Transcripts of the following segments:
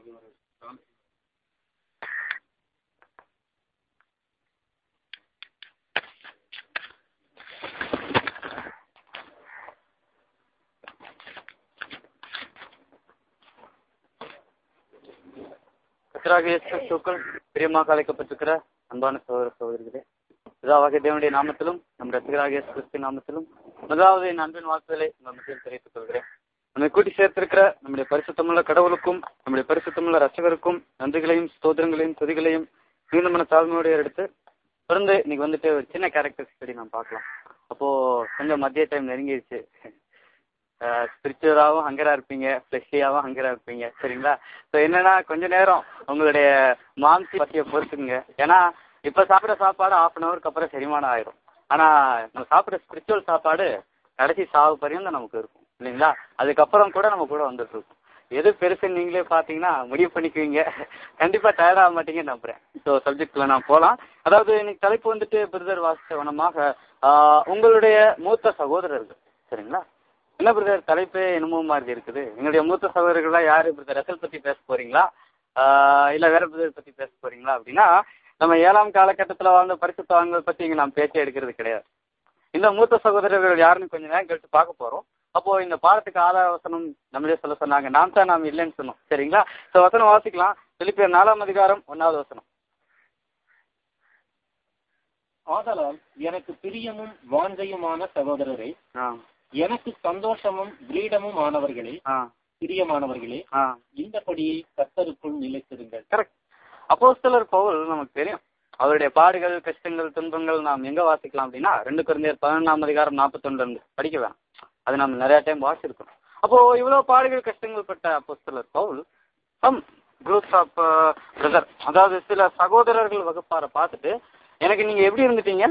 கத்தராக இயேசு கிறிஸ்துவுக்குள் பிரியமாக அழைக்கப்பட்டிருக்கிற அன்பான சகோதர சகோதரிகளே இதாவாக தேவனுடைய நாமத்திலும் நம் ரசிகராக இயேசு கிறிஸ்து நாமத்திலும் முதலாவது என் அன்பின் வாழ்த்துதலை உங்கள் மத்தியில் தெரிவித்துக் கொள்கிறேன் நம்மை கூட்டி சேர்த்திருக்கிற நம்முடைய பரிசுத்தமுள்ள கடவுளுக்கும் நம்முடைய பரிசுத்தமுள்ள ரசகருக்கும் நன்றிகளையும் ஸ்தோத்திரங்களையும் துதிகளையும் மீண்டும் மன தாழ்மையோடு எடுத்து தொடர்ந்து இன்னைக்கு வந்துட்டு ஒரு சின்ன கேரக்டர் ஸ்டடி நாம் பார்க்கலாம் அப்போ கொஞ்சம் மதிய டைம் நெருங்கிடுச்சு ஸ்பிரிச்சுவலாகவும் ஹங்கரா இருப்பீங்க ஃப்ளெஷ்லியாகவும் ஹங்கரா இருப்பீங்க சரிங்களா ஸோ என்னன்னா கொஞ்ச நேரம் உங்களுடைய மாம்சி பற்றிய பொறுத்துக்குங்க ஏன்னா இப்போ சாப்பிட்ற சாப்பாடு ஆஃப் அன் ஹவருக்கு அப்புறம் செரிமானம் ஆயிரும் ஆனால் நம்ம சாப்பிட்ற ஸ்பிரிச்சுவல் சாப்பாடு கடைசி சாவு பரியந்தம் நமக்கு இருக்கும் இல்லைங்களா அதுக்கப்புறம் கூட நம்ம கூட வந்துட்டு இருக்கும் எது பெருசுன்னு நீங்களே பார்த்தீங்கன்னா முடிவு பண்ணிக்குவீங்க கண்டிப்பாக டயர்ட் ஆக மாட்டீங்கன்னு நம்புறேன் ஸோ சப்ஜெக்ட்ல நான் போகலாம் அதாவது இன்னைக்கு தலைப்பு வந்துட்டு பிரதர் வாசித்த வனமாக உங்களுடைய மூத்த சகோதரர்கள் சரிங்களா என்ன பிரதர் தலைப்பே என்னமோ மாதிரி இருக்குது எங்களுடைய மூத்த சகோதரர்கள்லாம் யாரு பிரதர் ரசல் பத்தி பேச போறீங்களா இல்ல வேற பிரதர் பத்தி பேச போறீங்களா அப்படின்னா நம்ம ஏழாம் காலகட்டத்தில் வாழ்ந்த பரிசுத்தவான்கள் பத்தி இங்க நாம் பேச்சே எடுக்கிறது கிடையாது இந்த மூத்த சகோதரர்கள் யாருன்னு கொஞ்ச நேரம் கழிச்சு பார்க்க போறோம் அப்போ இந்த பாடத்துக்கு ஆலோசனம் நம்மளே சொல்ல சொன்னாங்க நாம் தான் நாம் இல்லைன்னு சொன்னோம் சரிங்களா ஸோ வசனம் வாசிக்கலாம் திருப்பி நாலாம் அதிகாரம் ஒன்னாவது வசனம் ஆதலால் எனக்கு பிரியமும் வாஞ்சையுமான சகோதரரே ஆ எனக்கு சந்தோஷமும் கிரீடமும் ஆனவர்களே ஆ பிரியமானவர்களே ஆ இந்தபடியே கத்தருக்குள் நிலைத்திருங்கள் கரெக்ட் அப்போஸ்தலர் பவுல் நமக்கு தெரியும் அவருடைய பாடுகள் கஷ்டங்கள் துன்பங்கள் நாம் எங்க வாசிக்கலாம் அப்படின்னா ரெண்டு குழந்தையர் பதினொன்றாம் அதிகாரம் நாற்பத்தொன்று இருந்து படிக்க வேணாம் அது நம்ம நிறைய டைம் வாசிச்சிருக்கோம் அப்போ இவ்வளவு பாடுகள் கஷ்டங்கள் பட்ட அப்போஸ்தலர் Paul some groups of brother அதாவது சில சகோதரர்கள் வகுப்பாரை பார்த்துட்டு எனக்கு நீங்க எப்படி இருந்துட்டீங்க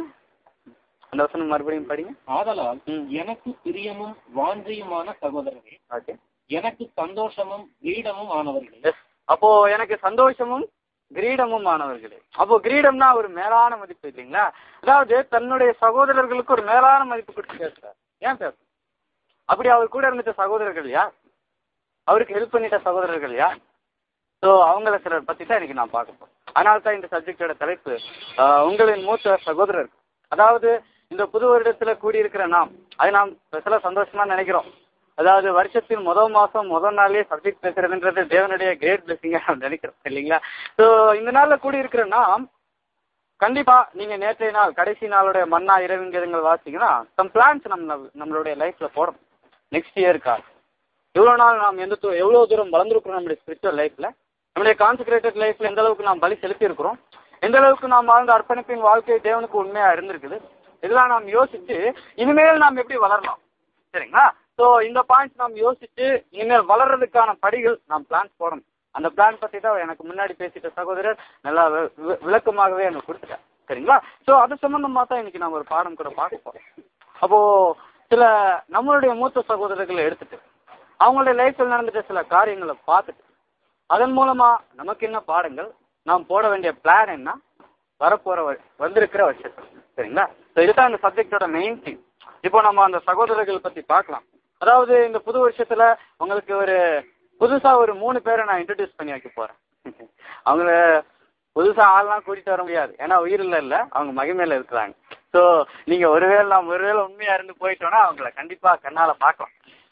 அந்த வசனம் மறுபடியும் படிங்க ஆதலால் ம். எனக்கு பிரியமும் வாஞ்சையுமான சகோதரரே ஓகே எனக்கு சந்தோஷமும் கிரீடமும் ஆனவர்களே எஸ் அப்போ எனக்கு சந்தோஷமும் கிரீடமும் ஆனவர்களே அப்போ கிரீடம்னா ஒரு மேலான மதிப்பு இல்லைங்களா அதாவது தன்னுடைய சகோதரர்களுக்கு ஒரு மேலான மதிப்பு கொடுத்து பேசுறார் ஏன் பேச அப்படி அவர் கூட இருந்துட்ட சகோதரர்கள் யார் அவருக்கு ஹெல்ப் பண்ணிட்ட சகோதரர்கள் யார் ஸோ அவங்கள சிலர் பத்தி தான் இன்னைக்கு நான் பார்க்க போறேன் அதனால தான் இந்த சப்ஜெக்டோட தலைப்பு ஆஹ், உங்களின் மூத்த சகோதரர் அதாவது இந்த புது வருடத்துல கூடியிருக்கிற நாம் அதை நாம் சில சந்தோஷமா நினைக்கிறோம் அதாவது வருஷத்தின் முதல் மாசம் முதல் நாளே சப்ஜெக்ட் பேசுறதுன்றது தேவனுடைய கிரேட் பிளஸிங்கா நம்ம நினைக்கிறோம் இல்லைங்களா ஸோ இந்த நாள்ல கூடியிருக்கிற நாம் கண்டிப்பா நீங்க நேற்றைய நாள் கடைசி நாளுடைய மன்னா இரவுங்கிறதுங்கள் வாசிங்கன்னா சம் பிளான்ஸ் நம்ம நம்மளுடைய லைஃப்ல போடணும் நெக்ஸ்ட் இயருக்கா இவ்வளவு நாள் நாம் எந்த தூ- எவ்வளவு தூரம் வளர்ந்துருக்கிறோம் நம்முடைய ஸ்பிரிச்சுவல் லைஃப்ல நம்முடைய கான்சென்ட்ரேட்டட் லைஃப்ல எந்த அளவுக்கு நாம் பலி செலுத்தி இருக்கிறோம் எந்த அளவுக்கு நாம் வாழ்ந்த அர்ப்பணிப்பின் வாழ்க்கை தேவனுக்கு உண்மையா இருந்திருக்குது இதெல்லாம் நாம் யோசிச்சு இனிமேல் நாம் எப்படி வளரலாம் சரிங்களா ஸோ இந்த பாயிண்ட்ஸ் நாம் யோசிச்சு இனிமேல் வளர்றதுக்கான படிகள் நாம் பிளான்ஸ் போடணும் அந்த பிளான் பத்தி தான் எனக்கு முன்னாடி பேசிட்ட சகோதரர் நல்லா வி- வி- விளக்கமாகவே எனக்கு கொடுத்துட்டேன் சரிங்களா ஸோ அது சம்பந்தமா தான் இன்னைக்கு நம்ம ஒரு பாடம் கூட பார்க்க போறோம் அப்போ சில நம்மளுடைய மூத்த சகோதரர்களை எடுத்துட்டு அவங்களுடைய லைஃப்ல நடந்துட்ட சில காரியங்களை பார்த்துட்டு அதன் மூலமா நமக்கு என்ன பாடங்கள் நாம் போட வேண்டிய பிளான் என்ன வரப்போற வ- வந்திருக்கிற வருஷத்துல சரிங்களா ஸோ இதுதான் இந்த சப்ஜெக்டோட மெயின் திங் இப்போ நம்ம அந்த சகோதரர்கள் பத்தி பார்க்கலாம் அதாவது இந்த புது வருஷத்துல உங்களுக்கு ஒரு புதுசா ஒரு மூணு பேரை நான் இன்ட்ரடியூஸ் பண்ணி வைக்க போறேன் அவங்கள புதுசா ஆள்லாம் கூட்டிட்டு வர முடியாது ஏன்னா உயிரில் இல்ல அவங்க மகிமையில இருக்கிறாங்க ஸோ நீங்க ஒருவேளை நாம் ஒருவேளை உண்மையா இருந்து போயிட்டோம்னா அவங்கள கண்டிப்பா கண்ணால பார்க்கலாம்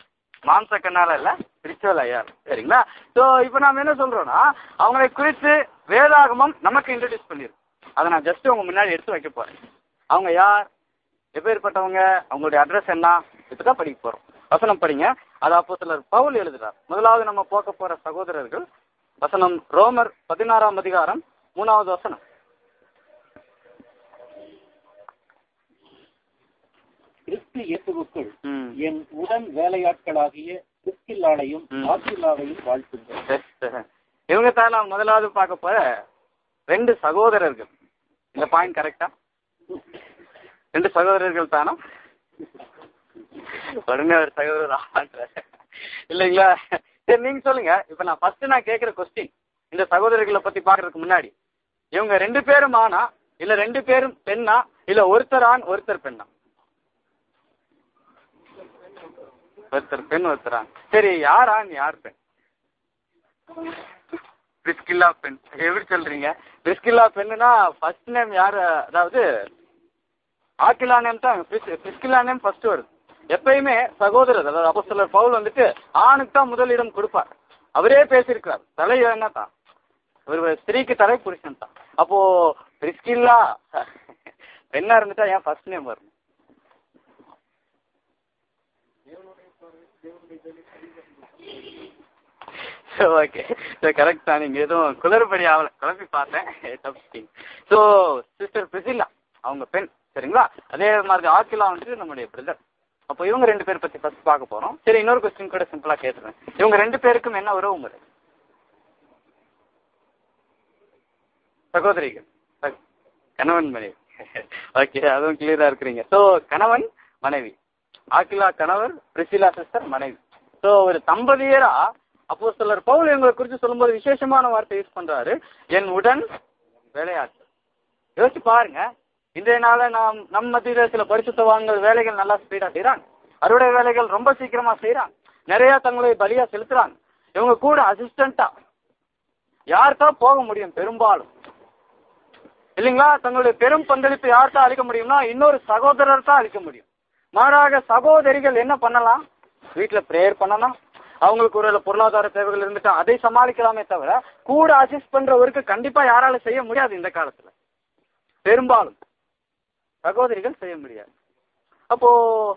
மாம்ச கண்ணால இல்ல ஸ்பிரிச்சுவல் ஐயா சரிங்களா ஸோ இப்போ நாம என்ன சொல்றோம்னா அவங்களை குறித்து வேதாகமம் நமக்கு இன்ட்ரடியூஸ் பண்ணிருக்கு அதை நான் ஜஸ்ட் உங்க முன்னாடி எடுத்து வைக்க போறேன் அவங்க யார் எப்பேற்பட்டவங்க அவங்களுடைய அட்ரஸ் என்ன இப்பதான் படிக்க போறோம் வசனம் படிங்க அது அப்போ சிலர் பவுல் எழுதுறார் முதலாவது நம்ம போக்க போற சகோதரர்கள் வசனம் ரோமர் பதினாறாம் அதிகாரம் மூணாவது வசனம் கிறிஸ்து இயேசுவுக்குள் ம். என் உடன் வேலையாட்களாகிய கிறிஸ்தில்லாளையும் ம். ஆசில்லாவையும் வாழ்த்துங்கள் Yes. இவங்க தான் நான் முதலாவது பார்க்க போற ரெண்டு சகோதரர்கள் இந்த பாயிண்ட் கரெக்டா ரெண்டு சகோதரர்கள் தானா உடனே ஒரு சகோதரர் ஆமான்றாரு. இல்லைங்களா சரி நீங்க சொல்லுங்க இப்ப நான் ஃபர்ஸ்ட் நான் கேட்கிற கொஸ்டின் இந்த சகோதரர்களை பத்தி பாக்குறதுக்கு முன்னாடி இவங்க ரெண்டு பேரும் ஆனா இல்ல ரெண்டு பேரும் பெண்ணா இல்ல ஒருத்தர் ஆண் ஒருத்தர் பெண்ணா ஒருத்தர் பெண் ஒருத்தர் ஆண் சரி யார் ஆண் யார் பெண் பிரிஸ்கில்லா பெண் எப்படி சொல்றீங்க பிரிஸ்கில்லா பெண்ணுனா ஃபர்ஸ்ட் நேம் யாரு அதாவது ஆக்கிலா நேம் தான் பிரிஸ்கில்லா நேம் ஃபர்ஸ்ட் வருது எப்பயுமே சகோதரர் அதாவது அப்போஸ்தலர் பவுல் வந்துட்டு ஆணுக்கு தான் முதலிடம் கொடுப்பார் அவரே பேசியிருக்கிறார் தலை என்ன தான் ஒரு ஸ்திரீக்கு தலை புருஷன் தான் அப்போ பிரிஸ்கில்லா பெண்ணா இருந்துட்டா ஏன் ஃபர்ஸ்ட் நேம் வரும் ஓகே ஸோ கரெக்ட் தான் நீங்கள் எதுவும் குளறுபடி ஆகல குழப்பி பார்த்தேன் தப்பிச்சிங்க ஸோ சிஸ்டர் பிரிசில்லா அவங்க பெண் சரிங்களா அதே மாதிரி ஆக்கிலா வந்துட்டு நம்முடைய பிரதர் அப்போ இவங்க ரெண்டு பேர் பற்றி ஃபர்ஸ்ட் பார்க்க போகிறோம் சரி இன்னொரு கொஸ்டின் கூட சிம்பிளாக கேட்டுறேன் இவங்க ரெண்டு பேருக்கும் என்ன உறவு முறை சகோதரிகள் சக- கணவன் மனைவி ஓகே அதுவும் கிளியரா இருக்கிறீங்க ஸோ கணவன் மனைவி ஆக்கிலா கணவர் பிரிசிலா சிஸ்டர் மனைவி ஸோ ஒரு தம்பதியரா அப்போ சிலர் பவுல் எங்களை குறித்து சொல்லும்போது விசேஷமான வார்த்தை யூஸ் பண்றாரு என் உடன் வேலையாட்கள் யோசிச்சு பாருங்க இன்றைய நாள நாம் நம் மத்தியில சில பரிசுத்தவான்கள் வேலைகள் நல்லா ஸ்பீடா செய்றாங்க அறுவடை வேலைகள் ரொம்ப சீக்கிரமா செய்றாங்க நிறைய தங்களை பலியா செலுத்துறாங்க இவங்க கூட அசிஸ்டண்டா யார்கிட்ட போக முடியும் பெரும்பாலும் இல்லைங்களா தங்களுடைய பெரும் பங்களிப்பு யார்கிட்ட அளிக்க முடியும்னா இன்னொரு சகோதரர் தான் அளிக்க முடியும் மாறாக சகோதரிகள் என்ன பண்ணலாம் வீட்டுல பிரேயர் பண்ணலாம் அவங்களுக்கு ஒரு பொருளாதார தேவைகள் இருந்துட்டா அதை சமாளிக்கலாமே தவிர கூட அசிஸ்ட் பண்றவருக்கு கண்டிப்பா யாரால செய்ய முடியாது இந்த காலத்துல பெரும்பாலும் சகோதரிகள் செய்ய முடியாது அப்போ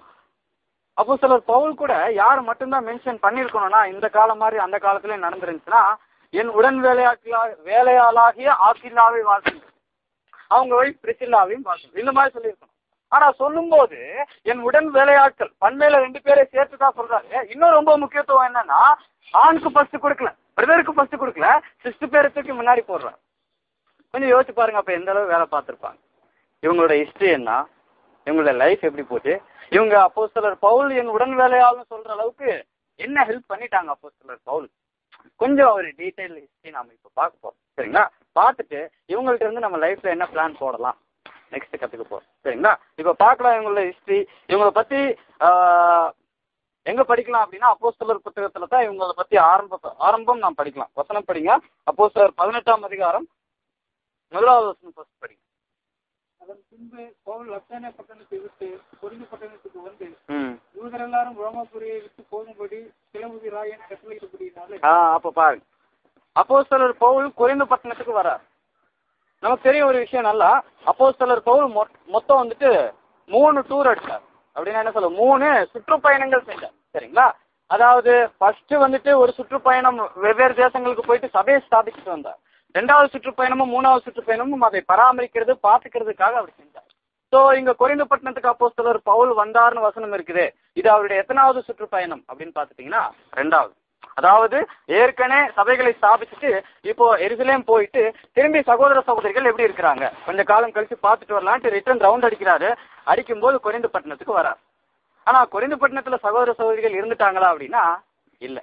அப்போ சிலர் பவுல் கூட யார் மட்டும்தான் மென்ஷன் பண்ணியிருக்கணும்னா இந்த காலம் மாதிரி அந்த காலத்துல நடந்துருந்துச்சுன்னா என் உடன் வேலையாட்களா வேலையாளாகிய ஆக்கில்லாவை வாழ்க்கை அவங்க ஒய்ஃப் பிரிசில்லாவையும் பார்க்கணும் இந்த மாதிரி சொல்லியிருக்கணும் ஆனா சொல்லும்போது என் உடன் வேலையாட்கள் பண்மையில ரெண்டு பேரை சேர்த்து தான் சொல்றாரு இன்னும் ரொம்ப முக்கியத்துவம் என்னன்னா ஆணுக்கு ஃபர்ஸ்ட் கொடுக்கல பிரதருக்கு ஃபர்ஸ்ட் கொடுக்கல சிஸ்ட் பேரத்துக்கு முன்னாடி போடுறாங்க கொஞ்சம் யோசிச்சு பாருங்க அப்ப எந்த அளவு வேலை பார்த்திருப்பாங்க இவங்களோட ஹிஸ்டரி என்ன இவங்களோட லைஃப் எப்படி போச்சு இவங்க அப்போ சிலர் பவுல் என் உடன் வேலையாள்னு சொல்ற அளவுக்கு என்ன ஹெல்ப் பண்ணிட்டாங்க அப்போ சிலர் பவுல் கொஞ்சம் ஒரு டீடைல் ஹிஸ்டரி நாம இப்ப பார்க்க போறோம் சரிங்களா பார்த்துட்டு இவங்கள்ட்ட இருந்து நம்ம லைஃப்ல என்ன பிளான் போடலாம் நெக்ஸ்ட் கத்துக்க போறோம் சரிங்களா இப்ப பார்க்கலாம் இவங்களோட ஹிஸ்டரி இவங்களை பத்தி ஆஹ், எங்க படிக்கலாம் அப்படின்னா அப்போஸ்தலர் புத்தகத்துல தான் இவங்களை பத்தி ஆரம்ப ஆரம்பம் நாம் படிக்கலாம் வசனம் படிங்க அப்போஸ்தலர் பதினெட்டாம் அதிகாரம் முதலாவது வசனம் ஃபர்ஸ்ட் படிங்க அதன் பின்பு பவுல் லப்சானியா பட்டணத்தை விட்டு கொரிந்து பட்டணத்துக்கு வந்து ம் யூதர் எல்லாரும் ரோமாபுரியை விட்டு போகும்படி கிளம்புதி ராயன் கட்டளையிட்டபடியினாலே ஆ அப்ப பாருங்க அப்போஸ்தலர் பவுல் குறைந்த பட்டணத்துக்கு வரார் நமக்கு தெரியும் ஒரு விஷயம் நல்லா அப்போஸ்தலர் பவுல் மொ- மொத்தம் வந்துட்டு மூணு டூர் அடிச்சார் அப்படின்னா என்ன சொல்ல மூணு சுற்றுப்பயணங்கள் செஞ்சார் சரிங்களா அதாவது ஃபர்ஸ்ட் வந்துட்டு ஒரு சுற்றுப்பயணம் வெவ்வேறு தேசங்களுக்கு போயிட்டு சபையை ஸ்தாபிச்சுட்டு வந்தார் ரெண்டாவது சுற்றுப்பயணமும் மூணாவது சுற்றுப்பயணமும் அதை பராமரிக்கிறது பாத்துக்கிறதுக்காக அவர் செஞ்சார் சோ இங்க குறைந்த பட்டணத்துக்கு அப்போஸ்தலர் பவுல் வந்தார்னு வசனம் இருக்குது இது அவருடைய எத்தனாவது சுற்றுப்பயணம் அப்படின்னு பாத்துட்டீங்கன்னா ரெண்டாவது அதாவது ஏற்கனவே சபைகளை ஸ்தாபிச்சுட்டு இப்போ எருசலேம் போயிட்டு திரும்பி சகோதர சகோதரிகள் எப்படி இருக்கிறாங்க கொஞ்ச காலம் கழிச்சு பார்த்துட்டு வரலான்ட்டு ரிட்டர்ன் ரவுண்ட் அடிக்கிறாரு அடிக்கும்போது குறைந்த பட்டணத்துக்கு வரார் ஆனா குறைந்த பட்டணத்துல சகோதர சகோதரிகள் இருந்துட்டாங்களா அப்படின்னா இல்ல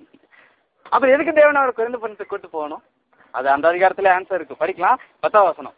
அப்ப எதுக்கு தேவன் அவர் குறைந்த பட்டணத்துக்கு கூட்டு போகணும் அது அந்த அதிகாரத்துல ஆன்சர் இருக்கு படிக்கலாம் பத்தாம் வசனம்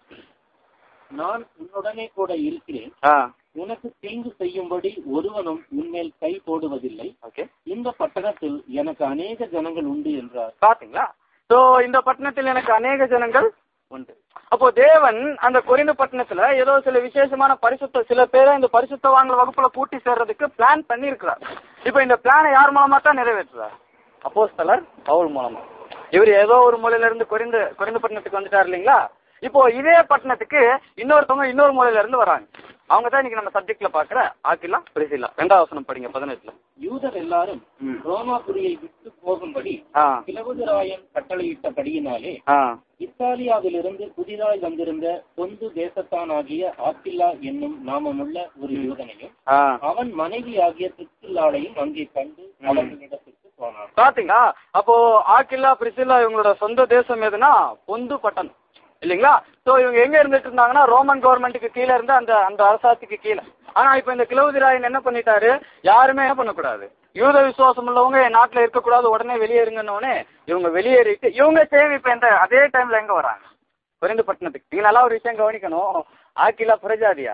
நான் உன்னுடனே கூட இருக்கிறேன் ஆ உனக்கு தீங்கு செய்யும்படி ஒருவனும் உன்மேல் கை போடுவதில்லை ஓகே இந்த பட்டணத்தில் எனக்கு அநேக ஜனங்கள் உண்டு என்றார் பாத்தீங்களா சோ இந்த பட்டணத்தில் எனக்கு அநேக ஜனங்கள் உண்டு அப்போ தேவன் அந்த கொரிந்து பட்டணத்துல ஏதோ சில விசேஷமான பரிசுத்த சில பேரை இந்த பரிசுத்தவான்கள் வகுப்புல கூட்டி சேர்றதுக்கு பிளான் பண்ணியிருக்கிறார் இப்போ இந்த பிளானை யார் மூலமா தான் நிறைவேற்றுறார் அப்போஸ்தலர் பவுல் மூலமா இவர் ஏதோ ஒரு மூலையில இருந்து குறைந்து குறைந்து பட்டணத்துக்கு வந்துட்டார் இல்லைங்களா இப்போ இதே பட்டணத்துக்கு இன்னொருத்தவங்க இன்னொரு மூலையில இருந்து வராங்க அவங்க தான் இன்னைக்கு நம்ம சப்ஜெக்ட்ல பாக்குற ஆக்கிலா பிரிசிலா ரெண்டாவது வசனம் படிங்க பதினெட்டுல யூதர் எல்லாரும் ம். ரோமாபுரியை விட்டு போகும்படி ஆ கிளவுதராயன் கட்டளையிட்டபடியினாலே ஆ இத்தாலியாவிலிருந்து புதிதாய் வந்திருந்த சொந்து தேசத்தானாகிய ஆப்பில்லா என்னும் நாமமுள்ள ஒரு யூதனையும் ஆ அவன் மனைவியாகிய பிரிஸ்கில்லாளையும் அங்கே கண்டு அவர்களிடத்திற்கு போனான் பாத்தீங்களா அப்போ ஆக்கில்லா பிரிசில்லா இவங்களோட சொந்த தேசம் எதுனா பொந்து பட்டணம் இல்லைங்களா சோ இவங்க எங்க இருந்துட்டு இருந்தாங்கன்னா ரோமன் கவர்மெண்ட்டுக்கு கீழே இருந்து அந்த அந்த அரசாட்சிக்கு கீழே ஆனா இப்ப இந்த கிளவுதிராயன் என்ன பண்ணிட்டாரு யாருமே என்ன பண்ணக்கூடாது யூத விசுவாசம் உள்ளவங்க என் நாட்டுல இருக்கக்கூடாது உடனே வெளியேறுங்கன்னொடனே இவங்க வெளியேறிட்டு இவங்க சேம் இப்ப இந்த அதே டைம்ல எங்க வராங்க குறைந்த பட்டணத்துக்கு நீங்க நல்லா ஒரு விஷயம் கவனிக்கணும் ஆக்கிலா புரஜாதியா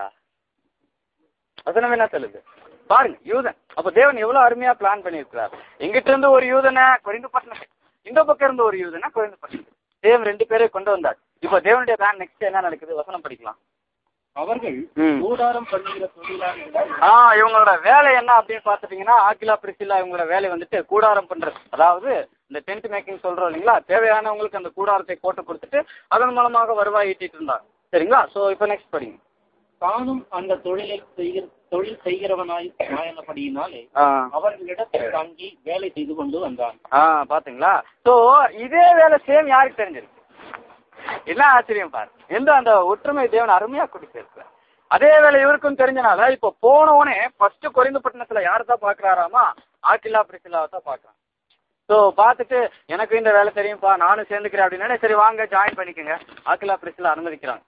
வசனம் என்ன சொல்லுது பாருங்க யூதன் அப்ப தேவன் எவ்வளவு அருமையா பிளான் பண்ணியிருக்கிறார் எங்கிட்ட இருந்து ஒரு யூதனை குறைந்து பட்டணத்துக்கு இந்த பக்கம் இருந்து ஒரு யூதனை குறைந்து பட்டணத்துக்கு தேவன் ரெண்டு பேரை கொண்டு வந்தார் இப்போ தேவனுடைய பிளான் நெக்ஸ்ட் என்ன நடக்குது வசனம் படிக்கலாம் அவர்கள் ம். கூடாரம் பண்ணுகிற தொழிலாளர்கள் ஆ இவங்களோட வேலை என்ன அப்படின்னு பார்த்துட்டீங்கன்னா ஆக்கிலா பிரிசிலா இவங்களோட வேலை வந்துட்டு கூடாரம் பண்றது அதாவது இந்த டென்ட் மேக்கிங் சொல்றோம் இல்லைங்களா தேவையானவங்களுக்கு அந்த கூடாரத்தை போட்டு கொடுத்துட்டு அதன் மூலமாக வருவாய் ஈட்டிட்டு இருந்தாங்க சரிங்களா சோ இப்போ நெக்ஸ்ட் படிங்க தானும் அந்த தொழிலை செய்கிற தொழில் செய்கிறவனாய் நாயனபடியினாலே ஆ அவர்களிடத்தில் தங்கி வேலை செய்து கொண்டு வந்தான் ஆ பாத்தீங்களா சோ இதே வேலை சேம் யாருக்கு தெரிஞ்சிருக்கு என்ன ஆச்சரியம் பாரு எந்த அந்த ஒற்றுமை தேவன் அருமையா கொடுத்திருக்கிறார் அதே வேலை இவருக்கும் தெரிஞ்சனால இப்ப போனவனே ஃபர்ஸ்ட் குறைந்த பட்டணத்துல யாரை தான் பாக்குறாராமா ஆக்கிலா பிரிசிலாவை தான் பாக்குறான் ஸோ பார்த்துட்டு எனக்கு இந்த வேலை தெரியும்ப்பா நானும் சேர்ந்துக்கிறேன் அப்படின்னா சரி வாங்க ஜாயின் பண்ணிக்கோங்க ஆக்கிலா பிரிசிலா அனுமதிக்கிறாங்க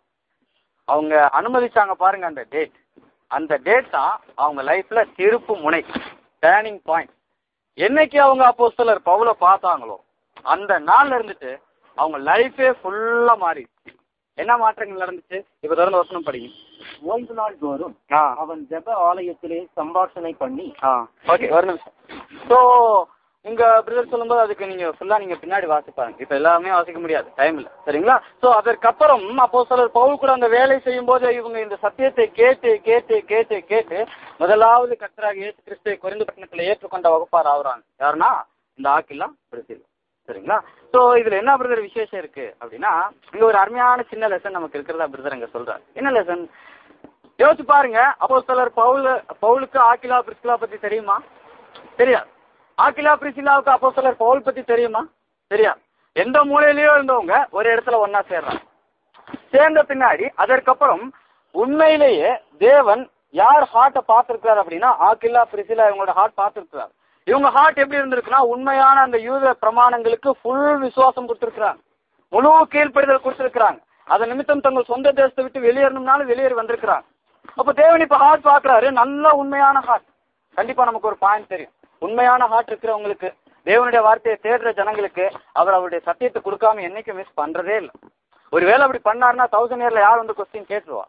அவங்க அனுமதிச்சாங்க பாருங்க அந்த டேட் அந்த டேட் தான் அவங்க லைஃப்ல திருப்பு முனை டேர்னிங் பாயிண்ட் என்னைக்கு அவங்க அப்போஸ்தலர் பவுல பார்த்தாங்களோ அந்த நாள்ல இருந்துட்டு அவங்க லைஃபே ஃபுல்லா மாறிடுச்சு என்ன மாற்றங்கள் நடந்துச்சு இப்ப தொடர்ந்து வசனம் படிங்க ஓய்வு நாள் தோறும் ஆ அவன் ஜெப ஆலயத்திலே சம்பாஷணை பண்ணி ஆ ஓகே ஒரு நிமிஷம் ஸோ உங்க பிரதர் சொல்லும்போது அதுக்கு நீங்க ஃபுல்லா நீங்க பின்னாடி வாசிப்பாங்க இப்ப எல்லாமே வாசிக்க முடியாது டைம் இல்ல சரிங்களா சோ அதற்கப்புறம் அப்போ சிலர் பவுல் கூட அந்த வேலை செய்யும் போது இவங்க இந்த சத்தியத்தை கேட்டு கேட்டு கேட்டு கேட்டு முதலாவது கத்தராக இயேசு கிறிஸ்துவை குறைந்த பட்டணத்துல ஏற்றுக்கொண்ட வகுப்பார் ஆகுறாங்க யாருன்னா இந்த ஆக்கிலாம் பிரசில் சரிங்களா சோ இதுல என்ன பிரதர் விசேஷம் இருக்கு அப்படின்னா இங்க ஒரு அருமையான சின்ன லெசன் நமக்கு இருக்கிறதா பிரதர் இங்க சொல்றாரு என்ன லெசன் யோசிச்சு பாருங்க அப்போ சிலர் பவுல் பவுலுக்கு ஆக்கிலா பிரிஸ்கிலா பத்தி தெரியுமா தெரியாது ஆக்கிலா பிரிசிலாவுக்கு அப்போ சிலர் பவுல் பத்தி தெரியுமா தெரியாது எந்த மூலையிலயோ இருந்தவங்க ஒரு இடத்துல ஒன்னா சேர்றாங்க சேர்ந்த பின்னாடி அதற்கப்புறம் உண்மையிலேயே தேவன் யார் ஹார்ட்டை பார்த்திருக்கிறார் அப்படின்னா ஆக்கிலா பிரிசிலா இவங்களோட ஹார்ட் பார்த்திருக்கிறார் இவங்க ஹார்ட் எப்படி இருந்திருக்குன்னா உண்மையான அந்த யூத பிரமாணங்களுக்கு ஃபுல் விசுவாசம் கொடுத்திருக்கிறாங்க முழு கீழ்ப்படிதல் கொடுத்திருக்கிறாங்க அதன் நிமித்தம் தங்கள் சொந்த தேசத்தை விட்டு வெளியேறணும்னாலும் வெளியேறி வந்திருக்கிறாங்க அப்ப தேவன் இப்ப ஹார்ட் பாக்குறாரு நல்ல உண்மையான ஹார்ட் கண்டிப்பா நமக்கு ஒரு பாயிண்ட் தெரியும் உண்மையான ஹார்ட் இருக்கிறவங்களுக்கு தேவனுடைய வார்த்தையை தேடுற ஜனங்களுக்கு அவர் அவருடைய சத்தியத்தை கொடுக்காம என்னைக்கும் மிஸ் பண்றதே இல்லை ஒருவேளை அப்படி பண்ணாருன்னா தௌசண்ட் இயர்ல யார் வந்து கொஸ்டின் கேட்டுருவா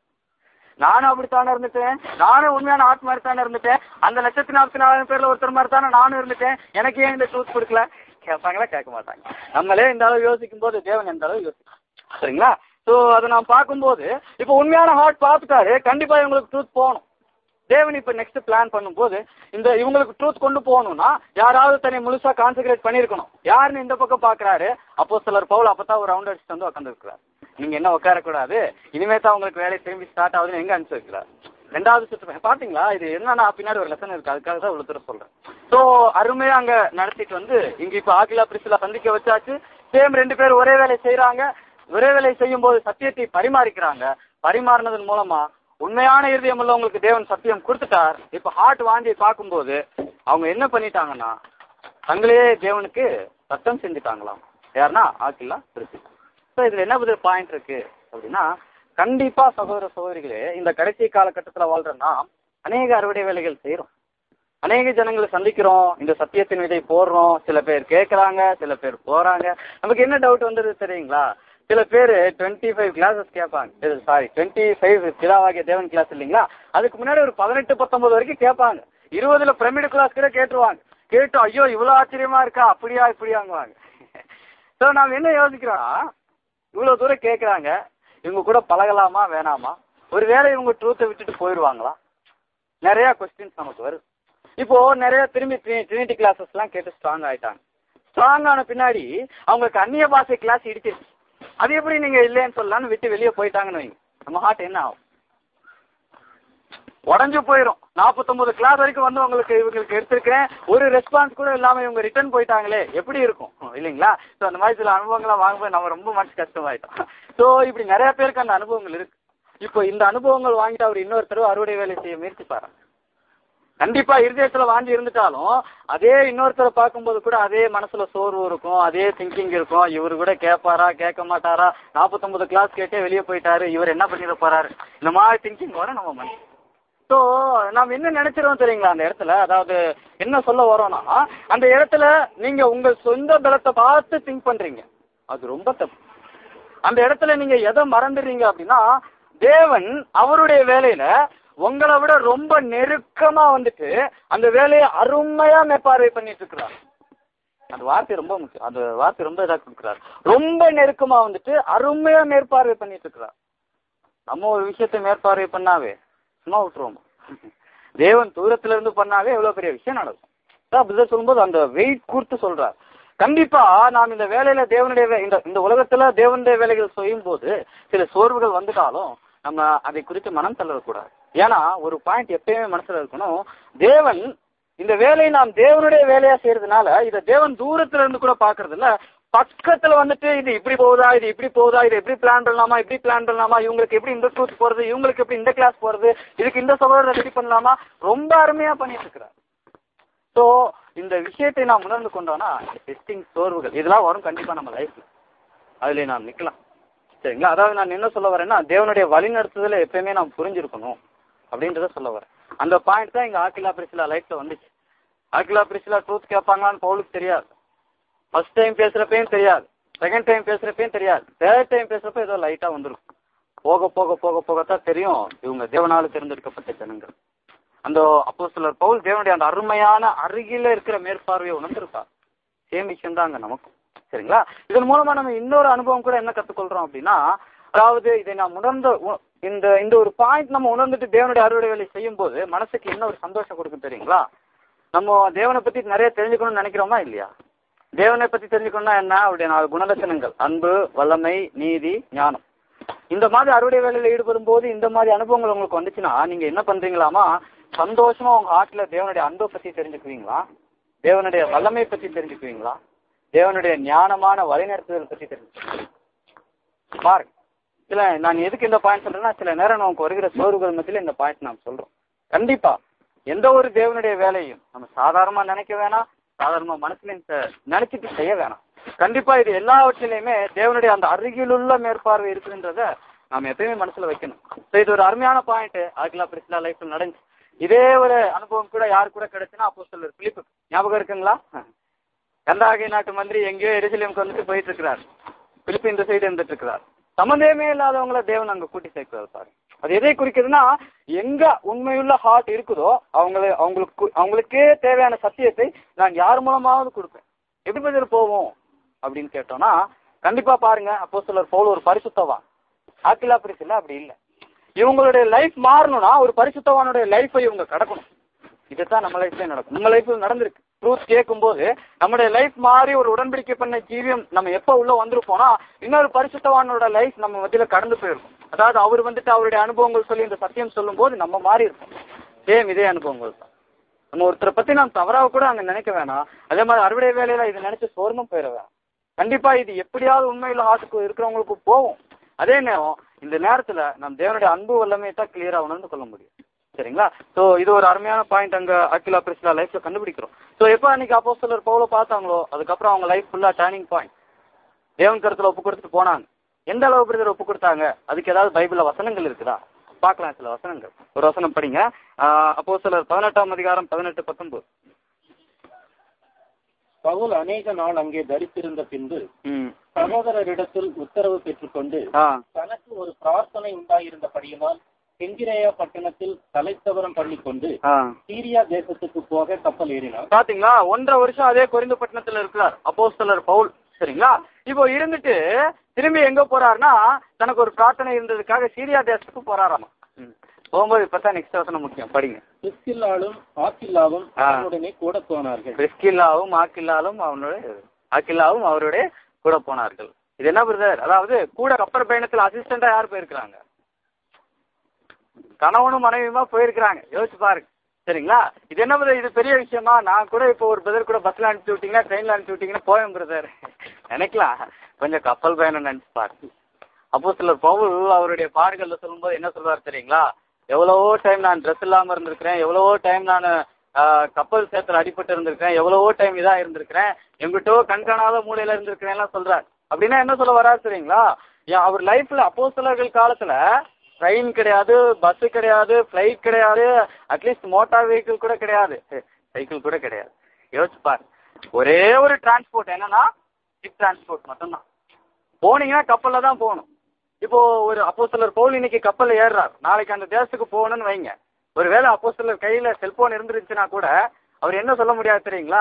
நானும் அப்படித்தானே இருந்துட்டேன் நானும் உண்மையான ஆட் மாதிரி தானே இருந்துட்டேன் அந்த லட்சத்தி நாற்பத்தி நாலாயிரம் பேர்ல ஒருத்தர் மாதிரி தானே நானும் இருந்துட்டேன் எனக்கு ஏன் இந்த ட்ரூத் கொடுக்கல கேட்பாங்களா கேட்க மாட்டாங்க நம்மளே இந்த அளவு யோசிக்கும் போது தேவன் எந்த அளவு யோசிக்கும் சரிங்களா ஸோ அதை நான் பார்க்கும்போது இப்போ உண்மையான ஹார்ட் பார்த்துட்டாரு கண்டிப்பா இவங்களுக்கு ட்ரூத் போகணும் தேவன் இப்போ நெக்ஸ்ட் பிளான் பண்ணும்போது இந்த இவங்களுக்கு ட்ரூத் கொண்டு போகணும்னா யாராவது தன்னை முழுசா கான்சென்ட்ரேட் பண்ணியிருக்கணும் யாருன்னு இந்த பக்கம் பார்க்கறாரு அப்போ சிலர் பவுல் அப்பதான் ஒரு ரவுண்ட் அடிச்சுட்டு வந்து உட்காந்துருக்கிறார் நீங்க என்ன உட்காரக்கூடாது இனிமே தான் உங்களுக்கு வேலை திரும்பி ஸ்டார்ட் ஆகுதுன்னு எங்க அனுப்பிச்சு வைக்கிறார் ரெண்டாவது சுற்று பாத்தீங்களா இது என்னன்னா பின்னாடி ஒரு லெசன் இருக்கு அதுக்காக தான் இவ்வளவு தூரம் சொல்றேன் ஸோ அருமையா அங்க நடத்திட்டு வந்து இங்க இப்ப ஆகிலா பிரிசிலா சந்திக்க வச்சாச்சு சேம் ரெண்டு பேர் ஒரே வேலை செய்யறாங்க ஒரே வேலை செய்யும் போது சத்தியத்தை பரிமாறிக்கிறாங்க பரிமாறினதன் மூலமா உண்மையான இருதயம் உள்ளவங்களுக்கு தேவன் சத்தியம் கொடுத்துட்டார் இப்ப ஹார்ட் வாங்கி பார்க்கும்போது அவங்க என்ன பண்ணிட்டாங்கன்னா தங்களே தேவனுக்கு சத்தம் செஞ்சுட்டாங்களாம் யாருன்னா ஆக்கிலா பிரிசி ஸோ இதுல என்ன புது பாயிண்ட் இருக்கு அப்படின்னா கண்டிப்பா சகோதர சகோதரிகளே இந்த கடைசி காலகட்டத்துல வாழ்றோம்னா அநேக அறுவடை வேலைகள் செய்யறோம் அநேக ஜனங்களை சந்திக்கிறோம் இந்த சத்தியத்தின் விதை போடுறோம் சில பேர் கேட்கறாங்க சில பேர் போறாங்க நமக்கு என்ன டவுட் வந்துருது தெரியுங்களா சில பேர் டுவெண்ட்டி ஃபைவ் கிளாஸஸ் கேட்பாங்க சாரி டுவெண்ட்டி ஃபைவ் பிதாவாகிய தேவன் கிளாஸ் இல்லைங்களா அதுக்கு முன்னாடி ஒரு பதினெட்டு பத்தொன்பது வரைக்கும் கேட்பாங்க இருபதுல பிரமிடு கிளாஸ் கூட கேட்டுருவாங்க கேட்டு ஐயோ இவ்வளவு ஆச்சரியமா இருக்கா அப்படியா இப்படியாங்குவாங்க ஸோ நாம் என்ன யோசிக்கிறோம் இவ்வளவு தூரம் கேட்கறாங்க இவங்க கூட பழகலாமா வேணாமா ஒருவேளை இவங்க ட்ரூத்தை விட்டுட்டு போயிடுவாங்களா நிறைய கொஸ்டின்ஸ் நமக்கு வருது இப்போ நிறைய திரும்பி ட்ரினிட்டி கிளாஸஸ் எல்லாம் கேட்டு ஸ்ட்ராங் ஆயிட்டாங்க ஸ்ட்ராங் ஆன பின்னாடி அவங்களுக்கு அந்நிய பாஷை கிளாஸ் இடிச்சிருச்சு அது எப்படி நீங்க இல்லைன்னு சொல்லலாம்னு விட்டு வெளியே போயிட்டாங்கன்னு வைங்க நம்ம ஹார்ட் என்ன ஆகும் உடஞ்சு போயிடும் நாற்பத்தொன்பது கிளாஸ் வரைக்கும் வந்து உங்களுக்கு இவங்களுக்கு எடுத்திருக்கிறேன் ஒரு ரெஸ்பான்ஸ் கூட இல்லாம இவங்க ரிட்டர்ன் போயிட்டாங்களே எப்படி இருக்கும் இல்லைங்களா ஸோ அந்த மாதிரி சில அனுபவங்கள்லாம் வாங்கும்போது நம்ம ரொம்ப மனசு கஷ்டமாயிட்டோம் ஸோ இப்படி நிறைய பேருக்கு அந்த அனுபவங்கள் இருக்கு இப்போ இந்த அனுபவங்கள் வாங்கிட்டு அவர் இன்னொரு தடவை அறுவடை வேலை செய்ய முயற்சி பாருங்க கண்டிப்பா இருதயத்துல வாங்கி இருந்துட்டாலும் அதே இன்னொருத்தரை பார்க்கும்போது கூட அதே மனசுல சோர்வு இருக்கும் அதே திங்கிங் இருக்கும் இவரு கூட கேட்பாரா கேட்க மாட்டாரா நாற்பத்தொன்பது கிளாஸ் கேட்டே வெளியே போயிட்டாரு இவர் என்ன பண்ணிட போறாரு இந்த மாதிரி திங்கிங் வர நம்ம மனசு ஸோ நாம் என்ன நினைச்சிரோம் தெரியுங்களா அந்த இடத்துல அதாவது என்ன சொல்ல வரோம்னா அந்த இடத்துல நீங்க உங்க சொந்த பலத்தை பார்த்து திங்க் பண்றீங்க அது ரொம்ப தப்பு அந்த இடத்துல நீங்க எதை மறந்துடுறீங்க அப்படின்னா தேவன் அவருடைய வேலையில உங்களை விட ரொம்ப நெருக்கமா வந்துட்டு அந்த வேலையை அருமையா மேற்பார்வை பண்ணிட்டு இருக்கிறார் அந்த வார்த்தை ரொம்ப முக்கியம் அந்த வார்த்தை ரொம்ப இதா கொடுக்குறாரு ரொம்ப நெருக்கமா வந்துட்டு அருமையா மேற்பார்வை பண்ணிட்டு இருக்கிறார் நம்ம ஒரு விஷயத்தை மேற்பார்வை பண்ணாவே சும்மா விட்டுருவோம் தேவன் தூரத்துல இருந்து பண்ணாவே எவ்வளவு பெரிய விஷயம் நடக்கும் அதான் அப்படிதான் சொல்லும்போது அந்த வெயிட் கூர்த்து சொல்றார் கண்டிப்பா நாம் இந்த வேலையில தேவனுடைய வே- இந்த இந்த உலகத்துல தேவனுடைய வேலைகள் செய்யும் போது சில சோர்வுகள் வந்துட்டாலும் நம்ம அதை குறித்து மனம் தளரக்கூடாது ஏன்னா ஒரு பாயிண்ட் எப்பயுமே மனசுல இருக்கணும் தேவன் இந்த வேலையை நாம் தேவனுடைய வேலையா செய்யறதுனால இதை தேவன் தூரத்துல இருந்து கூட பாக்குறது இல்ல பக்கத்துல வந்துட்டு இது இப்படி போகுதா இது இப்படி போகுதா இது எப்படி பிளான் பண்ணலாமா இப்படி பிளான் பண்ணலாமா இவங்களுக்கு எப்படி இந்த ட்ரூத் போறது இவங்களுக்கு எப்படி இந்த கிளாஸ் போறது இதுக்கு இந்த சகோதரர் ரெடி பண்ணலாமா ரொம்ப அருமையா பண்ணிட்டு இருக்கிறார் ஸோ இந்த விஷயத்தை நாம் உணர்ந்து கொண்டோம்னா டெஸ்டிங் சோர்வுகள் இதெல்லாம் வரும் கண்டிப்பா நம்ம லைஃப்ல அதுல நாம் நிக்கலாம் சரிங்களா அதாவது நான் என்ன சொல்ல வரேன்னா தேவனுடைய வழிநடத்துதல எப்பயுமே நாம் புரிஞ்சிருக்கணும் அப்படின்றத சொல்ல வரேன் அந்த பாயிண்ட் தான் இங்க ஆக்கிலா பிரிசிலா லைஃப்ல வந்துச்சு ஆக்கிலா பிரிசிலா ட்ரூத் கேட்பாங்களான்னு பவுலுக்கு தெரியாது ஃபர்ஸ்ட் டைம் பேசுறப்பையும் தெரியாது செகண்ட் டைம் பேசுறப்பையும் தெரியாது தேர்ட் டைம் பேசுறப்ப ஏதோ லைட்டா வந்துடும் போக போக போக போகத்தான் தெரியும் இவங்க தேவனால தேர்ந்தெடுக்கப்பட்ட ஜனங்கள் அந்த அப்போ சிலர் பவுல் தேவனுடைய அந்த அருமையான அருகில இருக்கிற மேற்பார்வையை உணர்ந்திருப்பார் சேம் விஷயம் தான் அங்க நமக்கும் சரிங்களா இதன் மூலமா நம்ம இன்னொரு அனுபவம் கூட என்ன கத்துக்கொள்றோம் அப்படின்னா அதாவது இதை நாம் உணர்ந்த உ- இந்த இந்த ஒரு பாயிண்ட் நம்ம உணர்ந்துட்டு தேவனுடைய அறுவடை வேலை செய்யும் போது மனசுக்கு என்ன ஒரு சந்தோஷம் கொடுக்கும் தெரியுங்களா நம்ம தேவனை பத்தி நிறைய தெரிஞ்சுக்கணும்னு நினைக்கிறோமா இல்லையா தேவனை பத்தி தெரிஞ்சுக்கணும்னா என்ன அவருடைய நாலு குணலட்சணங்கள் அன்பு வல்லமை நீதி ஞானம் இந்த மாதிரி அறுவடை வேலையில ஈடுபடும் போது இந்த மாதிரி அனுபவங்கள் உங்களுக்கு வந்துச்சுன்னா நீங்க என்ன பண்றீங்களாமா சந்தோஷமா உங்க ஆட்டுல தேவனுடைய அன்பை பத்தி தெரிஞ்சுக்குவீங்களா தேவனுடைய வல்லமை பத்தி தெரிஞ்சுக்குவீங்களா தேவனுடைய ஞானமான வழிநடத்துதல் பத்தி தெரிஞ்சுக்குவீங்களா பாருங்க சில நான் எதுக்கு இந்த பாயிண்ட் சொல்றேன்னா சில நேரம் நமக்கு வருகிற சோர்வுகள் மத்தியில இந்த பாயிண்ட் நாம் சொல்றோம் கண்டிப்பா எந்த ஒரு தேவனுடைய வேலையும் நம்ம சாதாரணமா நினைக்க வேணாம் சாதாரணமா மனசுல இந்த- நினைச்சிட்டு செய்ய வேணாம் கண்டிப்பா இது எல்லாவற்றிலையுமே தேவனுடைய அந்த அருகிலுள்ள மேற்பார்வை இருக்குன்றத நாம எப்பயுமே மனசுல வைக்கணும் So இது ஒரு அருமையான பாயிண்ட் ஆகிலா பிரிஸ்லா லைஃப்ல நடந்துச்சு இதே ஒரு அனுபவம் கூட யாரு கூட கிடைச்சுன்னா அப்போ சொல்லு பிலிப்பு ஞாபகம் இருக்குங்களா கந்தாகை நாட்டு மந்திரி எங்கேயோ எருசலேமுக்கு வந்துட்டு போயிட்டு இருக்கிறார் பிலிப்பு இந்த சைடு இருந்துட்டு இருக்கிறார் சம்பந்தமே இல்லாதவங்கள தேவன் அங்க கூட்டி சேர்க்கிறார் பாரு அது எதை குறிக்குதுன்னா எங்க உண்மையுள்ள ஹார்ட் இருக்குதோ அவங்கள அவங்களுக்கு அவங்களுக்கே தேவையான சத்தியத்தை நான் யார் மூலமாவது கொடுப்பேன் எப்படி பதில் போவோம் அப்படின்னு கேட்டோம்னா கண்டிப்பா பாருங்க அப்போ சிலர் போல ஒரு பரிசுத்தவா ஆக்கிலா பிரிசில அப்படி இல்லை இவங்களுடைய லைஃப் மாறணும்னா ஒரு பரிசுத்தவானுடைய லைஃபை இவங்க கடக்கணும் இதுதான் நம்ம லைஃப்ல நடக்கும் நம்ம லைஃப்ல நடந்திருக்கு ட்ரூத் கேட்கும்போது நம்முடைய லைஃப் மாறி ஒரு உடன்படிக்கை பண்ண ஜீவியம் நம்ம எப்ப உள்ள வந்திருப்போம்னா இன்னொரு பரிசுத்தவானோட லைஃப் நம்ம மத்தியில கடந்து போயிருக்கும் அதாவது அவர் வந்துட்டு அவருடைய அனுபவங்கள் சொல்லி இந்த சத்தியம் சொல்லும்போது நம்ம மாறி இருப்போம் சேம் இதே அனுபவங்கள் தான் நம்ம ஒருத்தரை பத்தி நாம் தவறாக கூட அங்க நினைக்க வேணாம் அதே மாதிரி அறுவடை வேலையில இதை நினைச்சு சோர்ந்தும் போயிட வேணாம் கண்டிப்பா இது எப்படியாவது உண்மையில ஆட்டுக்கு இருக்கிறவங்களுக்கு போகும் அதே நேரம் இந்த நேரத்துல நம் தேவனுடைய அன்பு வல்லமையை தான் கிளியரா உணர்ந்து கொள்ள முடியும் சரிங்களா சோ இது ஒரு அருமையான பாயிண்ட் அங்க அகிலா பிரிஸ்லா லைஃப்ல கண்டுபிடிக்கிறோம் சோ எப்ப அன்னைக்கு அப்போ சிலர் பவுல பார்த்தாங்களோ அதுக்கப்புறம் அவங்க லைஃப் ஃபுல்லா டேர்னிங் பாயிண்ட் தேவன் கருத்துல ஒப்பு கொடுத்துட்டு போனாங்க எந்த அளவு பிரதர் ஒப்பு கொடுத்தாங்க அதுக்கு ஏதாவது பைபிள்ல வசனங்கள் இருக்குதா பார்க்கலாம் சில வசனங்கள் ஒரு வசனம் படிங்க அப்போ சிலர் பதினெட்டாம் அதிகாரம் பதினெட்டு பத்தொன்பது பவுல் அநேக நாள் அங்கே தரித்திருந்த பின்பு ம் சகோதரரிடத்தில் உத்தரவு பெற்றுக்கொண்டு ஆ தனக்கு ஒரு பிரார்த்தனை உண்டாயிருந்தபடியினால் கெங்கிரேயா பட்டணத்தில் தலைத்தவரம் பண்ணிக்கொண்டு ஆ சீரியா தேசத்துக்கு போக கப்பல் ஏறினார் பாத்தீங்களா ஒன்றரை வருஷம் அதே கொரிந்து பட்டணத்துல இருக்கிறார் அப்போஸ்தலர் பவுல் சரிங்களா இப்போ இருந்துட்டு திரும்பி எங்க போறாருன்னா தனக்கு ஒரு பிரார்த்தனை இருந்ததுக்காக சீரியா தேசத்துக்கு போறாராமா ம். போகும்போது இப்பதான் நெக்ஸ்ட் வசனம் முக்கியம் படிங்க பிஸ்கில்லாலும் ஆக்கில்லாவும் ஆ. அவனுடனே கூட போனார்கள் பிரிஸ்கில்லாவும் ஆக்கில்லாலும் அவனுடைய ஆக்கில்லாவும் அவருடைய கூட போனார்கள் இது என்ன பிரதர் அதாவது கூட கப்பல் பயணத்துல அசிஸ்டண்டா யார் போயிருக்கிறாங்க கணவனும் மனைவியுமா போயிருக்கிறாங்க யோசிச்சு பாருங்க சரிங்களா இது என்ன பிரதர் இது பெரிய விஷயமா நான் கூட இப்போ ஒரு பிரதர் கூட பஸ்ல அனுப்பிச்சு விட்டீங்கன்னா ட்ரெயின்ல அனுப்பிச்சு விட்டீங்கன்னா போவேன் பிரதர் நினைக்கலாம் கொஞ்சம் கப்பல் பயணம் நினைச்சு பாருங்க அப்போ சிலர் பவுல் அவருடைய பாடுகள்ல சொல்லும்போது என்ன சொல்றாரு தெரியுங்களா எவ்வளவோ டைம் நான் ட்ரெஸ் இல்லாம இருந்திருக்கிறேன் எவ்வளவோ டைம் நான் ஆஹ், கப்பல் சேத்துல அடிபட்டு இருந்திருக்கிறேன் எவ்வளவோ டைம் இதா இருந்திருக்கிறேன் எங்கிட்டோ கண்காணாத மூலையில இருந்திருக்கிறேன் எல்லாம் சொல்றாரு அப்படின்னா என்ன சொல்ல வராரு தெரியுங்களா ஏன் அவர் லைஃப்ல அப்போஸ்தலர்கள் காலத்துல ட்ரெயின் கிடையாது பஸ் கிடையாது ஃபிளைட் கிடையாது அட்லீஸ்ட் மோட்டார் வெஹிக்கிள் கூட கிடையாது சைக்கிள் கூட கிடையாது யோசிச்சு பாரு ஒரே ஒரு டிரான்ஸ்போர்ட் என்னன்னா ஷிப் டிரான்ஸ்போர்ட் மட்டும்தான் போனீங்கன்னா கப்பல்ல தான் போகணும் இப்போ ஒரு அப்போஸ்தலர் பவுல் இன்னைக்கு கப்பல்ல ஏறுறார் நாளைக்கு அந்த தேசத்துக்கு போகணும்னு வைங்க ஒருவேளை அப்போஸ்தலர் கையில செல்போன் இருந்துருச்சுன்னா கூட அவர் என்ன சொல்ல முடியாது தெரியுங்களா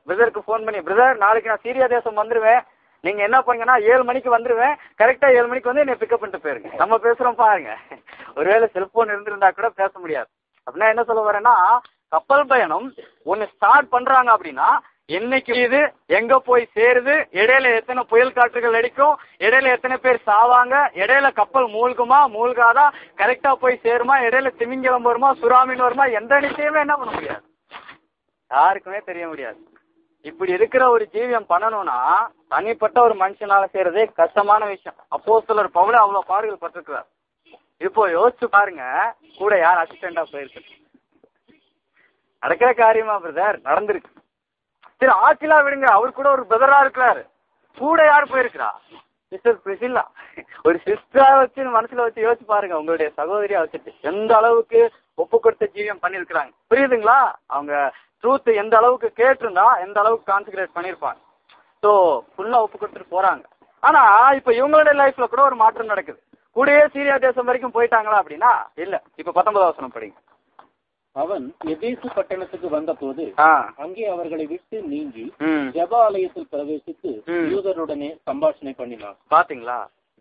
பிரதருக்கு ஃபோன் பண்ணி பிரதர் நாளைக்கு நான் சீரியா தேசம் வந்துருவேன் நீங்க என்ன பண்ணீங்கன்னா ஏழு மணிக்கு வந்துருவேன் கரெக்டா ஏழு மணிக்கு வந்து என்னை பிக்கப் பண்ணிட்டு போயிருங்க நம்ம பேசுறோம் பாருங்க ஒருவேளை செல்போன் இருந்திருந்தா கூட பேச முடியாது அப்படின்னா என்ன சொல்ல வரேன்னா கப்பல் பயணம் ஒன்னு ஸ்டார்ட் பண்றாங்க அப்படின்னா என்னைக்கு இது எங்க போய் சேருது இடையில எத்தனை புயல் காற்றுகள் அடிக்கும் இடையில எத்தனை பேர் சாவாங்க இடையில கப்பல் மூழ்குமா மூழ்காதா கரெக்டா போய் சேருமா இடையில திமிங்கலம் வருமா சுறாமீன் வருமா எந்த நிச்சயமே என்ன பண்ண முடியாது யாருக்குமே தெரிய முடியாது இப்படி இருக்கிற ஒரு ஜீவியம் பண்ணணும்னா தனிப்பட்ட ஒரு மனுஷனால செய்யறதே கஷ்டமான விஷயம் அப்போ சிலர் பவுல அவ்வளவு பாடுகள் பட்டிருக்கிறார் இப்போ யோசிச்சு பாருங்க கூட யார் அசிஸ்டண்டா போயிருக்கு நடக்கிற காரியமா பிரதர் நடந்திருக்கு சரி ஆக்கிலா விடுங்க அவர் கூட ஒரு பிரதரா இருக்கிறாரு கூட யார் போயிருக்கிறா சிஸ்டர் பிரிசில்லா ஒரு சிஸ்டரா வச்சு மனசுல வச்சு யோசிச்சு பாருங்க உங்களுடைய சகோதரியா வச்சுட்டு எந்த அளவுக்கு ஒப்பு கொடுத்த ஜீவியம் பண்ணிருக்கிறாங்க புரியுதுங்களா அவங்க ட்ரூத் எந்த அளவுக்கு கேட்டிருந்தா எந்த அளவுக்கு கான்சென்ட்ரேட் பண்ணிருப்பாங்க ஸோ ஃபுல்லா ஒப்பு கொடுத்துட்டு போறாங்க ஆனா இப்ப இவங்களுடைய லைஃப்ல கூட ஒரு மாற்றம் நடக்குது கூடயே சீரியா தேசம் வரைக்கும் போயிட்டாங்களா அப்படின்னா இல்ல இப்ப பத்தொன்பது வசனம் படிங்க அவன் எபேசு பட்டணத்துக்கு வந்தபோது ஆ அங்கே அவர்களை விட்டு நீங்கி ம் ஜெப ஆலயத்தில் பிரவேசித்து ம். யூதருடனே சம்பாஷணை பண்ணினான் பாத்தீங்களா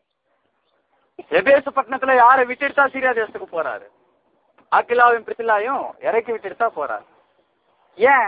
எபேசு பட்டணத்துல யாரை விட்டுட்டு தான் சீரியா தேசத்துக்கு போறாரு ஆக்கிலாவையும் பிரிசிலாயும் இறக்கி விட்டுட்டு தான் போறாரு ஏன்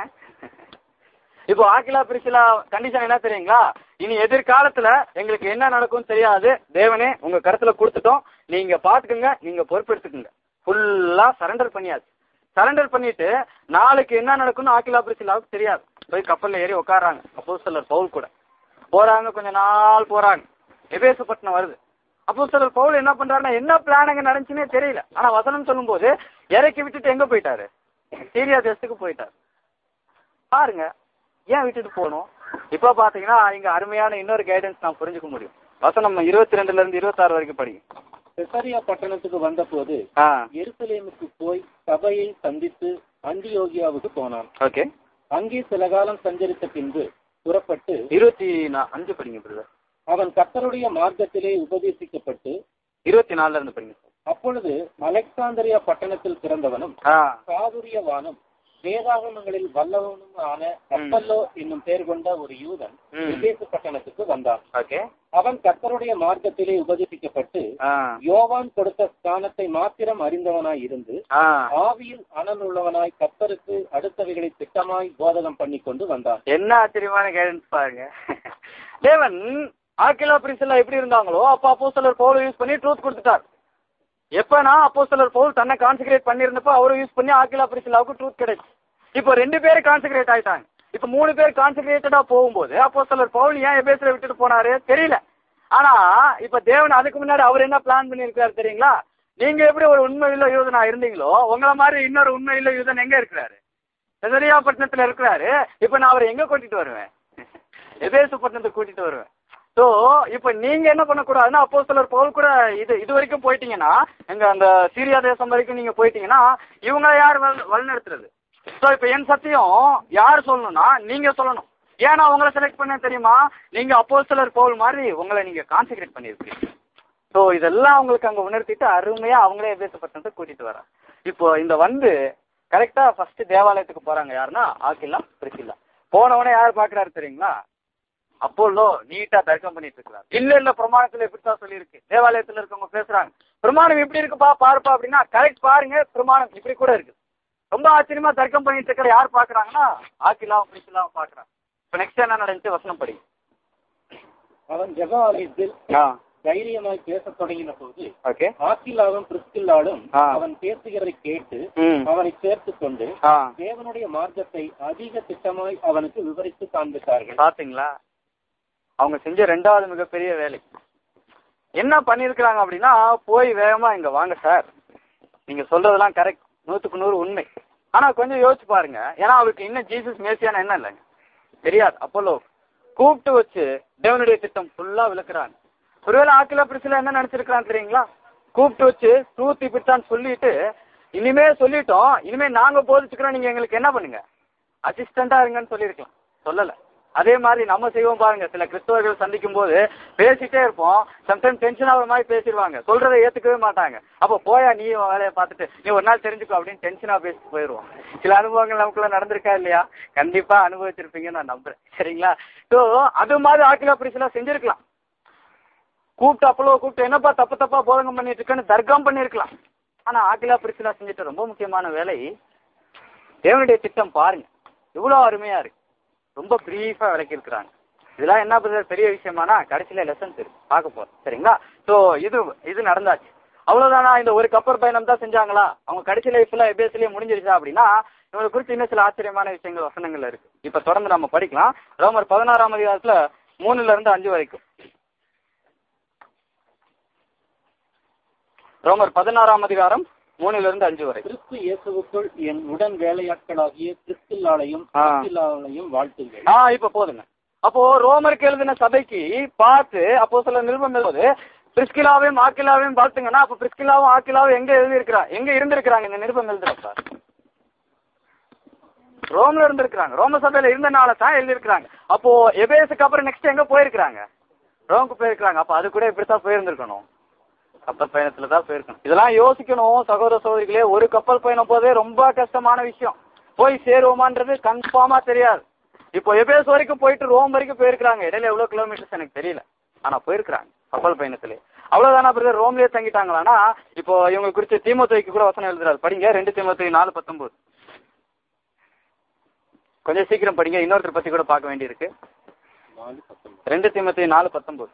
இப்போ ஆக்கிலா பிரிசிலா கண்டிஷன் என்ன தெரியுங்களா இனி எதிர்காலத்துல எங்களுக்கு என்ன நடக்கும்னு தெரியாது தேவனே உங்க கருத்துல கொடுத்துட்டோம் நீங்க பாத்துக்குங்க நீங்க பொறுப்பெடுத்துக்குங்க ஃபுல்லா சரண்டர் பண்ணியாச்சு சரண்டர் பண்ணிட்டு நாளைக்கு என்ன நடக்கும்னு ஆக்கிலா பிரிசிலாவுக்கு தெரியாது போய் கப்பல்ல ஏறி உட்காராங்க அப்போ சிலர் பவுல் கூட போறாங்க கொஞ்ச நாள் போறாங்க எபேசுப்பட்டினம் வருது அப்போ சிலர் பவுல் என்ன பண்றாருன்னா என்ன பிளான் அங்க நடந்துச்சுன்னே தெரியல ஆனா வசனம் சொல்லும்போது இறக்கி விட்டுட்டு எங்க போயிட்டாரு சீரியா தேசத்துக்கு போயிட்டாரு பாருங்க ஏன் விட்டுட்டு போகணும் இப்ப பாத்தீங்கன்னா இங்க அருமையான இன்னொரு கைடன்ஸ் நான் புரிஞ்சுக்க முடியும் வசனம் இருபத்தி ரெண்டுல இருந்து இருபத்தாறு வரைக்கும் படிங்க செசரியா பட்டணத்துக்கு வந்தபோது ஆ எருசலேமுக்கு போய் சபையை சந்தித்து அந்தியோகியாவுக்கு போனான் ஓகே அங்கே சில காலம் சஞ்சரித்த பின்பு புறப்பட்டு இருபத்தி நா- அஞ்சு படிங்க பிரதர் அவன் கர்த்தருடைய மார்க்கத்திலே உபதேசிக்கப்பட்டு இருபத்தி நாலுல இருந்து படிங்க அப்பொழுது அலெக்சாந்தரியா பட்டணத்தில் பிறந்தவனும் ஆ சாதுரியவானும் வேதாகமங்களில் வல்லவனும் ஆன அப்பல்லோ என்னும் பெயர் கொண்ட ஒரு யூதன் ம். எபேசு பட்டணத்துக்கு வந்தான் ஓகே அவன் கர்த்தருடைய மார்க்கத்திலே உபதேசிக்கப்பட்டு ஆ யோவான் கொடுத்த ஸ்தானத்தை மாத்திரம் அறிந்தவனாய் இருந்து ஆ ஆவியில் அனல் உள்ளவனாய் கர்த்தருக்கு அடுத்தவைகளை திட்டமாய் போதகம் பண்ணி கொண்டு வந்தான் என்ன ஆச்சரியமான கைடன்ஸ் பாருங்க தேவன் ஆக்கிலா பிரின்ஸ்ல எப்படி இருந்தாங்களோ அப்ப அப்போ சிலர் பவுல் யூஸ் பண்ணி ட்ரூத் கொடுத்துட்டார் எப்பனா அப்போ சிலர் பவுல் தன்னை கான்சென்ட்ரேட் பண்ணியிருந்தப்போ அவரும் யூஸ் பண்ணி ஆக்கிலா பிரின்ஸ்லாவுக்கு ட்ரூத் கிடைச்சு இப்போ ரெண்டு பேரும் கான்சென்ட்ரேட் ஆயிட்டாங்க இப்போ மூணு பேர் கான்சென்ட்ரேட்டடா போகும்போது அப்போ சிலர் பவுல் ஏன் எபேசில விட்டுட்டு போனாரு தெரியல ஆனா இப்ப தேவன் அதுக்கு முன்னாடி அவர் என்ன பிளான் பண்ணியிருக்காரு தெரியுங்களா நீங்க எப்படி ஒரு உண்மையுள்ள யூதனா இருந்தீங்களோ உங்களை மாதிரி இன்னொரு உண்மையுள்ள யூதன் எங்க இருக்கிறாரு செசரியாப்பட்டினத்துல இருக்கிறாரு இப்ப நான் அவரை எங்க கூட்டிட்டு வருவேன் எபேசு பட்டணத்துக்கு கூட்டிட்டு வருவேன் ஸோ இப்போ நீங்க என்ன பண்ணக்கூடாதுன்னா அப்போ சிலர் பவுல் கூட இது இது வரைக்கும் போயிட்டீங்கன்னா எங்க அந்த சீரியா தேசம் வரைக்கும் நீங்க போயிட்டீங்கன்னா இவங்க யார் வழி வழிநடத்துறது ஸோ இப்போ என் சத்தியம் யார் சொல்லணும்னா நீங்க சொல்லணும் ஏன்னா உங்களை செலக்ட் பண்ண தெரியுமா நீங்க அப்போ சிலர் பவுல் மாதிரி உங்களை நீங்க கான்சென்ட்ரேட் பண்ணியிருக்கீங்க ஸோ இதெல்லாம் அவங்களுக்கு அங்க உணர்த்திட்டு அருமையா அவங்களே எபேசப்பட்டதை கூட்டிட்டு வராங்க இப்போ இந்த வந்து கரெக்டா ஃபர்ஸ்ட் தேவாலயத்துக்கு போறாங்க யாருன்னா ஆக்கில்லா பிரிசில்லா போனவனே யார் பாக்குறாரு தெரியுங்களா அப்போலோ நீட்டா தர்க்கம் பண்ணிட்டு இருக்கிறார் இல்ல இல்ல பிரமாணத்துல இப்படித்தான் சொல்லியிருக்கு தேவாலயத்துல இருக்கவங்க பேசுறாங்க பிரமாணம் இப்படி இருக்குப்பா பாருப்பா அப்படின்னா கரெக்ட் பாருங்க பிரமாணம் இப்படி கூட இருக்கு ரொம்ப ஆச்சரியமா தர்க்கம் பண்ணிட்டு இருக்கிற யார் பாக்குறாங்கன்னா ஆக்கிலாம் பிரிசிலாம் பாக்குறாங்க இப்ப நெக்ஸ்ட் என்ன நடந்துச்சு வசனம் படி அவன் ஜெப ஆலயத்தில் தைரியமாய் பேசத் தொடங்கின போது ஓகே ஆக்கிலாவும் பிரிஸ்கில்லாலும் ஆ. அவன் பேசுகிறதை கேட்டு ம் அவனை சேர்த்துக் கொண்டு ஆ தேவனுடைய மார்க்கத்தை அதிக திட்டமாய் அவனுக்கு விவரித்து காண்பித்தார்கள் பாத்தீங்களா அவங்க செஞ்ச ரெண்டாவது மிகப்பெரிய வேலை என்ன பண்ணிருக்கிறாங்க அப்படின்னா போய் வேகமா இங்க வாங்க சார் நீங்க சொல்றதெல்லாம் கரெக்ட் நூத்துக்கு நூறு உண்மை ஆனா கொஞ்சம் யோசிச்சு பாருங்க ஏன்னா அவருக்கு இன்னும் ஜீசஸ் மேசியான என்ன இல்லைங்க தெரியாது அப்போலோ கூப்பிட்டு வச்சு தேவனுடைய திட்டம் ஃபுல்லா விளக்குறாங்க ஒருவேளை ஆக்கில பிரிசில என்ன நினைச்சிருக்கிறான் தெரியுங்களா கூப்பிட்டு வச்சு ட்ரூத் இப்படித்தான் சொல்லிட்டு இனிமே சொல்லிட்டோம் இனிமே நாங்க போதிச்சுக்கிறோம் நீங்க எங்களுக்கு என்ன பண்ணுங்க அசிஸ்டண்டா இருங்கன்னு சொல்லியிருக்கலாம் சொல்லல அதே மாதிரி நம்ம செய்வோம் பாருங்க சில கிறிஸ்தவர்கள் சந்திக்கும் போது பேசிட்டே இருப்போம் சம்டைம் டென்ஷன் ஆகிற மாதிரி பேசிடுவாங்க சொல்றதை ஏத்துக்கவே மாட்டாங்க அப்போ போயா நீ உன் வேலையை பார்த்துட்டு நீ ஒரு நாள் தெரிஞ்சுக்கோ அப்படின்னு டென்ஷனா பேசிட்டு போயிடுவோம் சில அனுபவங்கள் நமக்குள்ள நடந்திருக்கா இல்லையா கண்டிப்பா அனுபவிச்சிருப்பீங்கன்னு நான் நம்புறேன் சரிங்களா ஸோ அது மாதிரி ஆக்கிலா பிரிச்சுலாம் செஞ்சிருக்கலாம் கூப்பிட்டு அப்பளோ கூப்பிட்டு என்னப்பா தப்பு தப்பா போதகம் பண்ணிட்டு இருக்கேன்னு தர்க்கம் பண்ணிருக்கலாம் ஆனா ஆக்கிலா பிரிச்சுலா செஞ்சுட்டு ரொம்ப முக்கியமான வேலை தேவனுடைய திட்டம் பாருங்க இவ்வளவு அருமையா இருக்கு ரொம்ப பிரீஃபா விளக்கி இருக்கிறாங்க இதெல்லாம் என்ன பிரதர் பெரிய விஷயமானா கடைசியில லெசன்ஸ் இருக்கு பார்க்க போறோம் சரிங்களா சோ இது இது நடந்தாச்சு அவ்வளவுதானா இந்த ஒரு கப்பல் பயணம் தான் செஞ்சாங்களா அவங்க கடைசி லைஃப்ல எபேஸ்லயே முடிஞ்சிருச்சா அப்படின்னா இவங்களை குறித்து இன்னும் சில ஆச்சரியமான விஷயங்கள் வசனங்கள் இருக்கு இப்ப தொடர்ந்து நம்ம படிக்கலாம் ரோமர் பதினாறாம் அதிகாரத்துல மூணுல இருந்து அஞ்சு வரைக்கும் ரோமர் பதினாறாம் அதிகாரம் மூணுல இருந்து அஞ்சு வரை கிறிஸ்து இயேசுவுக்குள் என் உடன் வேலையாட்களாகிய கிறிஸ்தில்லாளையும் ஆ. கிறிஸ்தில்லாளையும் வாழ்த்துங்கள் ஆ இப்ப போதுங்க அப்போ ரோமருக்கு எழுதின சபைக்கு பார்த்து அப்போ சில நிருபம் எழுதும்போது பிரிஸ்கிலாவையும் ஆக்கிலாவையும் பார்த்துங்கன்னா அப்ப பிரிஸ்கிலாவும் ஆக்கிலாவும் எங்க எழுதி இருக்கிறா எங்க இருந்திருக்கிறாங்க இந்த நிருபம் எழுதுறப்ப ரோம்ல இருந்திருக்கிறாங்க ரோம சபையில இருந்தனால தான் எழுதியிருக்கிறாங்க அப்போ எபேஸுக்கு அப்புறம் நெக்ஸ்ட் எங்க போயிருக்கிறாங்க ரோமுக்கு போயிருக்கிறாங்க அப்ப அது கூட இப்படித்தான் போயிருந்திருக்கணும் கப்பல் பயணத்துல தான் போயிருக்கணும் இதெல்லாம் யோசிக்கணும் சகோதர சகோதரிகளே ஒரு கப்பல் பயணம் போதே ரொம்ப கஷ்டமான விஷயம் போய் சேருவோமான்றது கன்ஃபார்மா தெரியாது இப்போ எபேஸ் வரைக்கும் போயிட்டு ரோம் வரைக்கும் போயிருக்கிறாங்க இடையில எவ்வளவு கிலோமீட்டர்ஸ் எனக்கு தெரியல ஆனா போயிருக்கிறாங்க கப்பல் பயணத்திலே அவ்வளவுதானா பிரதர் ரோம்லயே தங்கிட்டாங்களான்னா இப்போ இவங்க குறித்து தீமோத்தேய்க்கு கூட வசனம் எழுதுறாரு படிங்க ரெண்டு தீமோத்தேயு நாலு பத்தொன்பது கொஞ்சம் சீக்கிரம் படிங்க இன்னொருத்தர் பத்தி கூட பார்க்க வேண்டியிருக்கு நாலு பத்தொன்பது. ரெண்டு தீமோத்தேயு நாலு பத்தொன்பது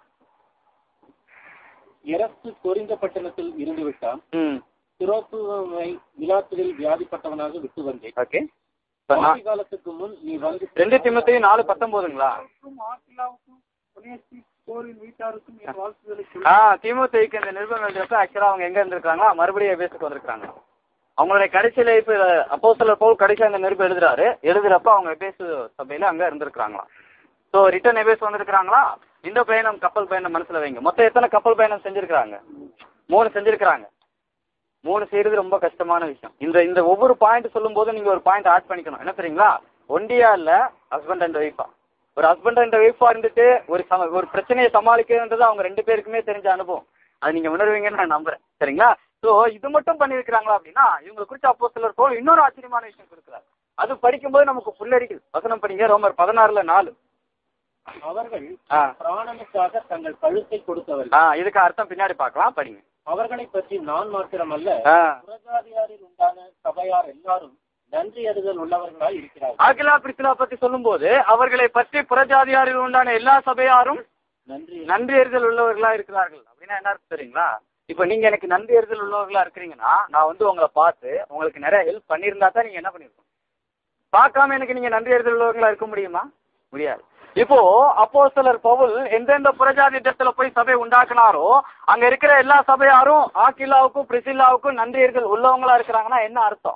எரஸ்து கொரிந்த பட்டணத்தில் இருந்து விட்டான் ம் சிரோப்புவை விழாத்துவில் வியாதிப்பட்டவனாக விட்டு வந்தேன் ஓகே இப்போ நான் ஆதி காலத்துக்கு முன் நீ வந்து ரெண்டு தீமோத்தேயு நாலு பத்தொன்பதுங்களா அவருக்கும் ஆக்கிலாவுக்கும் புனேசி போரின் வீட்டாருக்கும் என் வாழ்த்துதலை ஆ திமுக இந்த நிருபம் எழுதியப்ப ஆக்சுவலா அவங்க எங்க இருந்திருக்காங்களா மறுபடியும் எபேஸுக்கு வந்திருக்காங்க அவங்களுடைய கடைசியில இப்ப அப்போ சில போல் கடைசியா இந்த நிருபம் எழுதுறாரு எழுதுறப்ப அவங்க எபேசு சபையில அங்க இருந்திருக்காங்களாம் ஸோ ரிட்டர்ன் எபேஸ் வந்திருக்காங்களா இந்த பயணம் கப்பல் பயணம் மனசுல வைங்க மொத்தம் எத்தனை கப்பல் பயணம் செஞ்சிருக்காங்க மூணு செஞ்சிருக்கிறாங்க மூணு செய்யறது ரொம்ப கஷ்டமான விஷயம் இந்த இந்த ஒவ்வொரு பாயிண்ட் சொல்லும் போது நீங்க ஒரு பாயிண்ட் ஆட் பண்ணிக்கணும் என்ன தெரியுங்களா ஒண்டியா இல்ல ஹஸ்பண்ட் அண்ட் ஒய்ஃபா ஒரு ஹஸ்பண்ட் அண்ட் ஒய்ஃபா இருந்துட்டு ஒரு சம ஒரு பிரச்சனையை சமாளிக்கிறதுன்றது அவங்க ரெண்டு பேருக்குமே தெரிஞ்ச அனுபவம் அது நீங்க உணர்வீங்கன்னு நான் நம்புறேன் சரிங்களா சோ இது மட்டும் பண்ணிருக்கிறாங்களா அப்படின்னா இவங்க குறிச்ச அப்போ சிலர் போல் இன்னொரு ஆச்சரியமான விஷயம் கொடுக்குறாரு அது படிக்கும்போது நமக்கு புல்லரிக்குது வசனம் படிங்க ரோமர் பதினாறுல நாலு அவர்கள் ஆ பிராணனுக்காக தங்கள் கழுத்தை கொடுத்தவர்கள் ஆ இதுக்கு அர்த்தம் பின்னாடி பார்க்கலாம் படிங்க அவர்களை பற்றி நான் மாத்திரமல்ல ஆ புறஜாதியாரில் உண்டான சபையார் எல்லாரும் நன்றி அறிதல் உள்ளவர்களாய் இருக்கிறார்கள் ஆகிலா பிரிசிலா பத்தி சொல்லும்போது அவர்களை பற்றி புறஜாதியாரில் உண்டான எல்லா சபையாரும் நன்றி நன்றி அறிதல் உள்ளவர்களா இருக்கிறார்கள் அப்படின்னா என்ன அர்த்தம் தெரியுங்களா இப்போ நீங்க எனக்கு நன்றி அறிதல் உள்ளவர்களா இருக்கிறீங்கன்னா நான் வந்து உங்களை பார்த்து உங்களுக்கு நிறைய ஹெல்ப் பண்ணியிருந்தா தான் நீங்க என்ன பண்ணிருக்கணும் பார்க்காம எனக்கு நீங்க நன்றி அறிதல் உள்ளவர்களா இருக்க முடியுமா முடியாது இப்போ அப்போ சிலர் பவுல் எந்தெந்த புறஜாதி இடத்துல போய் சபை உண்டாக்குனாரோ அங்க இருக்கிற எல்லா சபையாரும் ஆக்கிலாவுக்கும் பிரிசில்லாவுக்கும் நன்றி அறிதல் உள்ளவங்களா இருக்கிறாங்கன்னா என்ன அர்த்தம்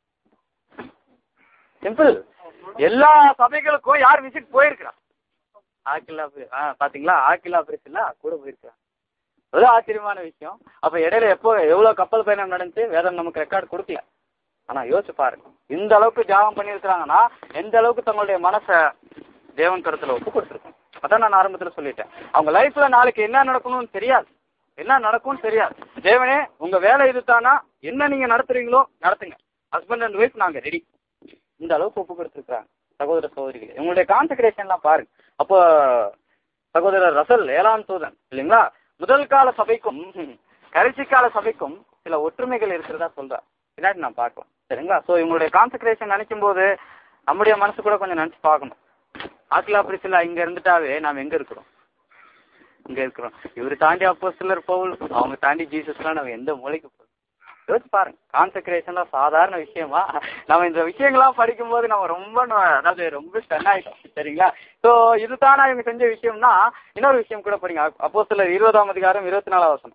சிம்பிள் எல்லா சபைகளுக்கும் யார் விசிட் போயிருக்கிறா ஆக்கிலா போய்- ஆ பாத்தீங்களா ஆக்கிலா பிரிசில்லா கூட போயிருக்கிறாங்க ஒரு ஆச்சரியமான விஷயம் அப்ப இடையில எப்போ எவ்வளவு கப்பல் பயணம் நடந்துச்சு வேதம் நமக்கு ரெக்கார்ட் கொடுக்கல ஆனா யோசிச்சு பாருங்க இந்த அளவுக்கு தியாகம் பண்ணியிருக்கிறாங்கன்னா எந்த அளவுக்கு தங்களுடைய மனசை தேவன் கருத்துல ஒப்பு கொடுத்துருக்கோம் அதான் நான் ஆரம்பத்துல சொல்லிட்டேன் அவங்க லைஃப்ல நாளைக்கு என்ன நடக்கணும்னு தெரியாது என்ன நடக்கும்னு தெரியாது தேவனே உங்க வேலை இதுதானா என்ன நீங்க நடத்துறீங்களோ நடத்துங்க ஹஸ்பண்ட் அண்ட் ஒய்ஃப் நாங்க ரெடி இந்த அளவுக்கு ஒப்பு கொடுத்துருக்காங்க சகோதர சகோதரிகளே உங்களுடைய கான்சென்ட்ரேஷன்லாம் பாருங்க அப்போ சகோதரர் ரசல் ஏழாம் தூதன் இல்லைங்களா முதல் கால சபைக்கும் கடைசி கால சபைக்கும் சில ஒற்றுமைகள் இருக்கிறதா சொல்றார் பின்னாடி நான் பார்க்கலாம் சரிங்களா ஸோ இவங்களுடைய கான்சென்ட்ரேஷன் நினைக்கும் போது நம்முடைய மனசு கூட கொஞ்சம் நினைச்சு பார்க்கணும் ஆக்கிலா பிரிசிலா இங்க இருந்துட்டாவே நாம் எங்க இருக்கிறோம் இங்க இருக்கிறோம் இவர் தாண்டி அப்போ சிலர் பவுல் அவங்க தாண்டி ஜீசஸ்லாம் நம்ம எந்த மூலைக்கு போகிறோம் யோசிச்சு பாருங்க கான்சென்ட்ரேஷன்லாம் சாதாரண விஷயமா நம்ம இந்த விஷயங்கள்லாம் படிக்கும்போது நம்ம ரொம்ப ந- அதாவது ரொம்ப ஸ்டன் ஆயிட்டோம் சரிங்களா ஸோ இதுதானா இவங்க செஞ்ச விஷயம்னா இன்னொரு விஷயம் கூட படிங்க அப்போ சிலர் இருபதாம் அதிகாரம் இருபத்தி நாலாம் வசனம்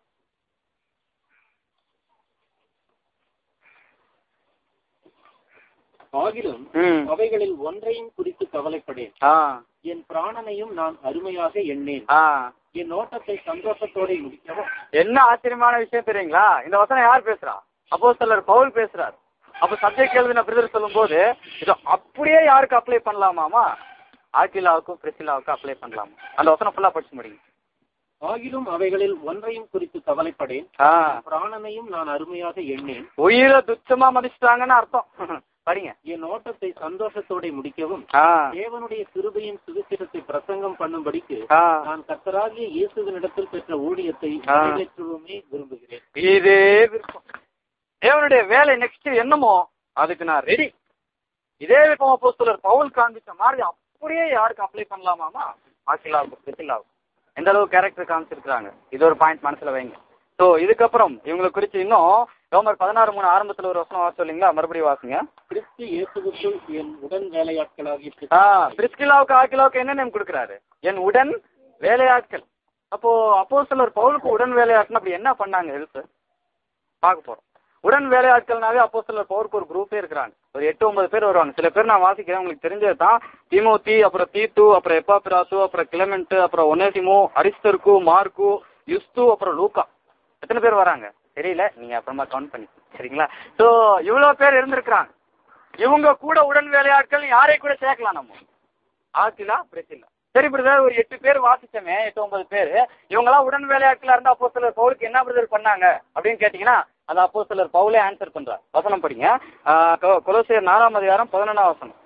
ஆகிலும் ம் அவைகளில் ஒன்றையும் குறித்து கவலைப்படேன் ஆ என் பிராணனையும் நான் அருமையாக எண்ணேன் ஆ என் ஓட்டத்தை சந்தோஷத்தோட முடிக்கவும் என்ன ஆச்சரியமான விஷயம் தெரியுங்களா இந்த வசனம் யார் பேசுறா அப்போ சிலர் பவுல் பேசுறார் அப்ப சப்ஜெக்ட் எழுதின பிரதர் சொல்லும்போது இது அப்படியே யாருக்கு அப்ளை பண்ணலாமாமா ஆக்கிலாவுக்கும் பிரிசிலாவுக்கும் அப்ளை பண்ணலாம் அந்த வசனம் ஃபுல்லா படிச்சு முடியுங்க ஆகிலும் அவைகளில் ஒன்றையும் குறித்து கவலைப்படேன் ஆ பிராணனையும் நான் அருமையாக எண்ணேன் உயிரை துச்சமா மதிச்சிட்டாங்கன்னு அர்த்தம் படிங்க என் ஓட்டத்தை சந்தோஷத்தோட முடிக்கவும் ஆ தேவனுடைய கிருபையின் சுவிசேஷத்தை பிரசங்கம் பண்ணும்படிக்கு ஆ நான் கர்த்தராகிய இயேசுவினிடத்தில் பெற்ற ஊழியத்தை ஆ. நிறைவேற்றவுமே விரும்புகிறேன் இதே விருப்பம் தேவனுடைய வேலை நெக்ஸ்ட் என்னமோ அதுக்கு நான் ரெடி இதே விருப்பம் அப்போஸ்தலர் பவுல் காண்பிச்ச மாதிரி அப்படியே யாருக்கு அப்ளை பண்ணலாமாமா ஆசிலாவுக்கு பிரிசிலாவுக்கு எந்த அளவு கேரக்டர் காமிச்சிருக்காங்க இது ஒரு பாயிண்ட் மனசுல வைங்க ஸோ இதுக்கப்புறம் இவங்களை குறிச்சு இன்னும் ரோமர் பதினாறு மூணு ஆரம்பத்துல ஒரு வசனம் வாசம் இல்லைங்களா மறுபடியும் வாசுங்க கிறிஸ்து இயேசுவுக்குள் என் உடன் வேலையாட்களாகிய ஆ பிரிஸ்கிலாவுக்கு ஆக்கிலாவுக்கு என்ன நேம் கொடுக்குறாரு என் உடன் வேலையாட்கள் அப்போ அப்போ சிலர் பவுலுக்கு உடன் வேலையாட்கள் அப்படி என்ன பண்ணாங்க ஹெல்ப் பார்க்க போறோம் உடன் வேலையாட்கள்னாவே அப்போ சிலர் பவுலுக்கு ஒரு குரூப்பே இருக்கிறாங்க ஒரு எட்டு ஒன்பது பேர் வருவாங்க சில பேர் நான் வாசிக்கிறேன் உங்களுக்கு தெரிஞ்சது தான் திமோத்தி அப்புறம் தீத்து அப்புறம் எப்பாபிராசு அப்புறம் கிளமெண்ட் அப்புறம் ஒனேசிமோ அரிஸ்தர்கு மார்க்கு யுஸ்து அப்புறம் லூக்கா எத்தனை பேர் வராங்க தெரியல நீங்க அப்புறமா கவுண்ட் பண்ணி சரிங்களா ஸோ இவ்வளவு பேர் இருந்திருக்கிறாங்க இவங்க கூட உடன் வேலையாட்கள் யாரை கூட சேர்க்கலாம் நம்ம ஆக்கிலா பிரச்சில்லா சரி பிரதர் ஒரு எட்டு பேர் வாசிச்சோமே எட்டு ஒன்பது பேர் இவங்கெல்லாம் உடன் வேலையாட்களா இருந்தா அப்போ சிலர் பவுலுக்கு என்ன பிரதர் பண்ணாங்க அப்படின்னு கேட்டீங்கன்னா அது அப்போ சிலர் பவுலே ஆன்சர் பண்றார் வசனம் படிங்க ஆஹ் கொ- கொலோசியர் நாலாம் அதிகாரம் பதினொன்றாம் வசனம்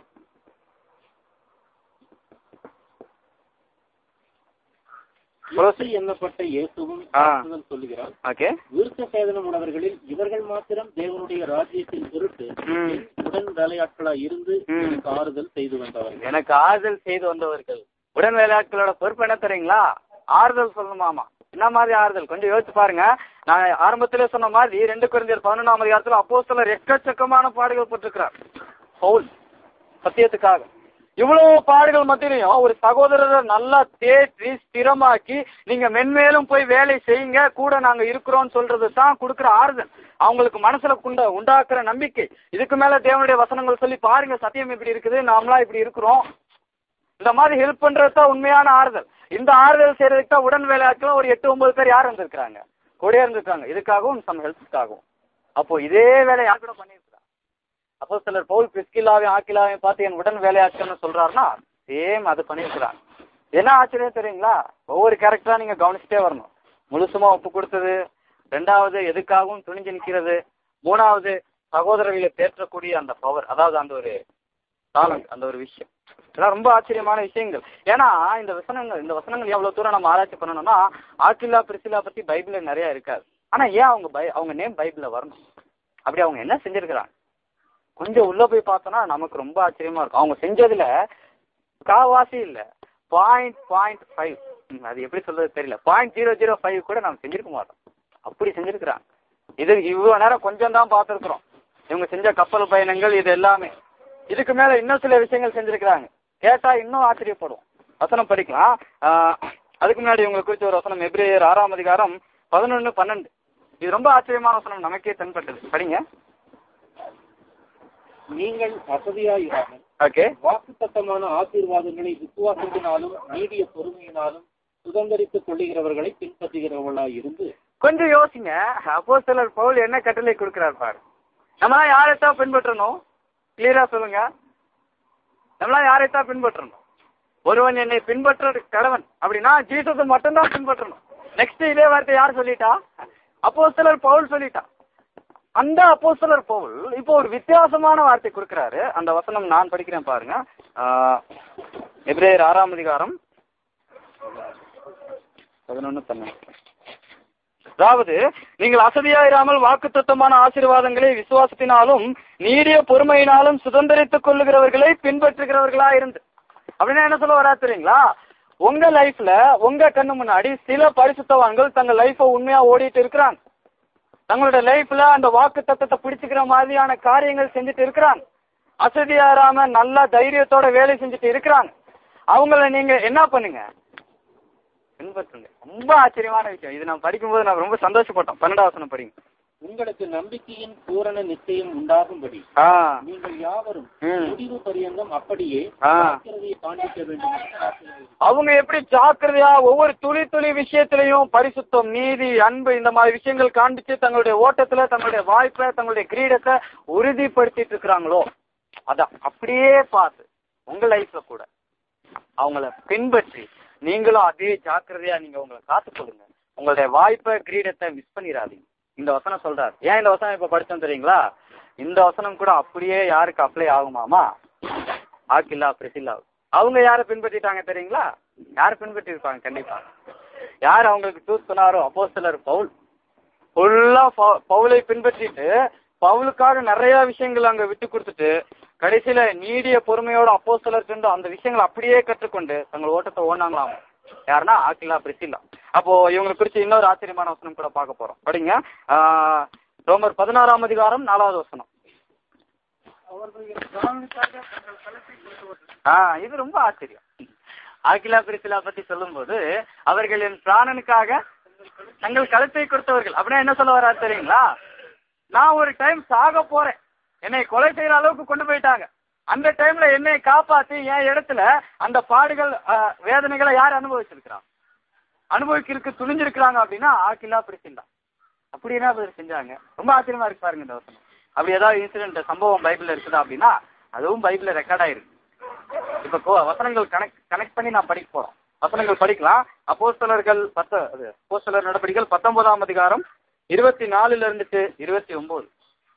கிறிஸ்து எண்ணப்பட்ட இயேசுவும் ஆ. சாட்சிகள் சொல்லுகிறார் ஓகே விருத்த சேதனம் உள்ளவர்களில் இவர்கள் மாத்திரம் தேவனுடைய ராஜ்யத்தின் பொருட்டு ம். என் உடன் வேலையாட்களா இருந்து ம். எனக்கு ஆறுதல் செய்து வந்தவர்கள் எனக்கு ஆறுதல் செய்து வந்தவர்கள் உடன் வேலையாட்களோட பொறுப்பு என்ன தெரியுங்களா ஆறுதல் சொல்லணுமாமா என்ன மாதிரி ஆறுதல் கொஞ்சம் யோசிச்சு பாருங்க நான் ஆரம்பத்திலே சொன்ன மாதிரி ரெண்டு குறைந்தர் பதினொன்றாம் அதிகாரத்துல அப்போ சிலர் எக்கச்சக்கமான பாடுகள் போட்டிருக்கிறார் பவுல் சத்தியத்துக்காக இவ்வளவு பாடுகள் மத்தியிலையும் ஒரு சகோதரரை நல்லா தேற்றி ஸ்திரமாக்கி நீங்க மென்மேலும் போய் வேலை செய்யுங்க கூட நாங்க இருக்கிறோம்னு சொல்றது தான் கொடுக்குற ஆறுதல் அவங்களுக்கு மனசுல குண்ட உண்டாக்குற நம்பிக்கை இதுக்கு மேல தேவனுடைய வசனங்கள் சொல்லி பாருங்க சத்தியம் இப்படி இருக்குது நாமளா இப்படி இருக்கிறோம் இந்த மாதிரி ஹெல்ப் பண்றது தான் உண்மையான ஆறுதல் இந்த ஆறுதல் செய்யறதுக்கு தான் உடன் வேலையாட்களும் ஒரு எட்டு ஒன்பது பேர் யார் இருந்திருக்காங்க கூட இருந்திருக்காங்க இதுக்காகவும் சம் ஹெல்ப்புக்காகவும் அப்போ இதே வேலை யார் கூட பண்ணியிருக்கிறாங்க அப்போ சிலர் பவுல் பிஸ்கிலாவையும் ஆக்கிலாவையும் பார்த்து என் உடன் வேலையாட்கள்னு சொல்றாருன்னா சேம் அது பண்ணியிருக்கிறாங்க என்ன ஆச்சரியம் தெரியுங்களா ஒவ்வொரு கேரக்டரா நீங்க கவனிச்சுட்டே வரணும் முழுசுமா ஒப்பு கொடுத்தது ரெண்டாவது எதுக்காகவும் துணிஞ்சு நிக்கிறது மூணாவது சகோதரர்களை தேற்றக்கூடிய அந்த பவர் அதாவது அந்த ஒரு தாளம் அந்த ஒரு விஷயம் இதெல்லாம் ரொம்ப ஆச்சரியமான விஷயங்கள் ஏன்னா இந்த வசனங்கள் இந்த வசனங்கள் எவ்வளவு தூரம் நம்ம ஆராய்ச்சி பண்ணணும்னா ஆக்கிலா பிரிசிலா பத்தி பைபிள்ல நிறைய இருக்காது ஆனா ஏன் அவங்க பை அவங்க நேம் பைபிள்ல வரணும் அப்படி அவங்க என்ன செஞ்சிருக்கிறாங்க கொஞ்சம் உள்ள போய் பார்த்தோம்னா நமக்கு ரொம்ப ஆச்சரியமா இருக்கும் அவங்க செஞ்சதுல காவாசி இல்ல பாயிண்ட் பாயிண்ட் ஃபைவ் அது எப்படி சொல்றது தெரியல பாயிண்ட் ஜீரோ ஜீரோ ஃபைவ் கூட நம்ம செஞ்சிருக்க மாட்டோம் அப்படி செஞ்சிருக்கிறாங்க இது இவ்வளவு நேரம் கொஞ்சம் தான் பார்த்துருக்குறோம் இவங்க செஞ்ச கப்பல் பயணங்கள் இது எல்லாமே இதுக்கு மேல இன்னும் சில விஷயங்கள் செஞ்சிருக்கிறாங்க கேட்டா இன்னும் ஆச்சரியப்படும் வசனம் படிக்கலாம் ஆஹ், அதுக்கு முன்னாடி இவங்களை குறித்து ஒரு வசனம் எப்ரேயர் ஆறாம் அதிகாரம் பதினொன்னு பன்னெண்டு இது ரொம்ப ஆச்சரியமான வசனம் நமக்கே தென்பட்டது படிங்க நீங்கள் அசதியாயிராமல் ஓகே வாக்குத்தத்தமான ஆசீர்வாதங்களை விசுவாசத்தினாலும் நீடிய பொறுமையினாலும் சுதந்திரித்துக் கொள்ளுகிறவர்களை பின்பற்றுகிறவர்களாய் இருந்து கொஞ்சம் யோசிங்க அப்போ சிலர் பவுல் என்ன கட்டளை கொடுக்கிறார் பாரு நம்மளாம் யாரைத்தான் பின்பற்றணும் கிளியரா சொல்லுங்க நம்மளாம் யாரைத்தான் பின்பற்றணும் ஒருவன் என்னை பின்பற்ற கடவன் அப்படின்னா ஜீசஸ் மட்டும்தான் பின்பற்றணும் நெக்ஸ்ட் இதே வார்த்தை யார் சொல்லிட்டா அப்போ சிலர் பவுல் சொல்லிட்டா அந்த அப்போஸ்தலர் பவுல் இப்போ ஒரு வித்தியாசமான வார்த்தை கொடுக்கிறாரு அந்த வசனம் நான் படிக்கிறேன் பாருங்க ஆஹ், எபிரேயர் ஆறாம் அதிகாரம் பதினொன்னு பன்னெண்டு அதாவது நீங்கள் அசதியாயிராமல் வாக்குத்தத்தமான ஆசீர்வாதங்களை விசுவாசத்தினாலும் நீடிய பொறுமையினாலும் சுதந்திரித்துக் கொள்ளுகிறவர்களை பின்பற்றுகிறவர்களா இருந்து அப்படின்னா என்ன சொல்ல வரா தெரியுங்களா உங்க லைஃப்ல உங்க கண்ணு முன்னாடி சில பரிசுத்தவான்கள் தங்க லைஃப உண்மையா ஓடிட்டு இருக்கிறாங்க தங்களோட லைஃப்ல அந்த வாக்கு தத்தத்தை பிடிச்சுக்கிற மாதிரியான காரியங்கள் செஞ்சுட்டு இருக்கிறாங்க அசதியாராம நல்லா தைரியத்தோட வேலை செஞ்சுட்டு இருக்கிறாங்க அவங்கள நீங்க என்ன பண்ணுங்க பின்பற்றுங்க ரொம்ப ஆச்சரியமான விஷயம் இது நான் படிக்கும்போது நான் ரொம்ப சந்தோஷப்பட்டோம் பன்னெண்டாம் வசனம் படிங்க உங்களுக்கு நம்பிக்கையின் பூரண நிச்சயம் உண்டாகும்படி ஆ நீங்கள் யாவரும் ம். முடிவு பரியந்தம் அப்படியே ஆ. ஜாக்கிரதையை காண்பிக்க வேண்டும் என்று ஆசையாயிருக்கிறேன். அவங்க எப்படி ஜாக்கிரதையா ஒவ்வொரு துளி துளி விஷயத்திலையும் பரிசுத்தம் நீதி அன்பு இந்த மாதிரி விஷயங்கள் காண்பிச்சு தங்களுடைய ஓட்டத்துல தங்களுடைய வாய்ப்பை தங்களுடைய கிரீடத்தை உறுதிப்படுத்திட்டு இருக்கிறாங்களோ அதான் அப்படியே பார்த்து உங்க லைஃப்ல கூட அவங்கள பின்பற்றி நீங்களும் அதே ஜாக்கிரதையா நீங்க உங்களை காத்துக்கொள்ளுங்க உங்களுடைய வாய்ப்பை கிரீடத்தை மிஸ் பண்ணிடாதீங்க இந்த வசனம் சொல்றாரு ஏன் இந்த வசனம் இப்ப படிச்சோம் தெரியுங்களா இந்த வசனம் கூட அப்படியே யாருக்கு அப்ளை ஆகுமாமா ஆக்கில்லா பிரிசில்லா அவங்க யாரை பின்பற்றிட்டாங்க தெரியுங்களா யார் பின்பற்றி இருப்பாங்க கண்டிப்பா யார் அவங்களுக்கு சூஸ் பண்ணாரோ அப்போஸ்தலர் பவுல் ஃபுல்லா பவுலை பின்பற்றிட்டு பவுலுக்காக நிறைய விஷயங்கள் அங்க விட்டு கொடுத்துட்டு கடைசியில நீடிய பொறுமையோட அப்போஸ்தலர் சென்று அந்த விஷயங்களை அப்படியே கற்றுக்கொண்டு தங்கள் ஓட்டத்தை ஓடினாங்களாம் யாருன்னா ஆக்கிலா பிரிசில்லா அப்போ இவங்களை குறித்து இன்னொரு ஆச்சரியமான வசனம் கூட பார்க்க போறோம் படிங்க ஆஹ் ரோமர் பதினாறாம் அதிகாரம் நாலாவது வசனம் அவர்கள் என் பிராணனுக்காக தங்கள் களத்தை கொடுத்தவர்கள் ஆ இது ரொம்ப ஆச்சரியம் ஆக்கிலா பிரிசிலா பத்தி சொல்லும்போது அவர்கள் என் பிராணனுக்காக தங்கள் கழுத்தை கொடுத்தவர்கள் அப்படின்னா என்ன சொல்ல வர்றாரு தெரியுங்களா நான் ஒரு டைம் சாக போறேன் என்னை கொலை செய்யற அளவுக்கு கொண்டு போயிட்டாங்க அந்த டைம்ல என்னை காப்பாத்தி என் இடத்துல அந்த பாடுகள் ஆ, வேதனைகளை யார் அனுபவிச்சிருக்கிறான் அனுபவிக்கிறதுக்கு துணிஞ்சிருக்கிறாங்க அப்படின்னா ஆக்கிலா பிரிசிலா அப்படி என்ன பதில் செஞ்சாங்க ரொம்ப ஆச்சரியமா இருக்கு பாருங்க இந்த வசனம் அப்படி ஏதாவது இன்சிடென்ட் சம்பவம் பைபிள்ல இருக்குதா அப்படின்னா அதுவும் பைபிள்ல ரெக்கார்ட் ஆயிருக்கு இப்ப கோ- வசனங்கள் கனெக்ட் கனெக்ட் பண்ணி நான் படிக்க போறோம் வசனங்கள் படிக்கலாம் அப்போஸ்தலர்கள் பத்த அது அப்போஸ்தலர் நடவடிக்கைகள் பத்தொன்பதாம் அதிகாரம் இருபத்தி நாலுல இருந்துட்டு இருபத்தி ஒன்பது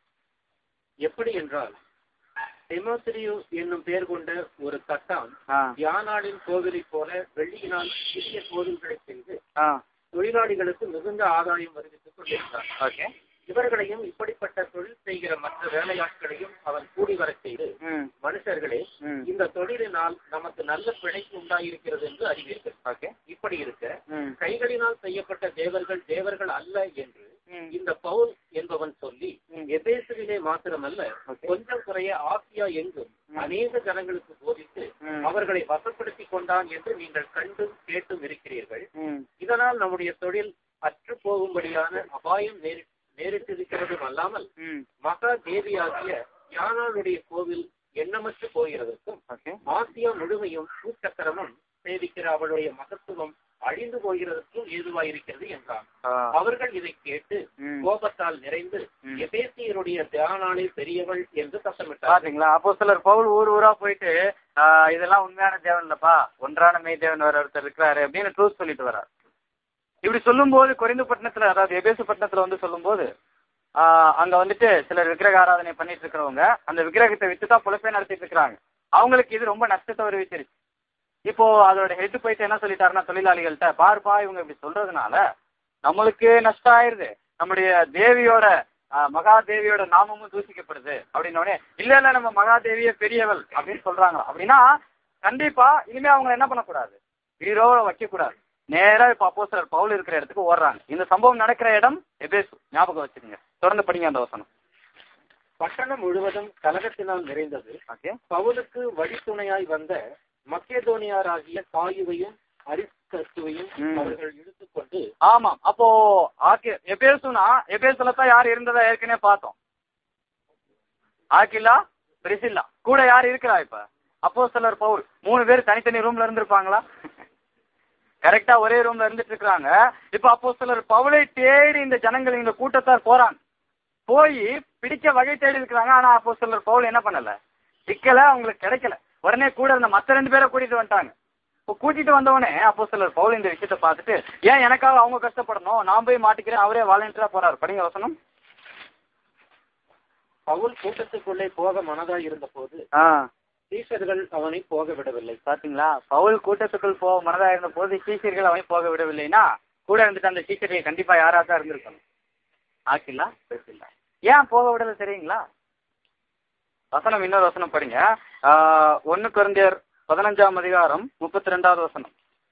எப்படி என்றால் தெமோத்திரியு என்னும் பெயர் கொண்ட ஒரு தட்டான் ஆ யானாளின் கோவிலைப் போல வெள்ளியினால் சிறிய கோவில்களை செய்து ஆ தொழிலாளிகளுக்கு மிகுந்த ஆதாயம் வருவித்துக் கொண்டிருந்தார் ஓகே இவர்களையும் இப்படிப்பட்ட தொழில் செய்கிற மற்ற வேலையாட்களையும் அவன் கூடி வரச் செய்து ம் மனுஷர்களே ம் இந்த தொழிலினால் நமக்கு நல்ல பிழைப்பு உண்டாயிருக்கிறது என்று அறிவீர்கள் ஓகே இப்படி இருக்க ம் கைகளினால் செய்யப்பட்ட தேவர்கள் தேவர்கள் அல்ல என்று ம் இந்த பவுல் என்பவன் சொல்லி ம். எபேசுவிலே மாத்திரமல்ல Okay. கொஞ்சம் குறைய ஆசியா எங்கும் ம். அநேக ஜனங்களுக்கு போதித்து ம். அவர்களை வசப்படுத்திக் கொண்டான் என்று நீங்கள் கண்டும் கேட்டும் இருக்கிறீர்கள் ம் இதனால் நம்முடைய தொழில் அற்று போகும்படியான அபாயம் நேரி நேரிட்டிருக்கிறதும் அல்லாமல் ம் மகா தேவியாகிய யானாளுடைய கோவில் எண்ணமற்று போகிறதற்கும் ஓகே ஆசியா முழுமையும் பூச்சக்கரமும் சேவிக்கிற அவளுடைய மகத்துவம் அழிந்து போகிறதற்கும் ஏதுவாயிருக்கிறது என்றான் ஆ அவர்கள் இதை கேட்டு ம் கோபத்தால் நிறைந்து ம். எபேசியருடைய தியானாலே பெரியவள் என்று சத்தமிட்டார் பாத்தீங்களா அப்போ சிலர் பவுல் ஊர் ஊரா போயிட்டு ஆ, இதெல்லாம் உண்மையான தேவன் இல்லப்பா ஒன்றான மெய் தேவன் வேற ஒருத்தர் இருக்கிறாரு அப்படின்னு ட்ரூத் சொல்லிட்டு வர்றார் இப்படி சொல்லும்போது குறைந்த பட்டணத்துல அதாவது எபேசு பட்டணத்துல வந்து சொல்லும்போது ஆ, அங்க வந்துட்டு சிலர் விக்கிரக ஆராதனை பண்ணிட்டு இருக்கிறவங்க அந்த விக்கிரகத்தை வித்து தான் பொழப்பே நடத்திட்டு இருக்கிறாங்க அவங்களுக்கு இது ரொம்ப நஷ்டத்தை வருவிச்சிருச்சு இப்போ அதோட ஹெட் போயிட்டு என்ன சொல்லிட்டாருன்னா தொழிலாளிகள்கிட்ட பாருப்பா இவங்க இப்படி சொல்றதுனால நம்மளுக்கு நஷ்டம் ஆயிருது நம்முடைய தேவியோட ஆஹ், மகாதேவியோட நாமமும் தூசிக்கப்படுது அப்படின்ன உடனே இல்ல இல்ல நம்ம மகாதேவியே பெரியவள் அப்படின்னு சொல்றாங்க அப்படின்னா கண்டிப்பா இனிமே அவங்க என்ன பண்ணக்கூடாது ஹீரோவை வைக்க கூடாது நேரா இப்ப அப்போஸ்தலர் பவுல் இருக்கிற இடத்துக்கு ஓடுறாங்க இந்த சம்பவம் நடக்கிற இடம் எபேசு ஞாபகம் வச்சுக்கோங்க தொடர்ந்து படிங்க அந்த வசனம் பட்டணம் முழுவதும் கலகத்தினால் நிறைந்தது ஓகே பவுலுக்கு வழித்துணையாய் வந்த மக்கேதோனியாராகிய காயுவையும் அரிஸ்தத்துவையும் ம். அவர்கள் இழுத்துக்கொண்டு ஆமாம் அப்போ ஆக்கி எபேசுனா எபேசுல தான் யார் இருந்ததா ஏற்கனவே பார்த்தோம் ஆக்கிலா பிரிசில்லா கூட யார் இருக்கிறா இப்ப அப்போ சிலர் பவுல் மூணு பேர் தனித்தனி ரூம்ல இருந்திருப்பாங்களா கரெக்டா ஒரே ரூம்ல இருந்துட்டு இருக்காங்க இப்ப அப்போ சிலர் பவுலை தேடி இந்த ஜனங்கள் இந்த கூட்டத்தார் போறாங்க போய் பிடிக்க வகை தேடி இருக்கிறாங்க ஆனா அப்போ சிலர் பவுல் என்ன பண்ணல சிக்கல அவங்களுக்கு கிடைக்கல உடனே கூட இருந்த மத்த ரெண்டு பேரை கூட்டிட்டு வந்துட்டாங்க இப்போ கூட்டிட்டு வந்தவனே அப்போ சிலர் பவுல் இந்த விஷயத்தை பார்த்துட்டு ஏன் எனக்காக அவங்க கஷ்டப்படணும் நான் போய் மாட்டிக்கிறேன் அவரே வாலண்டியரா போறாரு படிங்க வசனம் பவுல் கூட்டத்துக்குள்ளே போக மனதாய் இருந்தபோது ஆ சீஷர்கள் அவனை போக விடவில்லை பாத்தீங்களா பவுல் கூட்டத்துக்குள் போக மனதா இருந்த போது சீஷர்கள் அவனை போக விடவில்லைன்னா கூட இருந்துட்டு அந்த சீஷர்கள் கண்டிப்பா யாரா தான் இருந்திருக்கணும் ஆக்கில்லா பேசில்லா ஏன் போக விடல தெரியுங்களா வசனம் இன்னொரு வசனம் படிங்க ஆஹ் ஒன்னு குழந்தையர் பதினஞ்சாம் அதிகாரம் முப்பத்தி ரெண்டாவது வசனம்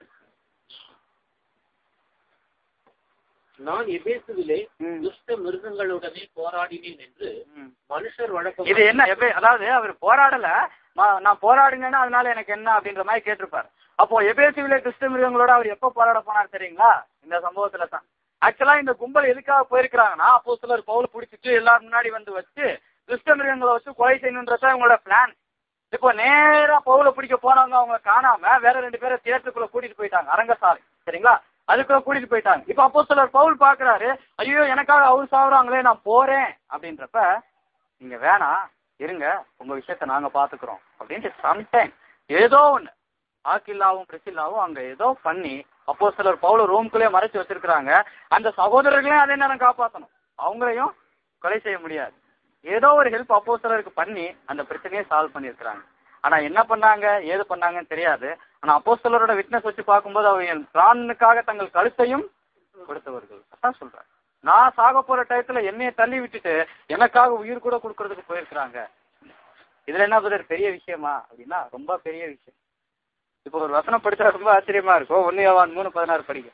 நான் எபேசுவிலே ம். துஷ்ட மிருகங்களுடனே போராடினேன் என்று ம். மனுஷர் வழக்கம் இது என்ன எப்ப அதாவது அவர் போராடல ம- நான் போராடுங்கன்னா அதனால எனக்கு என்ன அப்படின்ற மாதிரி கேட்டிருப்பாரு அப்போ எபேசிவிலே கிறிஸ்து மிருகங்களோட அவர் எப்ப போராட போனார் தெரியுங்களா இந்த சம்பவத்துல தான் ஆக்சுவலா இந்த கும்பல் எதுக்காக போயிருக்கிறாங்கன்னா அப்போ சிலர் பவுல் பிடிச்சிட்டு எல்லாரும் முன்னாடி வந்து வச்சு கிறிஸ்த மிருகங்களை வச்சு கொலை செய்யணுன்றத அவங்களோட பிளான் இப்போ நேரா பவுல பிடிக்க போனவங்க அவங்க காணாம வேற ரெண்டு பேரை தியேட்டருக்குள்ள கூட்டிட்டு போயிட்டாங்க அரங்கசாலை சரிங்களா அதுக்குள்ள கூட்டிட்டு போயிட்டாங்க இப்ப அப்போ சிலர் பவுல் பாக்குறாரு ஐயோ எனக்காக அவர் சாவுறாங்களே நான் போறேன் அப்படின்றப்ப நீங்க வேணாம் இருங்க உங்க விஷயத்த நாங்க பாத்துக்கிறோம் அப்படின்ட்டு சம்டைம் ஏதோ ஒண்ணு ஆக்கில்லாவும் பிரிசில்லாவும் அங்க ஏதோ பண்ணி அப்போ சிலர் பவுல ரூம்குள்ளே மறைச்சு வச்சிருக்கிறாங்க அந்த சகோதரர்களையும் அதே நேரம் காப்பாத்தணும் அவங்களையும் கொலை செய்ய முடியாது ஏதோ ஒரு ஹெல்ப் அப்போ சிலருக்கு பண்ணி அந்த பிரச்சனையை சால்வ் பண்ணியிருக்கிறாங்க ஆனா என்ன பண்ணாங்க ஏது பண்ணாங்கன்னு தெரியாது ஆனா அப்போ சிலரோட விட்னஸ் வச்சு பார்க்கும்போது அவங்க என் பிராணனுக்காக தங்கள் கழுத்தையும் கொடுத்தவர்கள் அதான் சொல்றேன் நான் சாக போற டயத்துல என்னைய தள்ளி விட்டுட்டு எனக்காக உயிர் கூட கொடுக்கறதுக்கு போயிருக்கிறாங்க இதுல என்ன பிரதர் பெரிய விஷயமா அப்படின்னா ரொம்ப பெரிய விஷயம் இப்போ ஒரு வசனம் படிச்சா ரொம்ப ஆச்சரியமா இருக்கும் ஒன்னு யோவான் மூணு பதினாறு படிக்க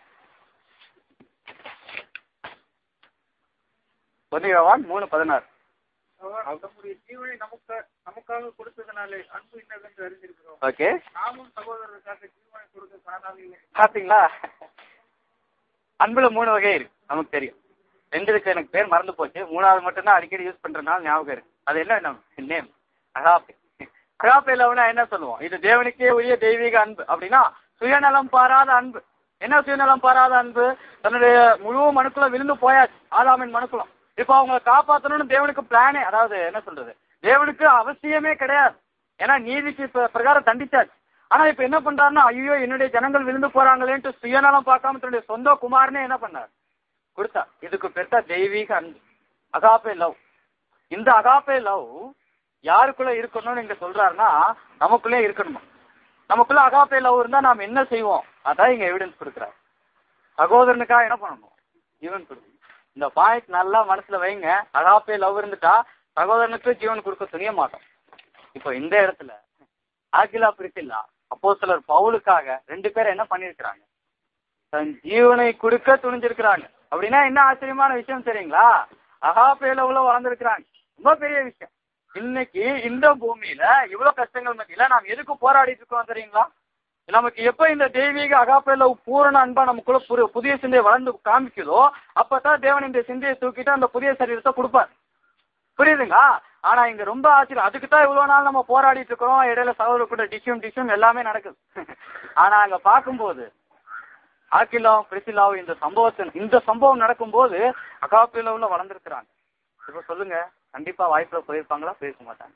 ஒன்னு யோவான் மூணு பதினாறு அவர் தம்முடைய ஜீவனை நமக்கு நமக்காக கொடுத்ததனாலே அன்பு என்னவென்று அறிந்திருக்கிறோம் ஓகே நாமும் சகோதரருக்காக ஜீவனை கொடுக்க காணாதீங்க பாத்தீங்களா அன்புல மூணு வகை இருக்கு நமக்கு தெரியும் ரெண்டு இருக்கு எனக்கு பேர் மறந்து போச்சு மூணாவது மட்டும்தான் அடிக்கடி யூஸ் பண்றதுனால ஞாபகம் இருக்கு அது என்ன நம்ம நேம் அகாப்பே அகாப்பே லவ்னா என்ன சொல்லுவோம் இது தேவனுக்கே உரிய தெய்வீக அன்பு அப்படின்னா சுயநலம் பாராத அன்பு என்ன சுயநலம் பாராத அன்பு தன்னுடைய முழு மனுக்குள்ள விழுந்து போயாச்சு ஆதாமின் மனுக்குலம் இப்போ அவங்களை காப்பாத்தணும்னு தேவனுக்கு பிளானே அதாவது என்ன சொல்றது தேவனுக்கு அவசியமே கிடையாது ஏன்னா நீதிக்கு இப்ப பிரகாரம் தண்டிச்சாச்சு ஆனா இப்ப என்ன பண்றாருன்னா ஐயோ என்னுடைய ஜனங்கள் விழுந்து போறாங்களேன்ட்டு சுயநலம் பார்க்காம தன்னுடைய சொந்த குமாரனே என்ன பண்ணார் கொடுத்தா இதுக்கு பெருசா தெய்வீக அன்பு அகாப்பே லவ் இந்த அகாப்பே லவ் யாருக்குள்ள இருக்கணும்னு இங்க சொல்றாருன்னா நமக்குள்ளே இருக்கணுமா நமக்குள்ள அகாப்பே லவ் இருந்தா நாம் என்ன செய்வோம் அதான் இங்க எவிடன்ஸ் கொடுக்குறாரு சகோதரனுக்காக என்ன பண்ணணும் ஜீவன் கொடுக்கணும் இந்த பாயிண்ட் நல்லா மனசுல வைங்க அகாப்பே லவ் இருந்துட்டா சகோதரனுக்கு ஜீவன் கொடுக்க துணிய மாட்டோம் இப்போ இந்த இடத்துல ஆகிலா பிரிசில்லா அப்போ சிலர் பவுலுக்காக ரெண்டு பேரும் என்ன பண்ணிருக்கிறாங்க தன் ஜீவனை கொடுக்க துணிஞ்சிருக்கிறாங்க அப்படின்னா என்ன ஆச்சரியமான விஷயம் தெரியுங்களா அகாப்பேல உள்ள வளர்ந்துருக்கிறாங்க ரொம்ப பெரிய விஷயம் இன்னைக்கு இந்த பூமியில இவ்வளவு கஷ்டங்கள் மத்தியில நாம் எதுக்கு போராடிட்டு இருக்கோம் தெரியுங்களா நமக்கு எப்ப இந்த தெய்வீக அகாப்பேல பூரண அன்பா நமக்குள்ள புது புதிய சிந்தையை வளர்ந்து காமிக்குதோ அப்பதான் தேவன் இந்த சிந்தையை தூக்கிட்டு அந்த புதிய சரீரத்தை கொடுப்பார் புரியுதுங்களா ஆனா இங்க ரொம்ப ஆச்சரியம் அதுக்கு தான் இவ்வளவு நாள் நம்ம போராடிட்டு இருக்கிறோம் இடையில சகோதரர் கூட டிஷ்யூம் டிஷ்யூம் எல்லாமே நடக்குது ஆனா அங்க பார்க்கும்போது ஆக்கிலாவும் பிரிசிலாவும் இந்த சம்பவத்தை இந்த சம்பவம் நடக்கும்போது அகாப்பிலவுல வளர்ந்துருக்கிறாங்க இப்ப சொல்லுங்க கண்டிப்பா வாய்ப்புல போயிருப்பாங்களா போயிருக்க மாட்டாங்க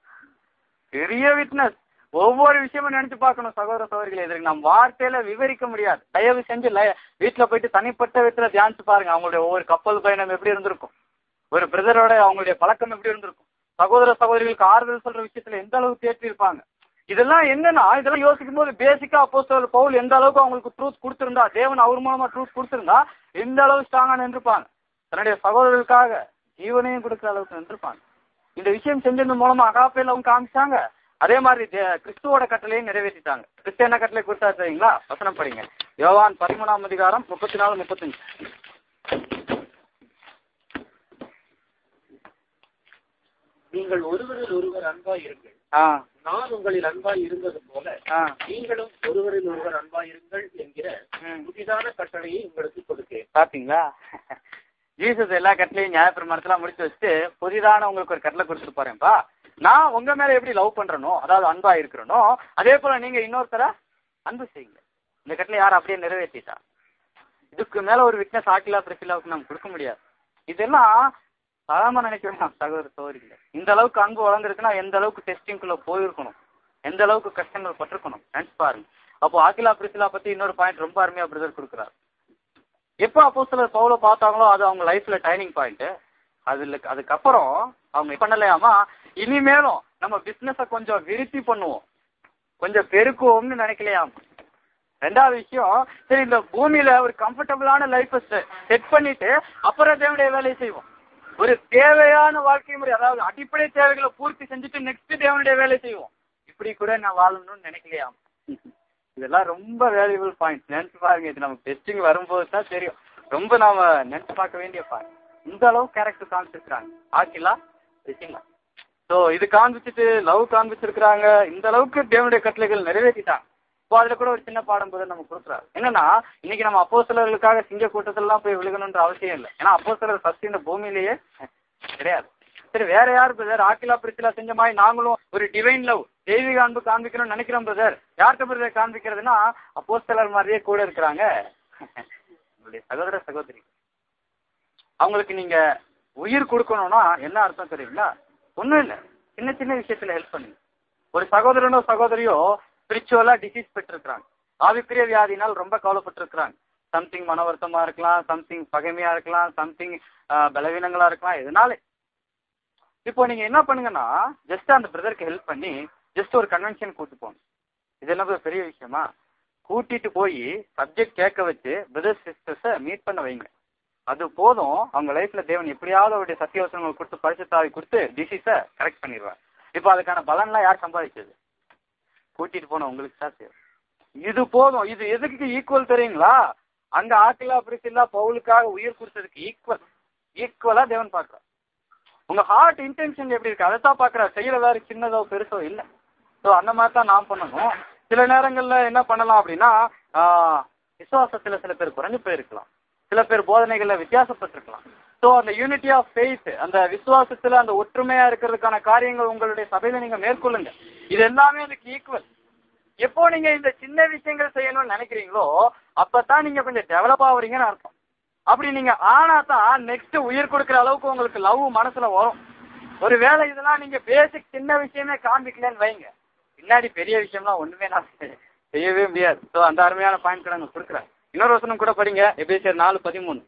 பெரிய விட்னஸ் ஒவ்வொரு விஷயமும் நினைச்சு பார்க்கணும் சகோதர சகோதரிகளை எதிர்க்கு நம்ம வார்த்தையில விவரிக்க முடியாது தயவு செஞ்சு ல- வீட்டுல போயிட்டு தனிப்பட்ட விதத்துல தியானிச்சு பாருங்க அவங்களுடைய ஒவ்வொரு கப்பல் பயணம் எப்படி இருந்திருக்கும் ஒரு பிரதரோட அவங்களுடைய பழக்கம் எப்படி இருந்திருக்கும் சகோதர சகோதரிகளுக்கு ஆறுதல் சொல்ற விஷயத்துல எந்த அளவுக்கு தேற்றி இருப்பாங்க இதெல்லாம் என்னன்னா இதெல்லாம் யோசிக்கும் போது பேசிக்கா அப்போ பவுல் எந்த அளவுக்கு அவங்களுக்கு ட்ரூத் கொடுத்திருந்தா தேவன் அவர் மூலமா ட்ரூத் கொடுத்திருந்தா எந்த அளவு ஸ்ட்ராங்கா நின்றுப்பாங்க தன்னுடைய சகோதரர்களுக்காக ஜீவனையும் கொடுக்குற அளவுக்கு நின்றுப்பாங்க இந்த விஷயம் செஞ்சது மூலமா அகாப்பையில் அவங்க காமிச்சாங்க அதே மாதிரி தே- கிறிஸ்துவோட கட்டளையும் நிறைவேற்றிட்டாங்க கிறிஸ்து என்ன கட்டளை கொடுத்தா தெரியுங்களா வசனம் படிங்க யோவான் பதிமூணாம் அதிகாரம் முப்பத்தி நாலு முப்பத்தஞ்சு நீங்கள் ஒருவரில் ஒருவர் அன்பாய் இருங்கள் ஆ நான் உங்களில் அன்பாய் இருந்தது போல ஆ நீங்களும் ஒருவரில் ஒருவர் அன்பாய் இருங்கள் என்கிற ம். புதிதான கட்டளையை உங்களுக்கு கொடுத்தேன் பாத்தீங்களா ஜீசஸ் எல்லா கட்டளையும் நியாயப்பிரமாணத்தெல்லாம் முடிச்சு வச்சுட்டு புதிதான உங்களுக்கு ஒரு கட்டளை கொடுத்துட்டு போறேன்ப்பா நான் உங்க மேல எப்படி லவ் பண்றனோ அதாவது அன்பா இருக்கிறனோ அதே போல நீங்க இன்னொருத்தர அன்பு செய்யுங்க இந்த கட்டளை யார் அப்படியே நிறைவேற்றிட்டா இதுக்கு மேல ஒரு விட்னஸ் ஆக்கிலா பிரசிலாவுக்கு நம்ம கொடுக்க முடியாது இதெல்லாம் சாதாரண நினைக்க வேண்டாம் சகோதர சகோதரிகளை இந்த அளவுக்கு அன்பு வளர்ந்துருக்குன்னா எந்த அளவுக்கு டெஸ்டிங்குள்ள போயிருக்கணும் எந்த அளவுக்கு கஷ்டங்கள் பட்டிருக்கணும் நினைச்சு பாருங்க அப்போ ஆக்கிலா பிரிசிலா பத்தி இன்னொரு பாயிண்ட் ரொம்ப அருமையா பிரதர் கொடுக்குறாரு எப்போ அப்போ சிலர் பவுல பார்த்தாங்களோ அது அவங்க லைஃப்ல டைனிங் பாயிண்ட் அதுல அதுக்கப்புறம் அவங்க என்ன பண்ணலையாமா இனிமேலும் நம்ம பிசினஸ கொஞ்சம் விருத்தி பண்ணுவோம் கொஞ்சம் பெருக்குவோம்னு நினைக்கலையாம் ரெண்டாவது விஷயம் சரி இந்த பூமியில ஒரு கம்ஃபர்டபுளான லைஃப் செட் பண்ணிட்டு அப்புறம் தேவனுடைய வேலையை செய்வோம் ஒரு தேவையான வாழ்க்கை முறை அதாவது அடிப்படை தேவைகளை பூர்த்தி செஞ்சுட்டு நெக்ஸ்ட் தேவனுடைய வேலை செய்வோம் இப்படி கூட நான் வாழணும்னு நினைக்கலையாம் இதெல்லாம் ரொம்ப வேல்யூபிள் பாயிண்ட் நினைச்சு பாருங்க இது நமக்கு டெஸ்டிங் வரும்போது தான் தெரியும் ரொம்ப நாம நினைச்சு பார்க்க வேண்டிய பாயிண்ட் இந்த அளவு கேரக்டர் காமிச்சிருக்காங்க ஆக்கிலா ரிசிங்களா ஸோ இது காண்பிச்சுட்டு லவ் காண்பிச்சிருக்கிறாங்க இந்த அளவுக்கு தேவனுடைய கட்டளைகள் நிறைவேற்றிட்டாங்க இப்போ அதுல கூட ஒரு சின்ன பாடம் போது நம்ம கொடுக்குறாரு என்னன்னா இன்னைக்கு நம்ம அப்போ சிலர்களுக்காக சிங்க கூட்டத்திலாம் போய் விழுகணுன்ற அவசியம் இல்லை ஏன்னா அப்போ சிலர் ஃபர்ஸ்ட் இந்த பூமியிலேயே கிடையாது சரி வேற யார் பிரதர் ஆக்கிலா பிரிச்சிலா செஞ்ச மாதிரி நாங்களும் ஒரு டிவைன் லவ் தெய்வீக அன்பு காண்பிக்கணும்னு நினைக்கிறோம் பிரதர் யார்கிட்ட பிரதர் காண்பிக்கிறதுனா அப்போ சிலர் மாதிரியே கூட இருக்கிறாங்க உங்களுடைய சகோதர சகோதரி அவங்களுக்கு நீங்க உயிர் கொடுக்கணும்னா என்ன அர்த்தம் தெரியுங்களா ஒண்ணும் இல்லை சின்ன சின்ன விஷயத்துல ஹெல்ப் பண்ணுங்க ஒரு சகோதரனோ சகோதரியோ ஸ்பிரிச்சுவலா டிசீஸ் பெற்றிருக்கிறாங்க ஆவிக்குரிய வியாதினால் ரொம்ப கவலைப்பட்டிருக்கிறாங்க சம்திங் மன வருத்தமா இருக்கலாம் சம்திங் பகைமையா இருக்கலாம் சம்திங் பலவீனங்களா இருக்கலாம் எதனால இப்போ நீங்க என்ன பண்ணுங்கன்னா ஜஸ்ட் அந்த பிரதருக்கு ஹெல்ப் பண்ணி ஜஸ்ட் ஒரு கன்வென்ஷன் கூட்டு போங்க இது என்ன ஒரு பெரிய விஷயமா கூட்டிட்டு போய் சப்ஜெக்ட் கேட்க வச்சு பிரதர்ஸ் சிஸ்டர்ஸை மீட் பண்ண வைங்க அது போதும் அவங்க லைஃப்ல தேவன் எப்படியாவது அவருடைய சத்தியவசனங்கள் கொடுத்து பரிசுத்தாவி கொடுத்து டிசீஸை கரெக்ட் பண்ணிடுவார் இப்போ அதுக்கான பலன்லாம் யார் சம்பாதிச்சது கூட்டிட்டு போன உங்களுக்கு தான் தேவை இது போதும் இது எதுக்கு ஈக்குவல் தெரியுங்களா அங்க ஆக்கிலா பிரிசில்லா பவுலுக்காக உயிர் கொடுத்ததுக்கு ஈக்குவல் ஈக்குவலா தேவன் பார்க்கிறார் உங்க ஹார்ட் இன்டென்ஷன் எப்படி இருக்கு அதை தான் பாக்குறாரு செய்யற வேற சின்னதோ பெருசோ இல்ல ஸோ அந்த மாதிரி தான் நாம் பண்ணணும் சில நேரங்கள்ல என்ன பண்ணலாம் அப்படின்னா ஆஹ், விசுவாசத்துல சில பேர் குறைஞ்சு போயிருக்கலாம் சில பேர் போதனைகள்ல வித்தியாசப்பட்டிருக்கலாம் ஸோ அந்த யூனிட்டி ஆஃப் ஃபெய்த் அந்த விசுவாசத்துல அந்த ஒற்றுமையா இருக்கிறதுக்கான காரியங்கள் உங்களுடைய சபையில நீங்க மேற்கொள்ளுங்க இது எல்லாமே அதுக்கு ஈக்குவல் எப்போ நீங்க இந்த சின்ன விஷயங்கள் செய்யணும்னு நினைக்கிறீங்களோ அப்பதான் நீங்க கொஞ்சம் டெவலப் ஆகுறீங்கன்னு அர்த்தம் அப்படி நீங்க ஆனா தான் நெக்ஸ்ட் உயிர் கொடுக்குற அளவுக்கு உங்களுக்கு லவ் மனசுல வரும் ஒரு வேளை இதெல்லாம் நீங்க பேசிக் சின்ன விஷயமே காண்பிக்கலன்னு வைங்க பின்னாடி பெரிய விஷயம்லாம் ஒண்ணுமே நான் செய்யவே முடியாது ஸோ அந்த அருமையான பாயிண்ட் கூட நான் கொடுக்குறேன் இன்னொரு வசனம் கூட படிங்க எபேசியர் நாலு பதிமூணு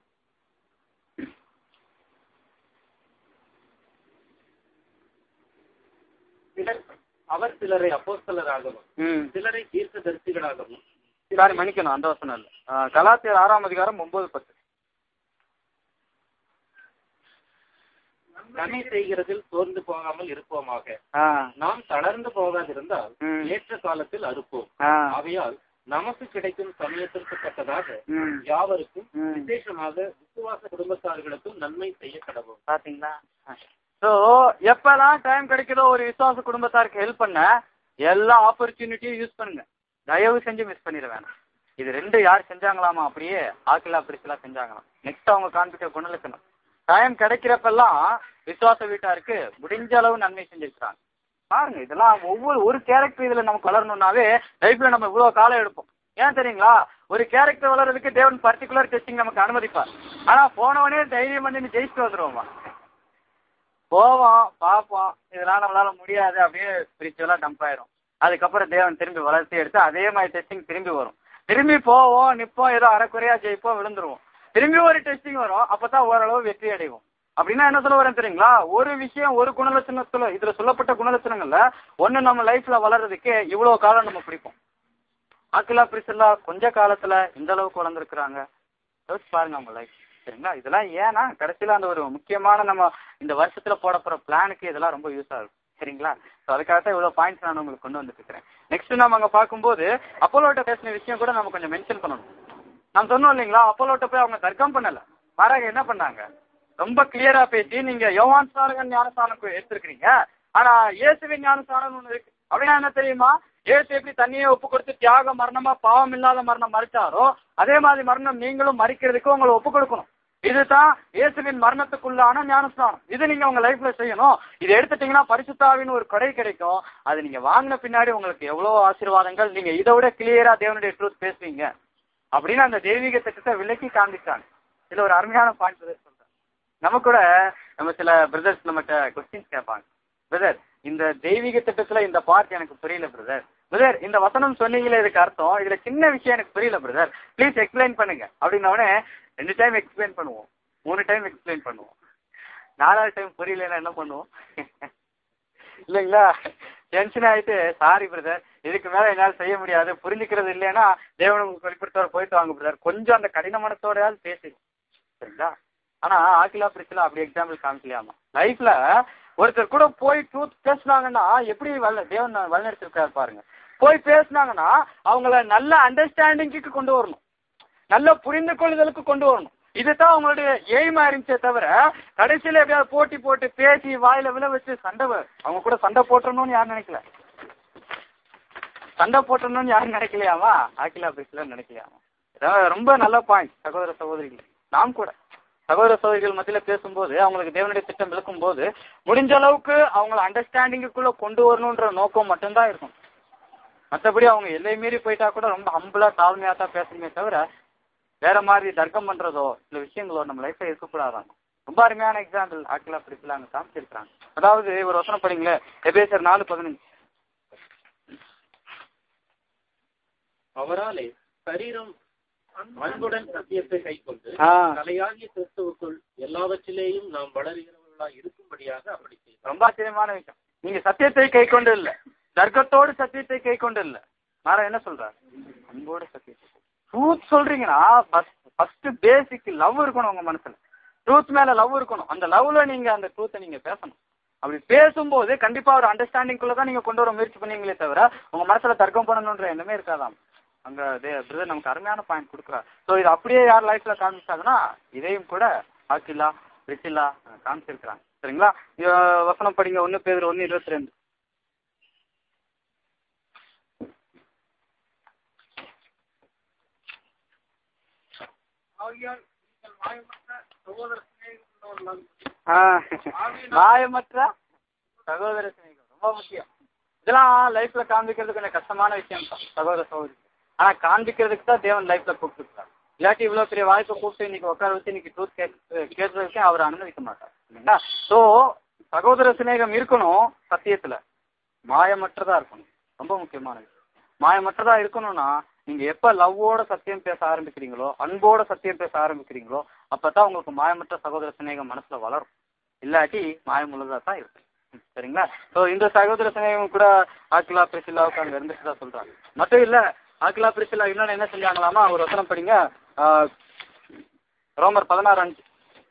சிலர் அவர் சிலரை அப்போஸ்தலராகவும் ம் சிலரை தீர்க்கதரிசிகளாகவும் சாரி மன்னிக்கணும் அந்த வசனம் இல்லை கலாத்தியர் ஆறாம் அதிகாரம் ஒன்பது பத்து நன்மை செய்கிறதில் சோர்ந்து போகாமல் இருப்போமாக ஆ நாம் தளர்ந்து போகாதிருந்தால் ம். ஏற்ற காலத்தில் அறுப்போம் ஆ ஆகையால் நமக்கு கிடைக்கும் சமயத்திற்கு தக்கதாக ம் யாவருக்கும் ம் விசேஷமாக விசுவாச குடும்பத்தார்களுக்கும் நன்மை செய்ய கடவும் பாத்தீங்களா ஸோ எப்பெல்லாம் டைம் கிடைக்குதோ ஒரு விசுவாச குடும்பத்தாருக்கு ஹெல்ப் பண்ண எல்லா ஆப்பர்ச்சுனிட்டியும் யூஸ் பண்ணுங்க தயவு செஞ்சு மிஸ் பண்ணிட வேணாம் இது ரெண்டு யார் செஞ்சாங்களாமா அப்படியே ஆக்கிலா பிரிச்சலா செஞ்சாங்களாம் நெக்ஸ்ட் அவங்க காண்பிக்க குணலக்கணும் டைம் கிடைக்கிறப்பெல்லாம் விசுவாச வீட்டாருக்கு முடிஞ்ச அளவு நன்மை செஞ்சிருக்கிறாங்க பாருங்க இதெல்லாம் ஒவ்வொரு ஒரு கேரக்டர் இதுல நமக்கு வளரணும்னாவே லைஃப்ல நம்ம இவ்வளவு காலம் எடுப்போம் ஏன் தெரியுங்களா ஒரு கேரக்டர் வளர்றதுக்கு தேவன் பர்டிகுலர் டெஸ்டிங் நமக்கு அனுமதிப்பார் ஆனா போனவனே தைரியம் பண்ணி நீ ஜெயிச்சுட்டு வந்துருவோமா போவோம் பார்ப்போம் இதெல்லாம் நம்மளால முடியாது அப்படியே ஸ்பிரிச்சுவலா டம்ப் ஆயிரும் அதுக்கப்புறம் தேவன் திரும்பி வளர்த்தி எடுத்து அதே மாதிரி டெஸ்டிங் திரும்பி வரும் திரும்பி போவோம் நிப்போம் ஏதோ அரைக்குறையா ஜெயிப்போம் விழுந்துருவோம் திரும்பி ஒரு டெஸ்டிங் வரும் அப்பதான் ஓரளவு வெற்றி அடைவோம் அப்படின்னா என்ன சொல்ல வரேன் தெரியுங்களா ஒரு விஷயம் ஒரு குணலட்சணத்துல இதுல சொல்லப்பட்ட குணலட்சணங்கள்ல ஒண்ணு நம்ம லைஃப்ல வளர்றதுக்கு இவ்வளவு காலம் நம்ம பிடிப்போம் ஆக்கிலா பிரிசில்லா கொஞ்ச காலத்துல இந்த அளவுக்கு வளர்ந்துருக்குறாங்க யோசிச்சு பாருங்க அவங்க லைஃப் சரிங்களா இதெல்லாம் ஏன்னா கடைசியில அந்த ஒரு முக்கியமான நம்ம இந்த வருஷத்துல போட போற பிளானுக்கு இதெல்லாம் ரொம்ப யூஸ் ஆகும் சரிங்களா ஸோ அதுக்காக தான் இவ்வளவு பாயிண்ட்ஸ் நான் உங்களுக்கு கொண்டு வந்துட்டு இருக்கிறேன் நெக்ஸ்ட் நம்ம அங்க பார்க்கும்போது அப்போலோட்ட பேசின விஷயம் கூட நம்ம கொஞ்சம் மென்ஷன் பண்ணணும் நான் சொன்னோம் இல்லைங்களா அப்போலோட்ட போய் அவங்க தர்க்கம் பண்ணல மாறாக என்ன பண்ணாங்க ரொம்ப கிளியரா பேசி நீங்க யோவான் சாரகன் ஞானஸ்தானம் எடுத்திருக்கிறீங்க ஆனா இயேசுவின் ஞானஸ்தானம் ஒண்ணு இருக்கு அப்படின்னா என்ன தெரியுமா இயேசு எப்படி தண்ணியை ஒப்பு கொடுத்து தியாக மரணமா பாவம் இல்லாத மரணம் மறிச்சாரோ அதே மாதிரி மரணம் நீங்களும் மறிக்கிறதுக்கு உங்களை ஒப்பு கொடுக்கணும் இதுதான் இயேசுவின் மரணத்துக்குள்ளான ஞானஸ்தானம் இது நீங்க உங்க லைஃப்ல செய்யணும் இது எடுத்துட்டீங்கன்னா பரிசுத்தாவின் ஒரு கொடை கிடைக்கும் அது நீங்க வாங்கின பின்னாடி உங்களுக்கு எவ்வளவு ஆசீர்வாதங்கள் நீங்க இதை விட கிளியரா தேவனுடைய ட்ரூத் பேசுவீங்க அப்படின்னு அந்த தெய்வீக திட்டத்தை விலக்கி காண்பிச்சாங்க இதுல ஒரு அருமையான பாயிண்ட் சொல்றேன் நம்ம கூட நம்ம சில பிரதர்ஸ் நம்மகிட்ட கொஸ்டின்ஸ் கேட்பாங்க பிரதர் இந்த தெய்வீக திட்டத்துல இந்த பார்ட் எனக்கு புரியல பிரதர் பிரதர் இந்த வசனம் சொன்னீங்களே இதுக்கு அர்த்தம் இதுல சின்ன விஷயம் எனக்கு புரியல பிரதர் ப்ளீஸ் எக்ஸ்பிளைன் பண்ணுங்க அப்படின்ன உடனே ரெண்டு டைம் எக்ஸ்பிளைன் பண்ணுவோம் மூணு டைம் எக்ஸ்பிளைன் பண்ணுவோம் நாலாவது டைம் புரியலன்னா என்ன பண்ணுவோம் இல்லைங்களா டென்ஷன் ஆயிட்டு சாரி பிரதர் இதுக்கு மேல என்னால் செய்ய முடியாது புரிஞ்சுக்கிறது இல்லைன்னா தேவன் உங்களுக்கு வெளிப்படுத்தவரை போயிட்டு வாங்க பிரதர் கொஞ்சம் அந்த கடின மனத்தோடையாவது பேசிடும் சரிங்களா ஆனா ஆக்கிலா பிரிச்சுல அப்படி எக்ஸாம்பிள் காமிக்கலையாமா லைஃப்ல ஒருத்தர் கூட போய் ட்ரூத் பேசுனாங்கன்னா எப்படி வல்ல தேவன் வழிநடத்திருக்காரு பாருங்க போய் பேசுனாங்கன்னா அவங்கள நல்ல அண்டர்ஸ்டாண்டிங்க்கு கொண்டு வரணும் நல்ல புரிந்து கொள்ளுதலுக்கு கொண்டு வரணும் இதுதான் அவங்களுடைய எய்மா இருந்துச்சே தவிர கடைசியில எப்படியாவது போட்டி போட்டு பேசி வாயில விழ வச்சு சண்டை வ- அவங்க கூட சண்டை போட்டணும்னு யாரும் நினைக்கல சண்டை போட்டணும்னு யாரும் நினைக்கலையாமா ஆக்கிலா பேசல நினைக்கலையாமா இதான் ரொம்ப நல்ல பாயிண்ட் சகோதர சகோதரிகள் நாம் கூட சகோதர சகோதரிகள் மத்தியில பேசும்போது அவங்களுக்கு தேவனுடைய திட்டம் விளக்கும் போது முடிஞ்ச அளவுக்கு அவங்கள அண்டர்ஸ்டாண்டிங்குக்குள்ள கொண்டு வரணுன்ற நோக்கம் மட்டும்தான் இருக்கும் மற்றபடி அவங்க எல்லை மீறி போயிட்டா கூட ரொம்ப ஹம்பிளா தாழ்மையா தான் பேசணுமே தவிர வேற மாதிரி தர்க்கம் பண்றதோ சில விஷயங்களோ நம்ம லைஃப்ல இருக்கக்கூடாதாங்க ரொம்ப அருமையான எக்ஸாம்பிள் ஆக்கிலா பிடிக்கல அங்க காமிச்சிருக்காங்க அதாவது ஒரு வசனம் படிங்களேன் எபேசர் நாலு பதினஞ்சு அவராலே சரீரம் அன்புடன் சத்தியத்தை கைக்கொண்டு ஆ, தலையாகிய கிறிஸ்துவுக்குள் எல்லாவற்றிலேயும் நாம் வளர்கிறவர்களாய் இருக்கும்படியாக அப்படி செய்தார் ரொம்ப ஆச்சரியமான விஷயம் நீங்க சத்தியத்தை கை கொண்டு இல்ல தர்க்கத்தோடு சத்தியத்தை கை கொண்டு இல்ல மாற என்ன சொல்றாரு அன்போடு சத்தியத்தை ட்ரூத் சொல்றீங்கன்னா ஃபர்ஸ்ட் பேசிக் லவ் இருக்கணும் உங்க மனசுல ட்ரூத் மேல லவ் இருக்கணும் அந்த லவ்ல நீங்க அந்த ட்ரூத்தை நீங்க பேசணும் அப்படி பேசும்போது கண்டிப்பா ஒரு அண்டர்ஸ்டாண்டிங் தான் நீங்க கொண்டு வர முயற்சி பண்ணீங்களே தவிர உங்க மனசுல தர்க்கம் பண்ணணுன்ற எண்ணமே இருக்காதாம் அங்க பிரதர் நமக்கு அருமையான பாயிண்ட் கொடுக்குறாரு ஸோ இது அப்படியே யார் லைஃப்ல காமிச்சாங்கன்னா இதையும் கூட ஆக்கிலா ரிச்சிலா காமிச்சிருக்கிறாங்க சரிங்களா இது வசனம் படிங்க ஒன்னு பேர் ஒன்னு இருபத்தி ரெண்டு ஆகியால் நீங்கள் மாயமற்ற சகோதர சிநேகம் உள்ளவர்களாக மாயமற்ற சகோதர சிநேகம் ரொம்ப முக்கியம் இதெல்லாம் லைஃப்ல காண்பிக்கிறது கொஞ்சம் கஷ்டமான விஷயம் தான் சகோதர சகோதரி ஆனா காண்பிக்கிறதுக்கு தான் தேவன் லைஃப்ல கூப்பிட்டுருக்காரு இல்லாட்டி இவ்வளவு பெரிய வாய்ப்பை கூப்பிட்டு இன்னைக்கு உட்கார வச்சு இன்னைக்கு ட்ரூத் கேட்கறதுக்கு அவர் அனுமதிக்க மாட்டார் இல்லைங்களா ஸோ சகோதர சிநேகம் இருக்கணும் சத்தியத்துல மாயமற்றதா இருக்கணும் ரொம்ப முக்கியமான விஷயம் மாயமற்றதா இருக்கணும்னா நீங்க எப்ப லவ்வோட சத்தியம் பேச ஆரம்பிக்கிறீங்களோ அன்போட சத்தியம் பேச ஆரம்பிக்கிறீங்களோ அப்பதான் உங்களுக்கு மாயமற்ற சகோதர சிநேகம் மனசுல வளரும் இல்லாட்டி மாயமுள்ளதா தான் இருக்கும் ம், சரிங்களா ஸோ இந்த சகோதர சிநேகம் கூட ஆக்கிலா பிரிசிலாவுக்கு அங்க இருந்துட்டு தான் சொல்றாங்க மட்டும் இல்ல ஆக்கிலா பிரிசிலா இன்னொன்னு என்ன செஞ்சாங்களாமா ஒரு வசனம் படிங்க ஆ, ரோமர் பதினாறு அஞ்சு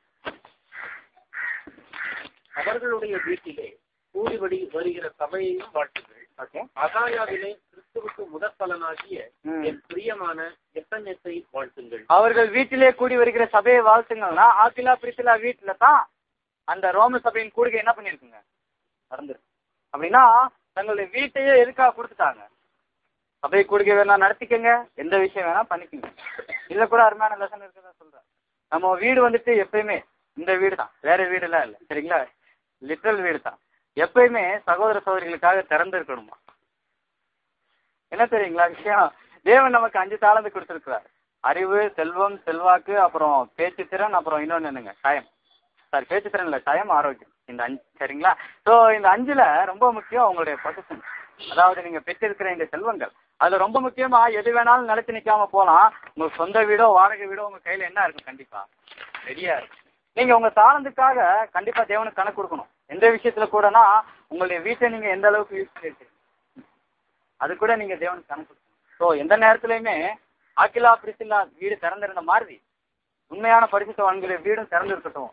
அவர்களுடைய வீட்டிலே கூடிபடி வருகிற சபையையும் வாழ்த்துங்கள் ஓகே அகாயாவிலே கிறிஸ்துவுக்கு முதற் பலனாகிய ம். என் பிரியமான எத்தனத்தை வாழ்த்துங்கள் அவர்கள் வீட்டிலே கூடி வருகிற சபையை வாழ்த்துங்கன்னா ஆக்கிலா பிரிசிலா வீட்டுல தான் அந்த ரோம சபையின் கூடுகை என்ன பண்ணிருக்குங்க நடந்திருக்கு அப்படின்னா தங்களுடைய வீட்டையே எதுக்காக கொடுத்துட்டாங்க சபை கூடுகை வேணா நடத்திக்கங்க எந்த விஷயம் வேணா பண்ணிக்கங்க இதுல கூட அருமையான லெசன் இருக்குதா சொல்றேன் நம்ம வீடு வந்துட்டு எப்பயுமே இந்த வீடு தான் வேற வீடுலாம் இல்லை சரிங்களா லிட்டரல் வீடு தான் எப்பயுமே சகோதர சகோதரிகளுக்காக திறந்து இருக்கணுமா என்ன தெரியுங்களா விஷயம் தேவன் நமக்கு அஞ்சு தாளந்து கொடுத்துருக்கிறார் அறிவு செல்வம் செல்வாக்கு அப்புறம் பேச்சு திறன் அப்புறம் இன்னொன்னு என்னங்க டயம் சாரி பேச்சு திறன் இல்லை டயம் ஆரோக்கியம் இந்த அஞ்சு சரிங்களா ஸோ இந்த அஞ்சுல ரொம்ப முக்கியம் உங்களுடைய பொசிஷன் அதாவது நீங்க பெற்றிருக்கிற இந்த செல்வங்கள் அதுல ரொம்ப முக்கியமா எது வேணாலும் நிலைச்சு நிக்காம போலாம் உங்க சொந்த வீடோ வாடகை வீடோ உங்க கையில என்ன இருக்கும் கண்டிப்பா ரெடியா இருக்கும் நீங்க உங்க தாளந்துக்காக கண்டிப்பா தேவனுக்கு கணக்கு கொடுக்கணும் எந்த விஷயத்துல கூடனா உங்களுடைய வீட்டை நீங்க எந்த அளவுக்கு யூஸ் பண்ணிருக்கீங்க அது கூட நீங்க தேவனுக்கு கணக்கு கொடுக்கணும் ஸோ எந்த நேரத்துலயுமே ஆக்கிலா பிரிசில்லா வீடு திறந்திருந்த மாதிரி உண்மையான பரிசுத்தவான்களுடைய வீடும் திறந்து இருக்கட்டும்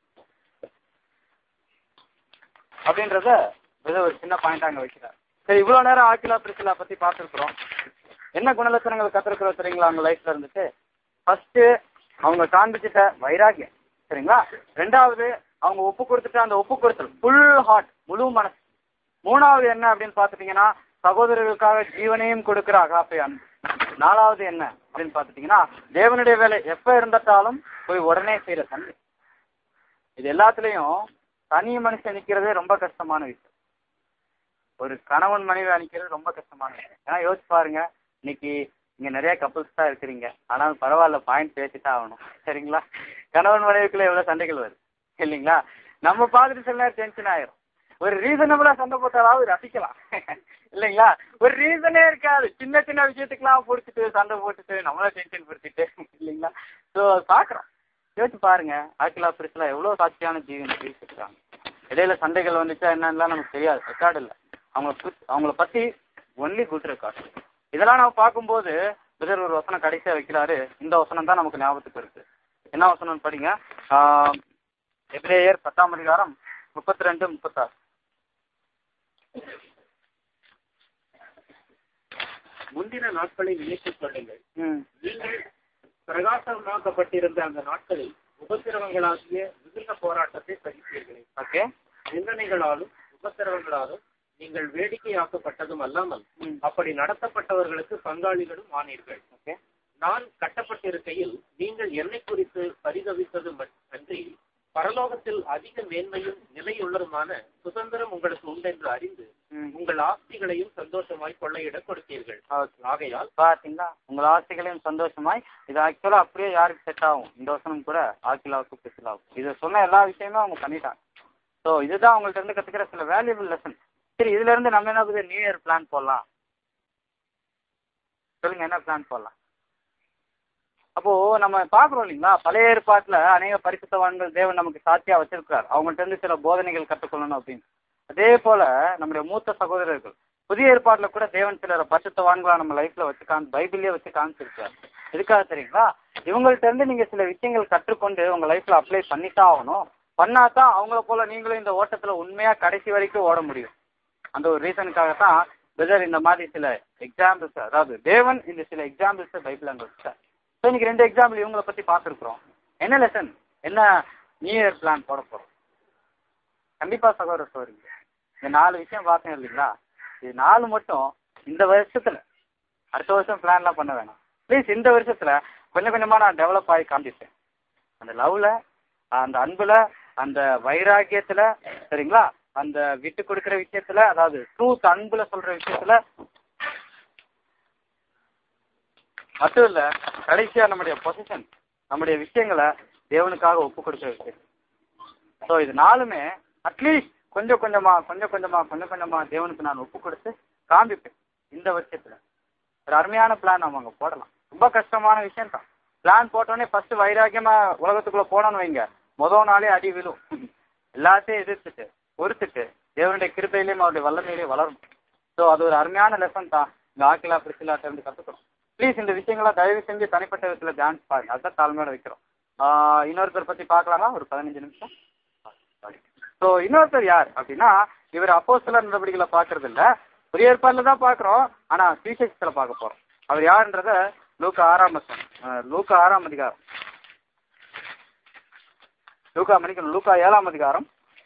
அப்படின்றத ஏதோ ஒரு சின்ன பாயிண்ட் அங்க வைக்கிறார் சரி இவ்வளவு நேரம் ஆக்கிலா பிரிசிலா பத்தி பார்த்துருக்குறோம் என்ன குணலட்சணங்கள் கத்துருக்குறோம் தெரியுங்களா அவங்க லைஃப்ல இருந்துட்டு ஃபர்ஸ்ட் அவங்க காண்பிச்சிட்ட வைராகியம் சரிங்களா ரெண்டாவது அவங்க ஒப்பு கொடுத்துட்ட அந்த ஒப்பு கொடுத்தல் ஃபுல் ஹார்ட் முழு மனசு மூணாவது என்ன அப்படின்னு பார்த்துட்டீங்கன்னா சகோதரர்களுக்காக ஜீவனையும் கொடுக்கிற அகாப்பை அன்பு நாலாவது என்ன அப்படின்னு பார்த்துட்டீங்கன்னா தேவனுடைய வேலை எப்ப இருந்துட்டாலும் போய் உடனே செய்யற தன்மை இது எல்லாத்துலயும் தனி மனுஷன் நிக்கிறதே ரொம்ப கஷ்டமான விஷயம் ஒரு கணவன் மனைவி அணிக்கிறது ரொம்ப கஷ்டமான விஷயம் ஏன்னா யோசிச்சு பாருங்க இன்னைக்கு இங்க நிறைய கப்பல்ஸ் தான் இருக்கிறீங்க ஆனாலும் பரவாயில்ல பாயிண்ட் பேசிட்டா ஆகணும் சரிங்களா கணவன் மனைவிக்குள்ள எவ்வளவு சண்டைகள் வருது இல்லைங்களா நம்ம பார்த்துட்டு சில நேரம் டென்ஷன் ஆயிரும் ஒரு ரீசனபிளா சண்டை போட்டாலாவது ரசிக்கலாம் இல்லைங்களா ஒரு ரீசனே இருக்காது சின்ன சின்ன விஷயத்துக்கெல்லாம் பிடிச்சிட்டு சண்டை போட்டுட்டு நம்மள டென்ஷன் படுத்திட்டு இல்லைங்களா ஸோ பாக்குறோம் யோசிச்சு பாருங்க ஆக்கிலா பிரிஸ்லாம் எவ்வளவு சாட்சியான ஜீவன் ஜீவிச்சிருக்காங்க இடையில சண்டைகள் வந்துச்சா என்னன்னுலாம் நமக்கு தெரியாது ரெக்கார்டு இல்லை அவங்க அவங்கள பத்தி ஒன்லி குட் ரெக்கார்ட் இதெல்லாம் நம்ம பார்க்கும்போது பிதர் ஒரு வசனம் கடைசியா வைக்கிறாரு இந்த வசனம் தான் நமக்கு ஞாபகத்துக்கு இருக்கு என்ன வசனம் படிங்க ஆஹ், எபிரேயர் பத்தாம் அதிகாரம் முப்பத்தி ரெண்டு முப்பத்தாறு முந்தின நாட்களை நினைத்துக் கொள்ளுங்கள் ம் நீங்கள் பிரகாசமாக்கப்பட்டிருந்த அந்த நாட்களில் உபத்திரவங்களாகிய மிகுந்த போராட்டத்தை சகித்தீர்களே ஓகே நிந்தனைகளாலும் உபத்திரவங்களாலும் நீங்கள் வேடிக்கையாக்கப்பட்டதும் அல்லாமல் ம் அப்படி நடத்தப்பட்டவர்களுக்கு பங்காளிகளும் ஆனீர்கள் ஓகே நான் கட்டப்பட்டிருக்கையில் நீங்கள் என்னை குறித்து பரிதவித்தது அன்றி பரலோகத்தில் அதிக மேன்மையும் நிலையுள்ளதுமான சுதந்திரம் உங்களுக்கு உண்டென்று அறிந்து ம் உங்கள் ஆஸ்திகளையும் சந்தோஷமாய் கொள்ளையிட கொடுத்தீர்கள் ஓகே ஆகையால் பாத்தீங்களா உங்கள் ஆசைகளையும் சந்தோஷமாய் இது ஆக்சுவலா அப்படியே யாருக்கு செட் ஆகும் இந்த வசனம் கூட ஆக்கிலாவுக்கு பிசிலாவுக்கும் இது சொன்ன எல்லா விஷயமும் அவங்க பண்ணிட்டாங்க ஸோ இதுதான் அவங்கள்ட்ட இருந்து கத்துக்கிற சில வேல்யூபிள் லெசன் சரி இதுல இருந்து நம்ம என்ன புது நியூ இயர் பிளான் போடலாம் சொல்லுங்க என்ன பிளான் போடலாம் அப்போ நம்ம பாக்குறோம் இல்லைங்களா பழைய ஏற்பாட்டுல அநேக பரிசுத்தவான்கள் தேவன் நமக்கு சாட்சியா வச்சிருக்கிறார் அவங்கள்ட்ட இருந்து சில போதனைகள் கற்றுக்கொள்ளணும் அப்படின்னு அதே போல நம்முடைய மூத்த சகோதரர்கள் புதிய ஏற்பாட்டுல கூட தேவன் சிலர் பரிசுத்தவான்களா நம்ம லைஃப்ல வச்சு காமி பைபிள்லயே வச்சு காமிச்சிருக்காரு எதுக்காக தெரியுங்களா இவங்கள்ட்ட இருந்து நீங்க சில விஷயங்கள் கற்றுக்கொண்டு உங்க லைஃப்ல அப்ளை பண்ணித்தான் ஆகணும் பண்ணாதான் அவங்கள போல நீங்களும் இந்த ஓட்டத்துல உண்மையா கடைசி வரைக்கும் ஓட முடியும் அந்த ஒரு ரீசனுக்காக தான் பிரதர் இந்த மாதிரி சில எக்ஸாம்பிள்ஸ் அதாவது தேவன் இந்த சில எக்ஸாம்பிள்ஸ் பைபிள் அங்க வச்சார் ஸோ இன்னைக்கு ரெண்டு எக்ஸாம்பிள் இவங்களை பத்தி பார்த்துருக்குறோம் என்ன லெசன் என்ன நியூ இயர் பிளான் போட போறோம் கண்டிப்பா சகோதர சோதரிங்க இந்த நாலு விஷயம் பார்த்தேன் இல்லைங்களா இது நாலு மட்டும் இந்த வருஷத்துல அடுத்த வருஷம் பிளான்லாம் பண்ண வேணாம் ப்ளீஸ் இந்த வருஷத்துல கொஞ்சம் கொஞ்சமா நான் டெவலப் ஆகி காமிச்சிட்டேன் அந்த லவ்ல அந்த அன்புல அந்த வைராக்கியத்துல சரிங்களா அந்த விட்டு கொடுக்கிற விஷயத்துல அதாவது ட்ரூத் அன்புல சொல்ற விஷயத்துல மட்டும் இல்ல கடைசியா நம்முடைய பொசிஷன் நம்முடைய விஷயங்களை தேவனுக்காக ஒப்பு கொடுக்கிற விஷயம் ஸோ இது நாலுமே அட்லீஸ்ட் கொஞ்சம் கொஞ்சமா கொஞ்சம் கொஞ்சமா கொஞ்சம் கொஞ்சமா தேவனுக்கு நான் ஒப்பு கொடுத்து காண்பிப்பேன் இந்த வருஷத்துல ஒரு அருமையான பிளான் நம்ம அங்க போடலாம் ரொம்ப கஷ்டமான விஷயம் தான் பிளான் போட்டோடனே ஃபர்ஸ்ட் வைராக்கியமா உலகத்துக்குள்ள போனோம்னு வைங்க முதல் நாளே அடி விழும் எல்லாத்தையும் எதிர்த்துட்டு பொறுத்துட்டு தேவனுடைய கிருபையிலையும் அவருடைய வல்லமையிலையும் வளரும் ஸோ அது ஒரு அருமையான லெசன் தான் இந்த ஆக்கிலா பிரிசிலாட்ட இருந்து கற்றுக்கணும் ப்ளீஸ் இந்த விஷயங்களை தயவு செஞ்சு தனிப்பட்ட விதத்துல டான்ஸ் பாருங்க அதுதான் தாழ்மையோட வைக்கிறோம் ஆஹ் இன்னொருத்தர் பத்தி பார்க்கலாமா ஒரு பதினஞ்சு நிமிஷம் ஸோ இன்னொருத்தர் யார் அப்படின்னா இவர் அப்போ சில நடவடிக்கைகளை பார்க்கறது இல்ல புதிய ஏற்பாடுல தான் பார்க்குறோம் ஆனா சுவிசேஷத்துல பார்க்க போறோம் அவர் யாருன்றத லூக்கா ஆறாம் வசனம் அஹ் லூக்கா ஆறாம் அதிகாரம் லூக்கா மணிக்கணும் லூக்கா ஏழாம் அதிகாரம்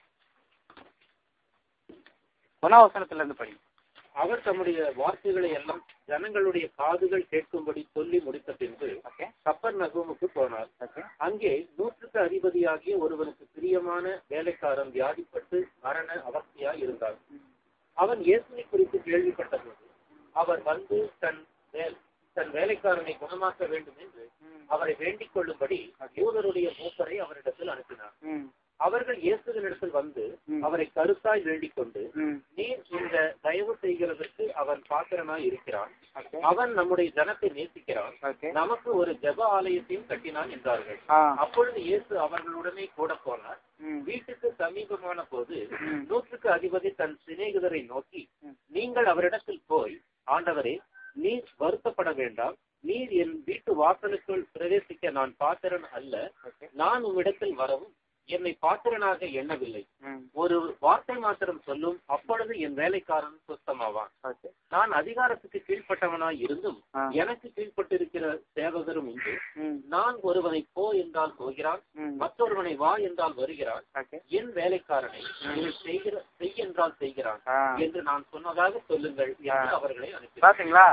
ஒன்னாம் வசனத்துல இருந்து படி அவர் தம்முடைய வார்த்தைகளை எல்லாம் ஜனங்களுடைய காதுகள் கேட்கும்படி சொல்லி முடித்த பின்பு ஓகே கப்பர் நகூமுக்கு போனார் ஓகே அங்கே நூற்றுக்கு அதிபதியாகிய ஒருவனுக்கு பிரியமான வேலைக்காரன் வியாதிப்பட்டு மரண அவஸ்தையாய் இருந்தார் அவன் இயேசுவை குறித்து கேள்விப்பட்டபோது அவர் வந்து தன் வே- தன் வேலைக்காரனை குணமாக்க வேண்டும் என்று அவரை வேண்டிக் கொள்ளும்படி யூதருடைய மூப்பரை அவரிடத்தில் அனுப்பினார் ம் அவர்கள் இயேசுவினிடத்தில் வந்து ம். அவரை கருத்தாய் வேண்டிக் கொண்டு ம் நீர் இந்த தயவு செய்கிறதற்கு அவன் பாத்திரனாய் இருக்கிறான் ஓகே அவன் நம்முடைய ஜனத்தை நேசிக்கிறான் ஓகே நமக்கு ஒரு ஜெப ஆலயத்தையும் கட்டினான் என்றார்கள் ஆ அப்பொழுது இயேசு அவர்களுடனே கூட போனார் ம் வீட்டுக்கு சமீபமான போது ம். நூற்றுக்கு அதிபதி தன் சிநேகிதரை நோக்கி ம். நீங்கள் அவரிடத்தில் போய் ஆண்டவரே நீர் வருத்தப்பட வேண்டாம் நீர் என் வீட்டு வாசலுக்குள் பிரவேசிக்க நான் பாத்திரன் அல்ல ஓகே நான் உம்மிடத்தில் வரவும் என்னை பாத்திரனாக எண்ணவில்லை ம் ஒரு வார்த்தை மாத்திரம் சொல்லும் அப்பொழுது என் வேலைக்காரன் சுத்தமாவான் ஓகே நான் அதிகாரத்துக்கு கீழ்ப்பட்டவனாய் இருந்தும் ஆ. எனக்கு கீழ்ப்பட்டிருக்கிற சேவகரும் உண்டு ம் நான் ஒருவனை போ என்றால் போகிறான் ம் மற்றொருவனை வா என்றால் வருகிறான் ஓகே என் வேலைக்காரனை இதை செய்கிற செய் என்றால் செய்கிறான் ஆ என்று நான் சொன்னதாக சொல்லுங்கள் என்று அவர்களை அனுப்பி பாத்தீங்களா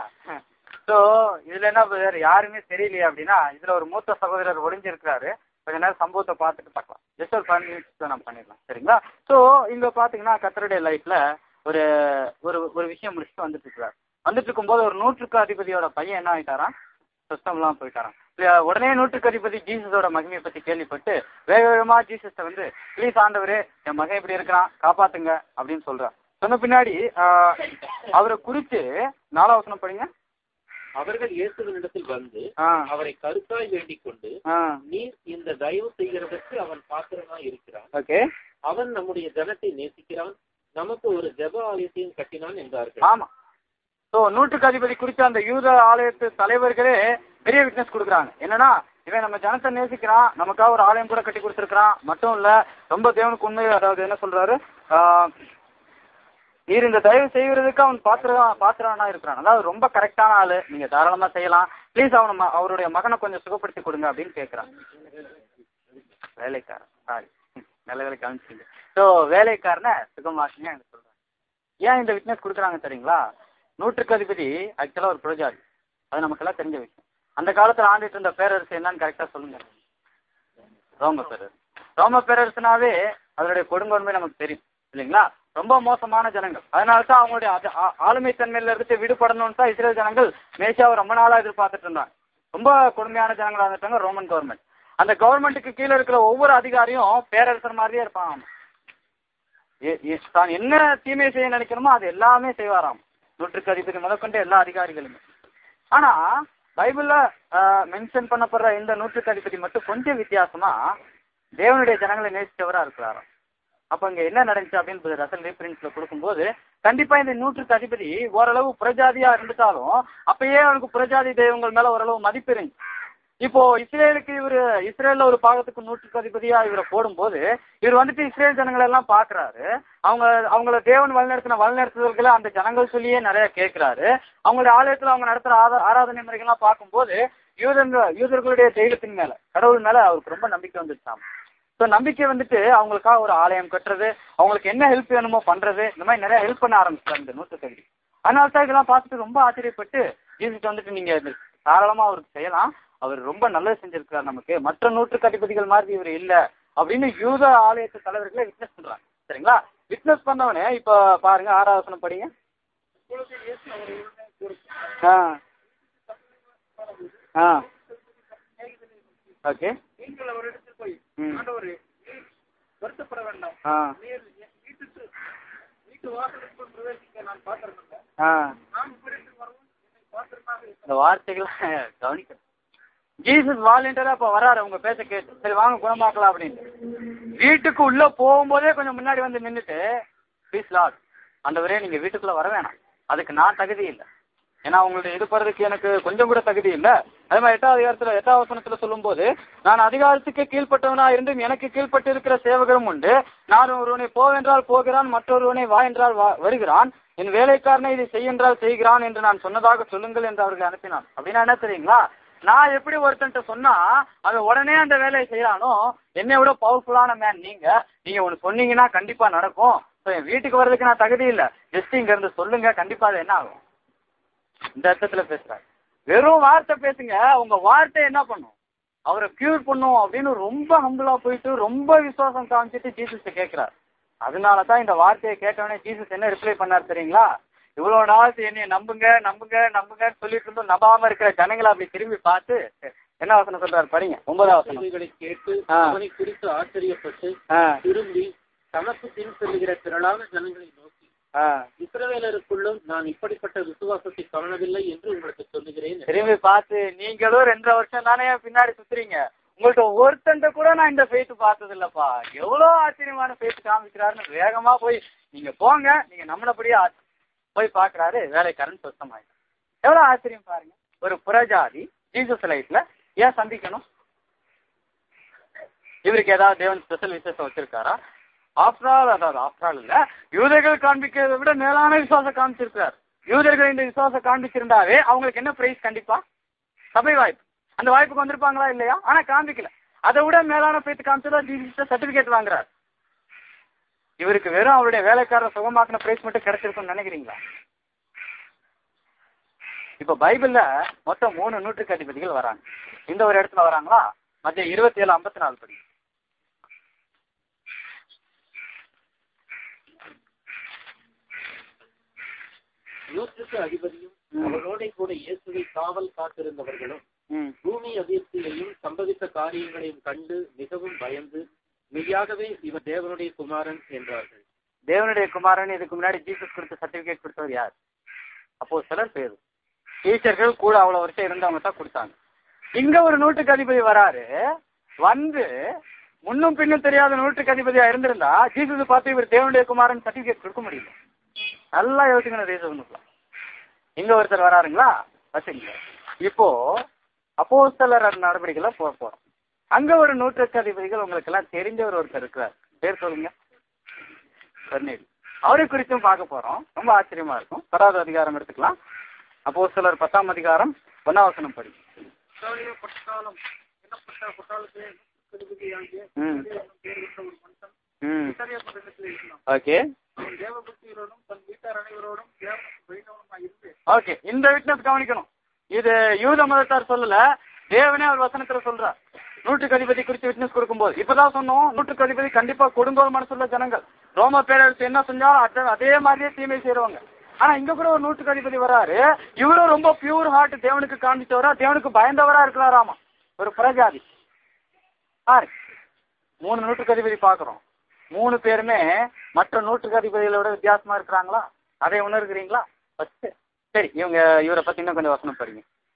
சோ இதுல என்ன brother, யாருமே சரியில்லையே அப்படின்னா இதுல ஒரு மூத்த சகோதரர் ஒளிஞ்சிருக்கிறாரு கொஞ்ச நேரம் சம்பவத்தை பார்த்துட்டு பார்க்கலாம் ஜஸ்ட் ஒரு ஃபைவ் மினிட்ஸ் நம்ம பண்ணிடலாம் சரிங்களா சோ இங்க பாத்தீங்கன்னா கத்தருடைய லைஃப்ல ஒரு ஒரு ஒரு விஷயம் முடிச்சுட்டு வந்துட்டு இருக்கிறார் வந்துட்டு இருக்கும்போது ஒரு நூற்றுக்கு அதிபதியோட பையன் என்ன ஆயிட்டாராம் சுத்தம்லாம் போயிட்டாராம் இல்ல, உடனே நூற்றுக்கு அதிபதி ஜீசஸோட மகிமையை பத்தி கேள்விப்பட்டு வேக வேகமா ஜீசஸ் வந்து ப்ளீஸ் ஆண்டவரே என் மகன் இப்படி இருக்கிறான் காப்பாத்துங்க அப்படின்னு சொல்றார் சொன்ன பின்னாடி ஆஹ், அவரை குறிச்சு நாலாவசனம் படிங்க அவர்கள் இயேசுவினிடத்தில் வந்து ஆ அவரை கருத்தாய் வேண்டிக் கொண்டு ஆ நீர் இந்த தயவு செய்கிறதற்கு அவன் பாத்திரனாய் இருக்கிறான் ஓகே அவன் நம்முடைய ஜனத்தை நேசிக்கிறான் நமக்கு ஒரு ஜெப ஆலயத்தையும் கட்டினான் என்றார்கள் ஆமா ஸோ நூற்றுக்கு அதிபதி குறித்த அந்த யூத ஆலயத்து தலைவர்களே பெரிய விட்னஸ் கொடுக்குறாங்க என்னன்னா இவன் நம்ம ஜனத்தை நேசிக்கிறான் நமக்காக ஒரு ஆலயம் கூட கட்டி கொடுத்துருக்கான் மட்டும் இல்ல ரொம்ப தேவனுக்கு உண்மை அதாவது என்ன சொல்றாரு ஆஹ், நீர் இந்த தயவு செய்வதற்கு அவன் பாத்திர பாத்திரனா இருக்கிறான் அதாவது ரொம்ப கரெக்டான ஆளு நீங்க தாராளமா செய்யலாம் ப்ளீஸ் அவன ம- அவருடைய மகனை கொஞ்சம் சுகப்படுத்தி கொடுங்க அப்படின்னு கேட்கிறான் வேலைக்காரன் சாரி நல்ல வேலை காமிச்சிங்க ஸோ வேலைக்காரனை சுகமாக்குங்க எனக்கு சொல்றாங்க ஏன் இந்த விட்னஸ் கொடுக்குறாங்க தெரியுங்களா நூற்றுக்கு அதிபதி ஆக்சுவலாக ஒரு புரோஜாதி அது நமக்கெல்லாம் தெரிஞ்ச விஷயம் அந்த காலத்தில் ஆண்டுட்டு இருந்த பேரரசு என்னன்னு கரெக்டாக சொல்லுங்க ரோம பேரரசு ரோம பேரரசுனாவே அதனுடைய கொடுங்கொன்மை நமக்கு தெரியும் இல்லைங்களா ரொம்ப மோசமான ஜனங்கள் அதனால தான் அவங்களுடைய அது- ஆ- ஆளுமை தன்மையில இருந்து விடுபடணும்னு தான் இஸ்ரேல் ஜனங்கள் மேசியாவை ரொம்ப நாளா எதிர்பார்த்துட்டு இருந்தாங்க ரொம்ப கொடுமையான ஜனங்களா இருந்துட்டாங்க ரோமன் கவர்மெண்ட் அந்த கவர்மெண்ட்டுக்கு கீழே இருக்கிற ஒவ்வொரு அதிகாரியும் பேரரசர் மாதிரியே இருப்பான் அவன். எ- எ- தான் என்ன தீமை செய்ய நினைக்கணுமோ அது எல்லாமே செய்வாராம் நூற்றுக்கு அதிபதி முதற்கொண்டு எல்லா அதிகாரிகளுமே ஆனா பைபிள்ல மென்ஷன் பண்ணப்படுற இந்த நூற்றுக்கு அதிபதி மட்டும் கொஞ்சம் வித்தியாசமா தேவனுடைய ஜனங்களை நேசிச்சவரா இருக்கிறாராம் அப்ப இங்க என்ன நடந்துச்சு அப்படின்னு ரசல் ரீஃபரன்ஸ்ல கொடுக்கும்போது கண்டிப்பா இந்த நூற்றுக்கு அதிபதி ஓரளவு புறஜாதியா இருந்துட்டாலும் அப்பயே அவனுக்கு புறஜாதி தெய்வங்கள் மேல ஓரளவு மதிப்பு இருந்துச்சு இப்போ இஸ்ரேலுக்கு இவரு இஸ்ரேல்ல ஒரு பாகத்துக்கு நூற்றுக்கு அதிபதியா இவரை போடும்போது இவர் வந்துட்டு இஸ்ரேல் ஜனங்களை எல்லாம் பாக்குறாரு அவங்க அவங்கள தேவன் வழிநடத்தின வழிநடத்துதல்களை அந்த ஜனங்கள் சொல்லியே நிறைய கேட்கிறாரு அவங்களுடைய ஆலயத்துல அவங்க நடத்துற ஆதா- ஆராதனை முறைகள்லாம் பார்க்கும்போது யூதர்கள் யூதர்களுடைய தெய்வத்தின் மேல கடவுள் மேல அவருக்கு ரொம்ப நம்பிக்கை வந்துருச்சாம் ஸோ நம்பிக்கை வந்துட்டு அவங்களுக்காக ஒரு ஆலயம் கட்டுறது அவங்களுக்கு என்ன ஹெல்ப் வேணுமோ பண்றது இந்த மாதிரி நிறைய ஹெல்ப் பண்ண ஆரம்பிச்சாங்க இந்த நூற்றுக்கல்வி அதனால தான் இதெல்லாம் பார்த்துட்டு ரொம்ப ஆச்சரியப்பட்டு ஜீசுக்கு வந்துட்டு நீங்க இது தாராளமா அவருக்கு செய்யலாம் அவர் ரொம்ப நல்லது செஞ்சிருக்கிறார் நமக்கு மற்ற நூற்றுக்கு அதிபதிகள் மாதிரி இவர் இல்ல அப்படின்னு யூத ஆலயத்து தலைவர்களை விட்னஸ் பண்றாங்க சரிங்களா விட்னஸ் பண்ணவனே இப்ப பாருங்க ஆராதனை படிங்க இப்பொழுது இயேசு அவர்களுடனே கூறுகிறார். ஆ ஆ ஓகே நீங்கள் அவரிடத்தில் போய் ம். ஆண்டவரே நீர் வருத்தப்பட வேண்டாம் ஆ நீர் என் வீட்டுக்கு வீட்டு வாசலுக்குள் பிரவேசிக்க நான் பாத்திரமல்ல ஆ நான் உங்களிடத்தில் வரவும் என்னை பாத்திரமாக இருக்க இந்த வார்த்தைகளை கவனிக்கணும் ஜீசஸ் வாலண்டியரா இப்ப வராரு உங்க பேச்ச கேட்டு சரி வாங்க குணமாக்கலாம் அப்படின்னு வீட்டுக்கு உள்ள போகும்போதே கொஞ்சம் முன்னாடி வந்து நின்னுட்டு ப்ளீஸ் லார்ட் ஆண்டவரே நீங்க வீட்டுக்குள்ள வர வேணாம் அதுக்கு நான் தகுதி இல்லை ஏன்னா உங்களுடைய இது போறதுக்கு எனக்கு கொஞ்சம் கூட தகுதி இல்லை அதே மாதிரி எட்டாவது அதிகாரத்துல எட்டாவது வசனத்துல சொல்லும்போது நான் அதிகாரத்துக்கு கீழ்ப்பட்டவனா இருந்தும் எனக்கு கீழ்ப்பட்டு இருக்கிற சேவகரும் உண்டு நான் ஒருவனை போவென்றால் போகிறான் மற்றொருவனை வா என்றால் வா- வருகிறான் என் வேலைக்காரனை இதை செய்யென்றால் செய்கிறான் என்று நான் சொன்னதாக சொல்லுங்கள் என்று அவர்களை அனுப்பினான் அப்படின்னா என்ன தெரியுங்களா நான் எப்படி ஒருத்தன்ட்ட சொன்னா அவன் உடனே அந்த வேலையை செய்யறானோ என்னை விட பவர்ஃபுல்லான மேன் நீங்க நீங்க ஒண்ணு சொன்னீங்கன்னா கண்டிப்பா நடக்கும் So, என் வீட்டுக்கு வர்றதுக்கு நான் தகுதி இல்ல ஜஸ்ட் இங்க இருந்து சொல்லுங்க கண்டிப்பா அது என்ன ஆகும் இந்த அர்த்தத்துல பேசுறாரு வெறும் வார்த்தை பேசுங்க உங்க வார்த்தை என்ன பண்ணும் அவரை கியூர் பண்ணும் அப்படின்னு ரொம்ப ஹம்பிளா போயிட்டு ரொம்ப விசுவாசம் காமிச்சிட்டு ஜீசஸ் கேட்கிறார் அதனால தான் இந்த வார்த்தையை கேட்டவொடனே ஜீசஸ் என்ன ரிப்ளை பண்ணார் தெரியுங்களா இவ்வளவு நாள் என்னைய நம்புங்க நம்புங்க நம்புங்கன்னு சொல்லிட்டு இருந்தும் நம்பாம இருக்கிற ஜனங்களை அப்படி திரும்பி பார்த்து என்ன வசனம் சொல்றாரு பாருங்க ஒன்பதாவது வசனம் இவைகளை கேட்டு ஆ. அவனை குறித்து ஆச்சரியப்பட்டு ஆ, திரும்பி தமக்கு பின் செல்லுகிற திரளான ஜனங்களை நோக்கி ஆ. இஸ்ரவேலருக்குள்ளும் நான் இப்படிப்பட்ட விசுவாசத்தை காணவில்லை என்று உங்களுக்கு சொல்லுகிறேன் திரும்பி பார்த்து நீங்களும் ரெண்டரை வருஷம் தானே பின்னாடி சுத்துறீங்க உங்கள்ட்ட ஒருத்தன்ட்ட கூட நான் இந்த ஃபேஸ் பார்த்தது இல்லப்பா எவ்வளவு ஆச்சரியமான ஃபேஸ் காமிக்கிறாருன்னு வேகமா போய் நீங்க போங்க நீங்க நம்மளபடியே ஆச்ச- போய் பாக்குறாரு வேலைக்காரன் சுத்தமாயிடும் எவ்வளவு ஆச்சரியம் பாருங்க ஒரு புறஜாதி ஜீசஸ் லைஃப்ல ஏன் சந்திக்கணும் இவருக்கு ஏதாவது தேவன் ஸ்பெஷல் விசேஷம் வச்சிருக்காரா ஆஃப்டர் ஆல் அதாவது ஆஃப்டர் ஆல் இல்ல யூதர்கள் காண்பிக்கிறதை விட மேலான விசுவாசம் காமிச்சிருக்காரு யூதர்கள் இந்த விசுவாசம் காண்பிச்சிருந்தாவே அவங்களுக்கு என்ன பிரைஸ் கண்டிப்பா சபை வாய்ப்பு அந்த வாய்ப்புக்கு வந்திருப்பாங்களா இல்லையா ஆனா காண்பிக்கல அதை விட மேலான பேத்து காமிச்சதா ஜீசஸ் சர்டிபிகேட் வாங்குறாரு இவருக்கு வெறும் அவருடைய வேலைக்காரர் சுகமாக்கின பிரைஸ் மட்டும் கிடைச்சிருக்கும்னு நினைக்கிறீங்களா இப்ப பைபிள்ல மொத்தம் மூணு நூற்றுக்கு அதிபதிகள் வராங்க இந்த ஒரு இடத்துல வராங்களா மத்திய இருபத்தி ஏழு ஐம்பத்தி நாலு படி நூற்றுக்கு அதிபதியும் அவரோட கூட இயேசுவை காவல் காத்திருந்தவர்களும் ம் பூமி அதிர்ச்சியையும் சம்பவித்த காரியங்களையும் கண்டு மிகவும் பயந்து மெய்யாகவே இவர் தேவனுடைய குமாரன் என்றார்கள் தேவனுடைய குமாரன் இதுக்கு முன்னாடி ஜீசஸ் கொடுத்த சர்டிபிகேட் கொடுத்தவர் யார் அப்போ சிலர் பேரு டீச்சர்கள் கூட அவ்வளவு வருஷம் இருந்தவங்க தான் கொடுத்தாங்க இங்க ஒரு நூற்றுக்கு அதிபதி வராரு வந்து முன்னும் பின்னும் தெரியாத நூற்றுக்கு அதிபதியா இருந்திருந்தா ஜீசஸ் பார்த்து இவர் தேவனுடைய குமாரன் சர்டிபிகேட் கொடுக்க முடியல நல்லா யோசிக்கணும் ரீசன் இங்க ஒருத்தர் வராருங்களா வச்சுங்க இப்போ அப்போஸ்தலர் நடவடிக்கைல போக போறோம் அங்க ஒரு நூற்றுக்கு அதிபதிகள் உங்களுக்கு எல்லாம் தெரிஞ்சவர் ஒருத்தர் இருக்கிறார் பேர் சொல்லுங்க கர்நேல் அவரை குறித்தும் பார்க்க போறோம் ரொம்ப ஆச்சரியமா இருக்கும் பத்தாவது அதிகாரம் எடுத்துக்கலாம் அப்போ சிலர் பத்தாம் அதிகாரம் ஒன்னாவசனம் படி இஸ்ராயேல் பட்டாளம் எண்ணப்பட்ட பட்டாளத்தை அதிபதியாகிய ம். என்னும் பேர் கொண்ட ஒரு மனுஷன் ம் இஸ்ரேல் பட்டணத்தில் இருந்தான் ஓகே அவன் தேவபக்தியோடும் தன் வீட்டார் அனைவரோடும் தேவனுக்கு பயந்தவனுமாய் இருந்து ஓகே இந்த விட்னஸ் கவனிக்கணும் இது யூத மதத்தார் சொல்லல தேவனே அவர் வசனத்துல சொல்றார் நூற்றுக்கு அதிபதி குறித்து விட்னஸ் கொடுக்கும்போது இப்பதான் சொன்னோம் நூற்றுக்கு அதிபதி கண்டிப்பா கொடுங்கோல் மனசுள்ள ஜனங்கள் ரோம பேரரசு என்ன செஞ்சாலும் அத- அதே மாதிரியே தீமை செய்றவங்க ஆனா இங்க கூட ஒரு நூற்றுக்கு அதிபதி வராரு இவரும் ரொம்ப பியூர் ஹார்ட் தேவனுக்கு காமிச்சவரா தேவனுக்கு பயந்தவரா இருக்கிறாராமா ஒரு பிரஜாதி பாரு மூணு நூற்றுக்கு அதிபதி பாக்குறோம் மூணு பேருமே மற்ற நூற்றுக்கு அதிபதிகளோட வித்தியாசமா இருக்கிறாங்களா அதை உணர்கிறீங்களா ஃபர்ஸ்ட் சரி இவங்க இவரை பத்தி இன்னும் கொஞ்சம் வசனம் படிங்க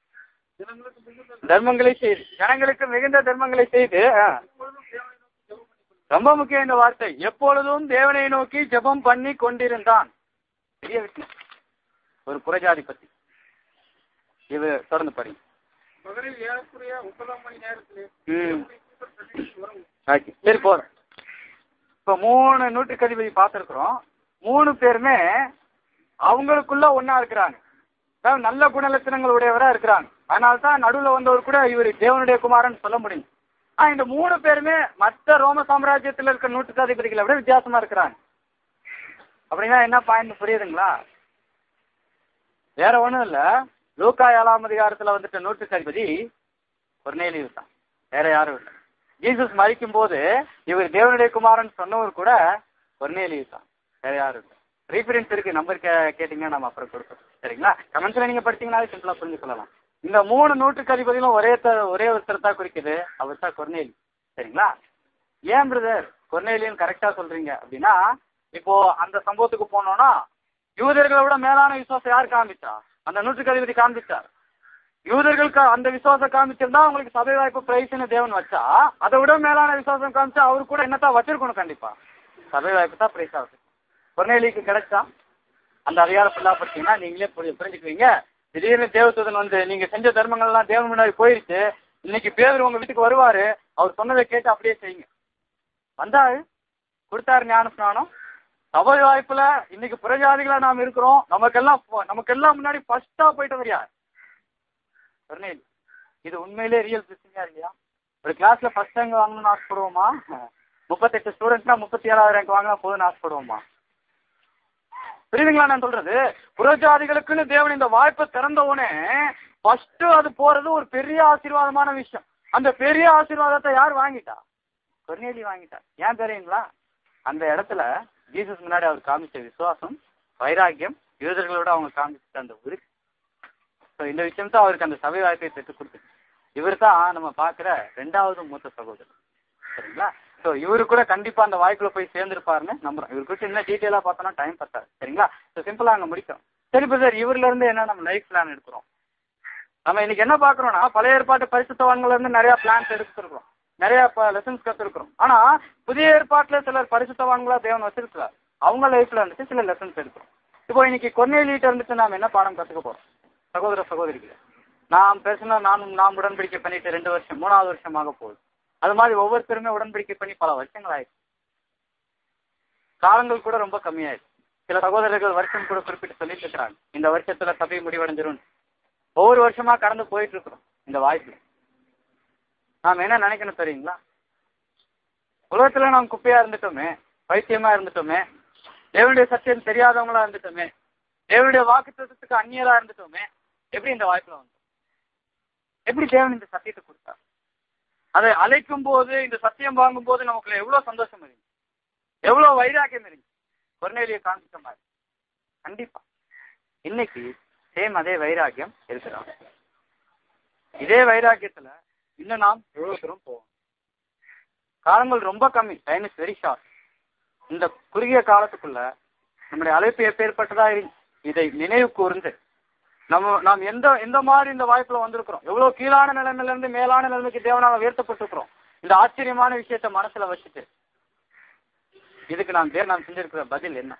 ஜனங்களுக்கு மிகுந்த தர்மங்களை செய்து ஜனங்களுக்கு மிகுந்த தர்மங்களை செய்து ஆ. எப்பொழுதும் தேவனை நோக்கி ஜெபம் பண்ணி கொண்டு ரொம்ப முக்கியம் இந்த வார்த்தை எப்பொழுதும் தேவனை நோக்கி ஜெபம் பண்ணி கொண்டிருந்தான் பெரிய விஷயம் ஒரு புறஜாதி பத்தி இது தொடர்ந்து படிங்க பகலில் ஏறக்குறைய ஒன்பதாம் மணி நேரத்திலே ம் தேவனுடைய தூதர் சந்நிதிக்கு வரவும் ஓகே சரி போதும் இப்போ மூணு நூற்றுக்கு அதிபதி பார்த்துருக்குறோம் மூணு பேருமே அவங்களுக்குள்ள ஒண்ணா இருக்கிறாங்க அதாவது நல்ல குணலட்சணங்கள் உடையவரா இருக்கிறாங்க அதனால தான் நடுவில் வந்தவர் கூட இவர் தேவனுடைய குமாரன் சொல்ல முடியும் ஆ இந்த மூணு பேருமே மற்ற ரோம சாம்ராஜ்யத்தில் இருக்கிற நூற்றுக்கு அதிபதிகளை விட வித்தியாசமா இருக்கிறாங்க அப்படின்னா என்ன பாயிண்ட் புரியுதுங்களா வேற ஒண்ணும் இல்ல லூக்கா ஏழாம் அதிகாரத்துல வந்துட்டு நூற்றுக்கு அதிபதி கொர்நேலியு தான் வேற யாரும் இல்லை ஜீசஸ் மறிக்கும் போது இவர் தேவனுடைய குமாரன் சொன்னவர் கூட கொர்நேலியு தான் வேற யாரும் இல்லை ரீஃபரன்ஸ் இருக்கு நம்பர் கே கேட்டீங்கன்னா நம்ம அப்புறம் கொடுப்போம் சரிங்களா கமெண்ட்ஸ்ல நீங்க படிச்சீங்கன்னாலே சிம்பிளா புரிஞ்சு கொள்ளலாம் இந்த மூணு நூற்றுக்கு அதிபதிகளும் ஒரே த ஒரே ஒருத்தர் தான் குறிக்குது அவர் தான் கொர்நேலி சரிங்களா ஏன் பிரதர் கொர்நேலியன் கரெக்டா சொல்றீங்க அப்படின்னா இப்போ அந்த சம்பவத்துக்கு போனோம்னா யூதர்களை விட மேலான விசுவாசம் யார் காமிச்சா அந்த நூற்றுக்கு அதிபதி காண்பிச்சார் யூதர்களுக்கு அந்த விசுவாசம் காமிச்சிருந்தா உங்களுக்கு சபை வாய்ப்பு பிரைஸ்னு தேவன் வச்சா அதை விட மேலான விசுவாசம் காமிச்சா அவரு கூட என்னத்தான் வச்சிருக்கணும் கண்டிப்பா சபை வாய்ப்பு தான் பிரைஸ் ஆகுது பொன்னேலிக்கு கிடைச்சா அந்த அதிகாரம் ஃபுல்லா படிச்சீங்கன்னா நீங்களே புரி- புரிஞ்சுக்குவீங்க திடீர்னு தேவதூதன் வந்து நீங்க செஞ்ச தர்மங்கள் எல்லாம் தேவன் முன்னாடி போயிருச்சு இன்னைக்கு பேர் உங்க வீட்டுக்கு வருவாரு அவர் சொன்னதை கேட்டு அப்படியே செய்யுங்க வந்தாரு கொடுத்தாரு ஞான ஸ்நானம் சபை வாய்ப்புல இன்னைக்கு புறஜாதிகளா நாம் இருக்கிறோம் நமக்கெல்லாம் நமக்கெல்லாம் முன்னாடி ஃபர்ஸ்டா போயிட்டவர் யார் சொன்னேன் இது உண்மையிலே ரியல் பிரச்சனையா இல்லையா ஒரு கிளாஸ்ல ஃபர்ஸ்ட் ரேங்க் வாங்கணும்னு ஆசைப்படுவோமா முப்பத்தெட்டு ஸ்டூடெண்ட்னா முப்பத்தி ஏழாவது ரேங்க் வாங்கினா போதும்னு ஆசைப்படுவோமா புரியுதுங்களா நான் சொல்றது புறஜாதிகளுக்குன்னு தேவன் இந்த வாய்ப்பை திறந்தவுடனே ஃபர்ஸ்ட் அது போறது ஒரு பெரிய ஆசீர்வாதமான விஷயம் அந்த பெரிய ஆசீர்வாதத்தை யார் வாங்கிட்டா கொர்நேலி வாங்கிட்டா ஏன் தெரியுங்களா அந்த இடத்துல ஜீசஸ் முன்னாடி அவர் காமிச்ச விசுவாசம் வைராக்கியம் யூதர்களோட அவங்க காமிச்ச அந்த உறுதி ஸோ இந்த விஷயம் தான் அவருக்கு அந்த சபை வாய்ப்பை பெற்றுக் கொடுத்தது இவர் தான் நம்ம பார்க்குற ரெண்டாவது மூத்த சகோதரர் சரிங்களா ஸோ இவரு கூட கண்டிப்பா அந்த வாய்ப்புல போய் சேர்ந்திருப்பாருன்னு நம்புறோம் இவரு குறித்து இன்னும் டீட்டெயிலாக பார்த்தோம்னா டைம் பத்தாது சரிங்களா ஸோ சிம்பிளா அங்கே முடிக்கும் சரி இப்போ சார் இவர்ல இருந்து என்ன நம்ம லைஃப் பிளான் எடுக்கிறோம் நம்ம இன்னைக்கு என்ன பார்க்குறோம்னா பழைய ஏற்பாட்டு பரிசுத்தவான்கள் இருந்து நிறைய பிளான்ஸ் எடுத்துருக்கோம் நிறைய லெசன்ஸ் கற்றுருக்குறோம் ஆனா புதிய ஏற்பாட்டுல சிலர் பரிசுத்தவான்களா தேவன் வச்சிருக்கிறார் அவங்க லைஃப்ல இருந்துட்டு சில லெசன்ஸ் எடுக்கிறோம் இப்போ இன்னைக்கு கொர்நேலிட்ட இருந்துட்டு நாம என்ன பாடம் கத்துக்க போறோம் சகோதர சகோதரிகளே நாம் பேசினா நானும் நாம் உடன்படிக்கை பண்ணிட்டு ரெண்டு வருஷம் மூணாவது வருஷமாக போகுது அது மாதிரி ஒவ்வொருத்தருமே உடன்படிக்கை பண்ணி பல வருஷங்கள் ஆயிடுச்சு காலங்கள் கூட ரொம்ப கம்மியாயிடுச்சு சில சகோதரர்கள் வருஷம் கூட குறிப்பிட்டு சொல்லிட்டு இருக்கிறாங்க இந்த வருஷத்துல சபை முடிவடைஞ்சிரும் ஒவ்வொரு வருஷமா கடந்து போயிட்டு இருக்கிறோம் இந்த வாய்ப்பு நாம் என்ன நினைக்கணும் தெரியுங்களா உலகத்துல நாம் குப்பையா இருந்துட்டோமே பைத்தியமா இருந்துட்டோமே தேவனுடைய சத்தியம் தெரியாதவங்களா இருந்துட்டோமே தேவனுடைய வாக்குத்தத்துக்கு அந்நியரா இருந்துட்டோமே எப்படி இந்த வாய்ப்புல வந்தோம் எப்படி தேவன் இந்த சத்தியத்தை கொடுத்தார் அதை அழைக்கும் போது இந்த சத்தியம் வாங்கும் போது நமக்குள்ள எவ்வளவு சந்தோஷம் இருந்துச்சு எவ்வளவு வைராக்கியம் இருந்துச்சு கொர்நேலிய காண்பிச்ச மாதிரி கண்டிப்பா இன்னைக்கு சேம் அதே வைராக்கியம் இருக்கிறோம் இதே வைராக்கியத்துல இன்னும் நாம் எவ்வளவு தூரம் போவோம் காலங்கள் ரொம்ப கம்மி டைம் இஸ் வெரி ஷார்ட் இந்த குறுகிய காலத்துக்குள்ள நம்முடைய அழைப்பு எப்பேற்பட்டதா இரு- இதை நினைவு கூர்ந்து நம்ம நாம் எந்த எந்த மாதிரி இந்த வாய்ப்புல வந்திருக்கிறோம் எவ்வளவு கீழான நிலைமையில இருந்து மேலான நிலைமைக்கு தேவனால உயர்த்தப்பட்டிருக்கிறோம் இந்த ஆச்சரியமான விஷயத்தை மனசுல வச்சுட்டு இதுக்கு நாம் தேவன் நாம் செஞ்சிருக்கிற பதில் என்ன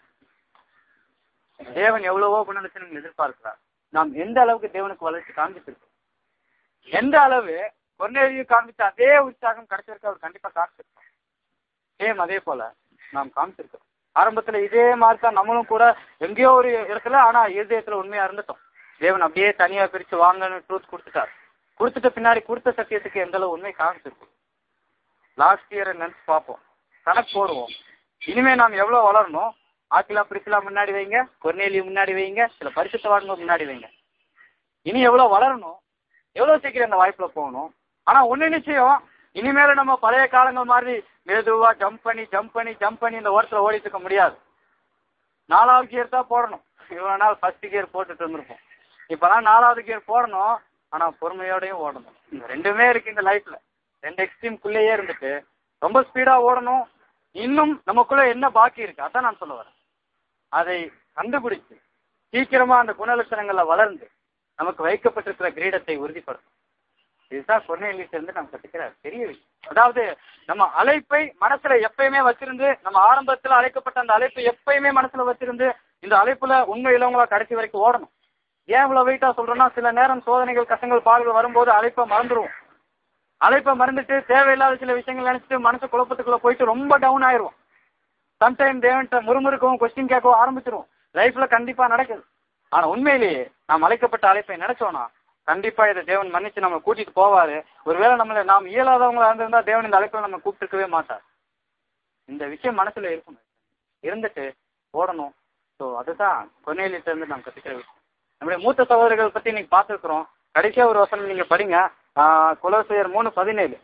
தேவன் எவ்வளவோ குணலட்சணங்கள் எதிர்பார்க்கிறார் நாம் எந்த அளவுக்கு தேவனுக்கு வளர்ச்சி காண்பிச்சிருக்கோம் எந்த அளவு கொன்னேரியும் காண்பிச்ச அதே உற்சாகம் கிடைச்சிருக்க அவர் கண்டிப்பா காமிச்சிருக்கோம் சேம் அதே போல நாம் காமிச்சிருக்கோம் ஆரம்பத்துல இதே மாதிரி தான் நம்மளும் கூட எங்கேயோ ஒரு இடத்துல ஆனா இருதயத்துல உண்மையா இருந்துட்டோம் தேவன் அப்படியே தனியா பிரிச்சு வாங்கன்னு ட்ரூத் கொடுத்துட்டார் கொடுத்துட்ட பின்னாடி கொடுத்த சத்தியத்துக்கு எந்த அளவு உண்மை காமிச்சிருக்கும் லாஸ்ட் இயர் நினைச்சு பார்ப்போம் கணக்கு போடுவோம் இனிமே நாம் எவ்வளவு வளரணும் ஆக்கிலா பிரிச்சிலா முன்னாடி வைங்க கொர்நேலி முன்னாடி வைங்க சில பரிசுத்தவான்கள் முன்னாடி வைங்க இனி எவ்வளவு வளரணும் எவ்வளவு சீக்கிரம் இந்த வாய்ப்புல போகணும் ஆனா ஒண்ணு நிச்சயம் இனிமேல நம்ம பழைய காலங்கள் மாதிரி மெதுவா ஜம்ப் பண்ணி ஜம்ப் பண்ணி ஜம்ப் பண்ணி இந்த ஓரத்துல ஓடிட்டு இருக்க முடியாது நாலாவது கியர் தான் போடணும் இவ்வளவு நாள் ஃபர்ஸ்ட் கியர் போட்டுட்டு இருந்திருப்போம் இப்பெல்லாம் நாலாவது கியர் போடணும் ஆனா பொறுமையோடயும் ஓடணும் இந்த ரெண்டுமே இருக்கு இந்த லைஃப்ல ரெண்டு எக்ஸ்ட்ரீம்குள்ளேயே இருந்துட்டு ரொம்ப ஸ்பீடா ஓடணும் இன்னும் நமக்குள்ள என்ன பாக்கி இருக்கு அதான் நான் சொல்ல வரேன் அதை கண்டுபிடிச்சு சீக்கிரமா அந்த குணலட்சணங்கள்ல வளர்ந்து நமக்கு வைக்கப்பட்டிருக்கிற கிரீடத்தை உறுதிப்படுத்தும் இதுதான் கொர்நேலியிட்ட இருந்து நம்ம கத்துக்கிற பெரிய விஷயம் அதாவது நம்ம அழைப்பை மனசுல எப்பயுமே வச்சிருந்து நம்ம ஆரம்பத்துல அழைக்கப்பட்ட அந்த அழைப்பை எப்பயுமே மனசுல வச்சிருந்து இந்த அழைப்புல உண்மை இளவங்களா கடைசி வரைக்கும் ஓடணும் ஏன் இவ்வளவு வெயிட்டா சொல்றோம்னா சில நேரம் சோதனைகள் கஷ்டங்கள் பாடுகள் வரும்போது அழைப்பை மறந்துடுவோம் அழைப்பை மறந்துட்டு தேவையில்லாத சில விஷயங்கள் நினைச்சிட்டு மனசு குழப்பத்துக்குள்ள போயிட்டு ரொம்ப டவுன் ஆயிருவோம் சம்டைம் தேவன்ட்ட முறுமுறுக்கவும் கொஸ்டின் கேட்கவும் ஆரம்பிச்சிருவோம் லைஃப்ல கண்டிப்பா நடக்குது ஆனா உண்மையிலேயே நாம் அழைக்கப்பட்ட அழைப்பை நினைச்சோம்னா கண்டிப்பா இதை தேவன் மன்னிச்சு நம்ம கூட்டிட்டு போவாரு ஒருவேளை நம்மள நாம் இயலாதவங்களா இருந்திருந்தா தேவன் இந்த அழைப்பை நம்ம கூப்பிட்டுருக்கவே மாட்டார் இந்த விஷயம் மனசுல இருக்கும் இருந்துட்டு ஓடணும் ஸோ அதுதான் கொனையிலிட்ட இருந்து நாம் கத்துக்கிற விஷயம் நம்முடைய மூத்த சகோதரர்கள் பத்தி இன்னைக்கு பார்த்துருக்குறோம் கடைசியா ஒரு வசனம் நீங்க படிங்க ஆஹ் குலோசையர் மூணு பதினேழு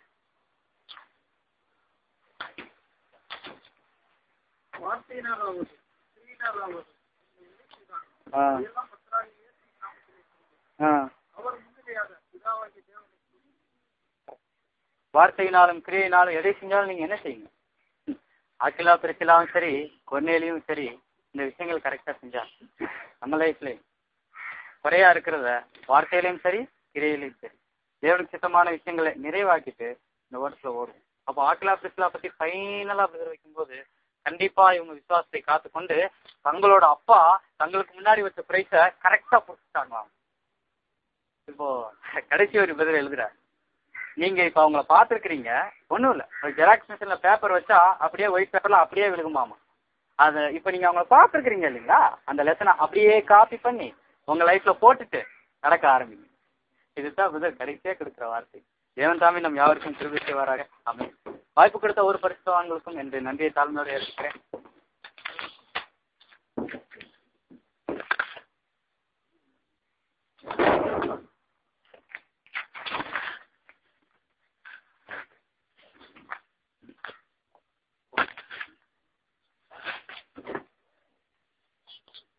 வார்த்தையினாலாவது கிரியினாலாவது ஆ, எல்லாம் கர்த்தராகிய இயேசு நாமத்திலே ஆ. அவர் முன்னிலையாக பிதாவாகிய தேவனுக்கு வார்த்தையினாலும் கிரியையினாலும் எதை செஞ்சாலும் நீங்க என்ன செய்யுங்க ஆக்கிலா பிரிக்கிலாவும் சரி கொர்நேலியும் சரி இந்த விஷயங்கள் கரெக்டா செஞ்சாங்க நம்ம லைஃப்ல குறையா இருக்கிறத வார்த்தையிலையும் சரி கிரையிலையும் சரி தேவனுக்கு சித்தமான விஷயங்களை நிறைவாக்கிட்டு இந்த ஓட்டத்துல ஓடும் அப்போ ஆக்கிலா பிரிக்கிலா பத்தி ஃபைனலா பேர் வைக்கும்போது கண்டிப்பா இவங்க விசுவாசத்தை காத்துக்கொண்டு தங்களோட அப்பா தங்களுக்கு முன்னாடி வச்ச பிரைஸ கரெக்டா கொடுத்துட்டாங்க இப்போ கடைசி ஒரு பதில் எழுதுறாரு நீங்க இப்ப அவங்கள பாத்துருக்கீங்க ஒண்ணும் இல்ல ஒரு ஜெராக்ஸ் மிஷின்ல பேப்பர் வச்சா அப்படியே ஒயிட் பேப்பர்ல அப்படியே விழுகுமாமா அது இப்ப நீங்க அவங்கள பாத்துருக்கீங்க இல்லைங்களா அந்த லெசனை அப்படியே காப்பி பண்ணி உங்க லைஃப்ல போட்டுட்டு நடக்க ஆரம்பிங்க இதுதான் புதர் கடைசியா கொடுக்குற வார்த்தை தேவன் சாமி நம் யாருக்கும் திருவிட்டு வராங்க அமையும் வாய்ப்பு கொடுத்த ஒரு பரிசுத்தவான்களுக்கும் என்று நன்றியை தாழ்மையோடு ஏற்கிறேன்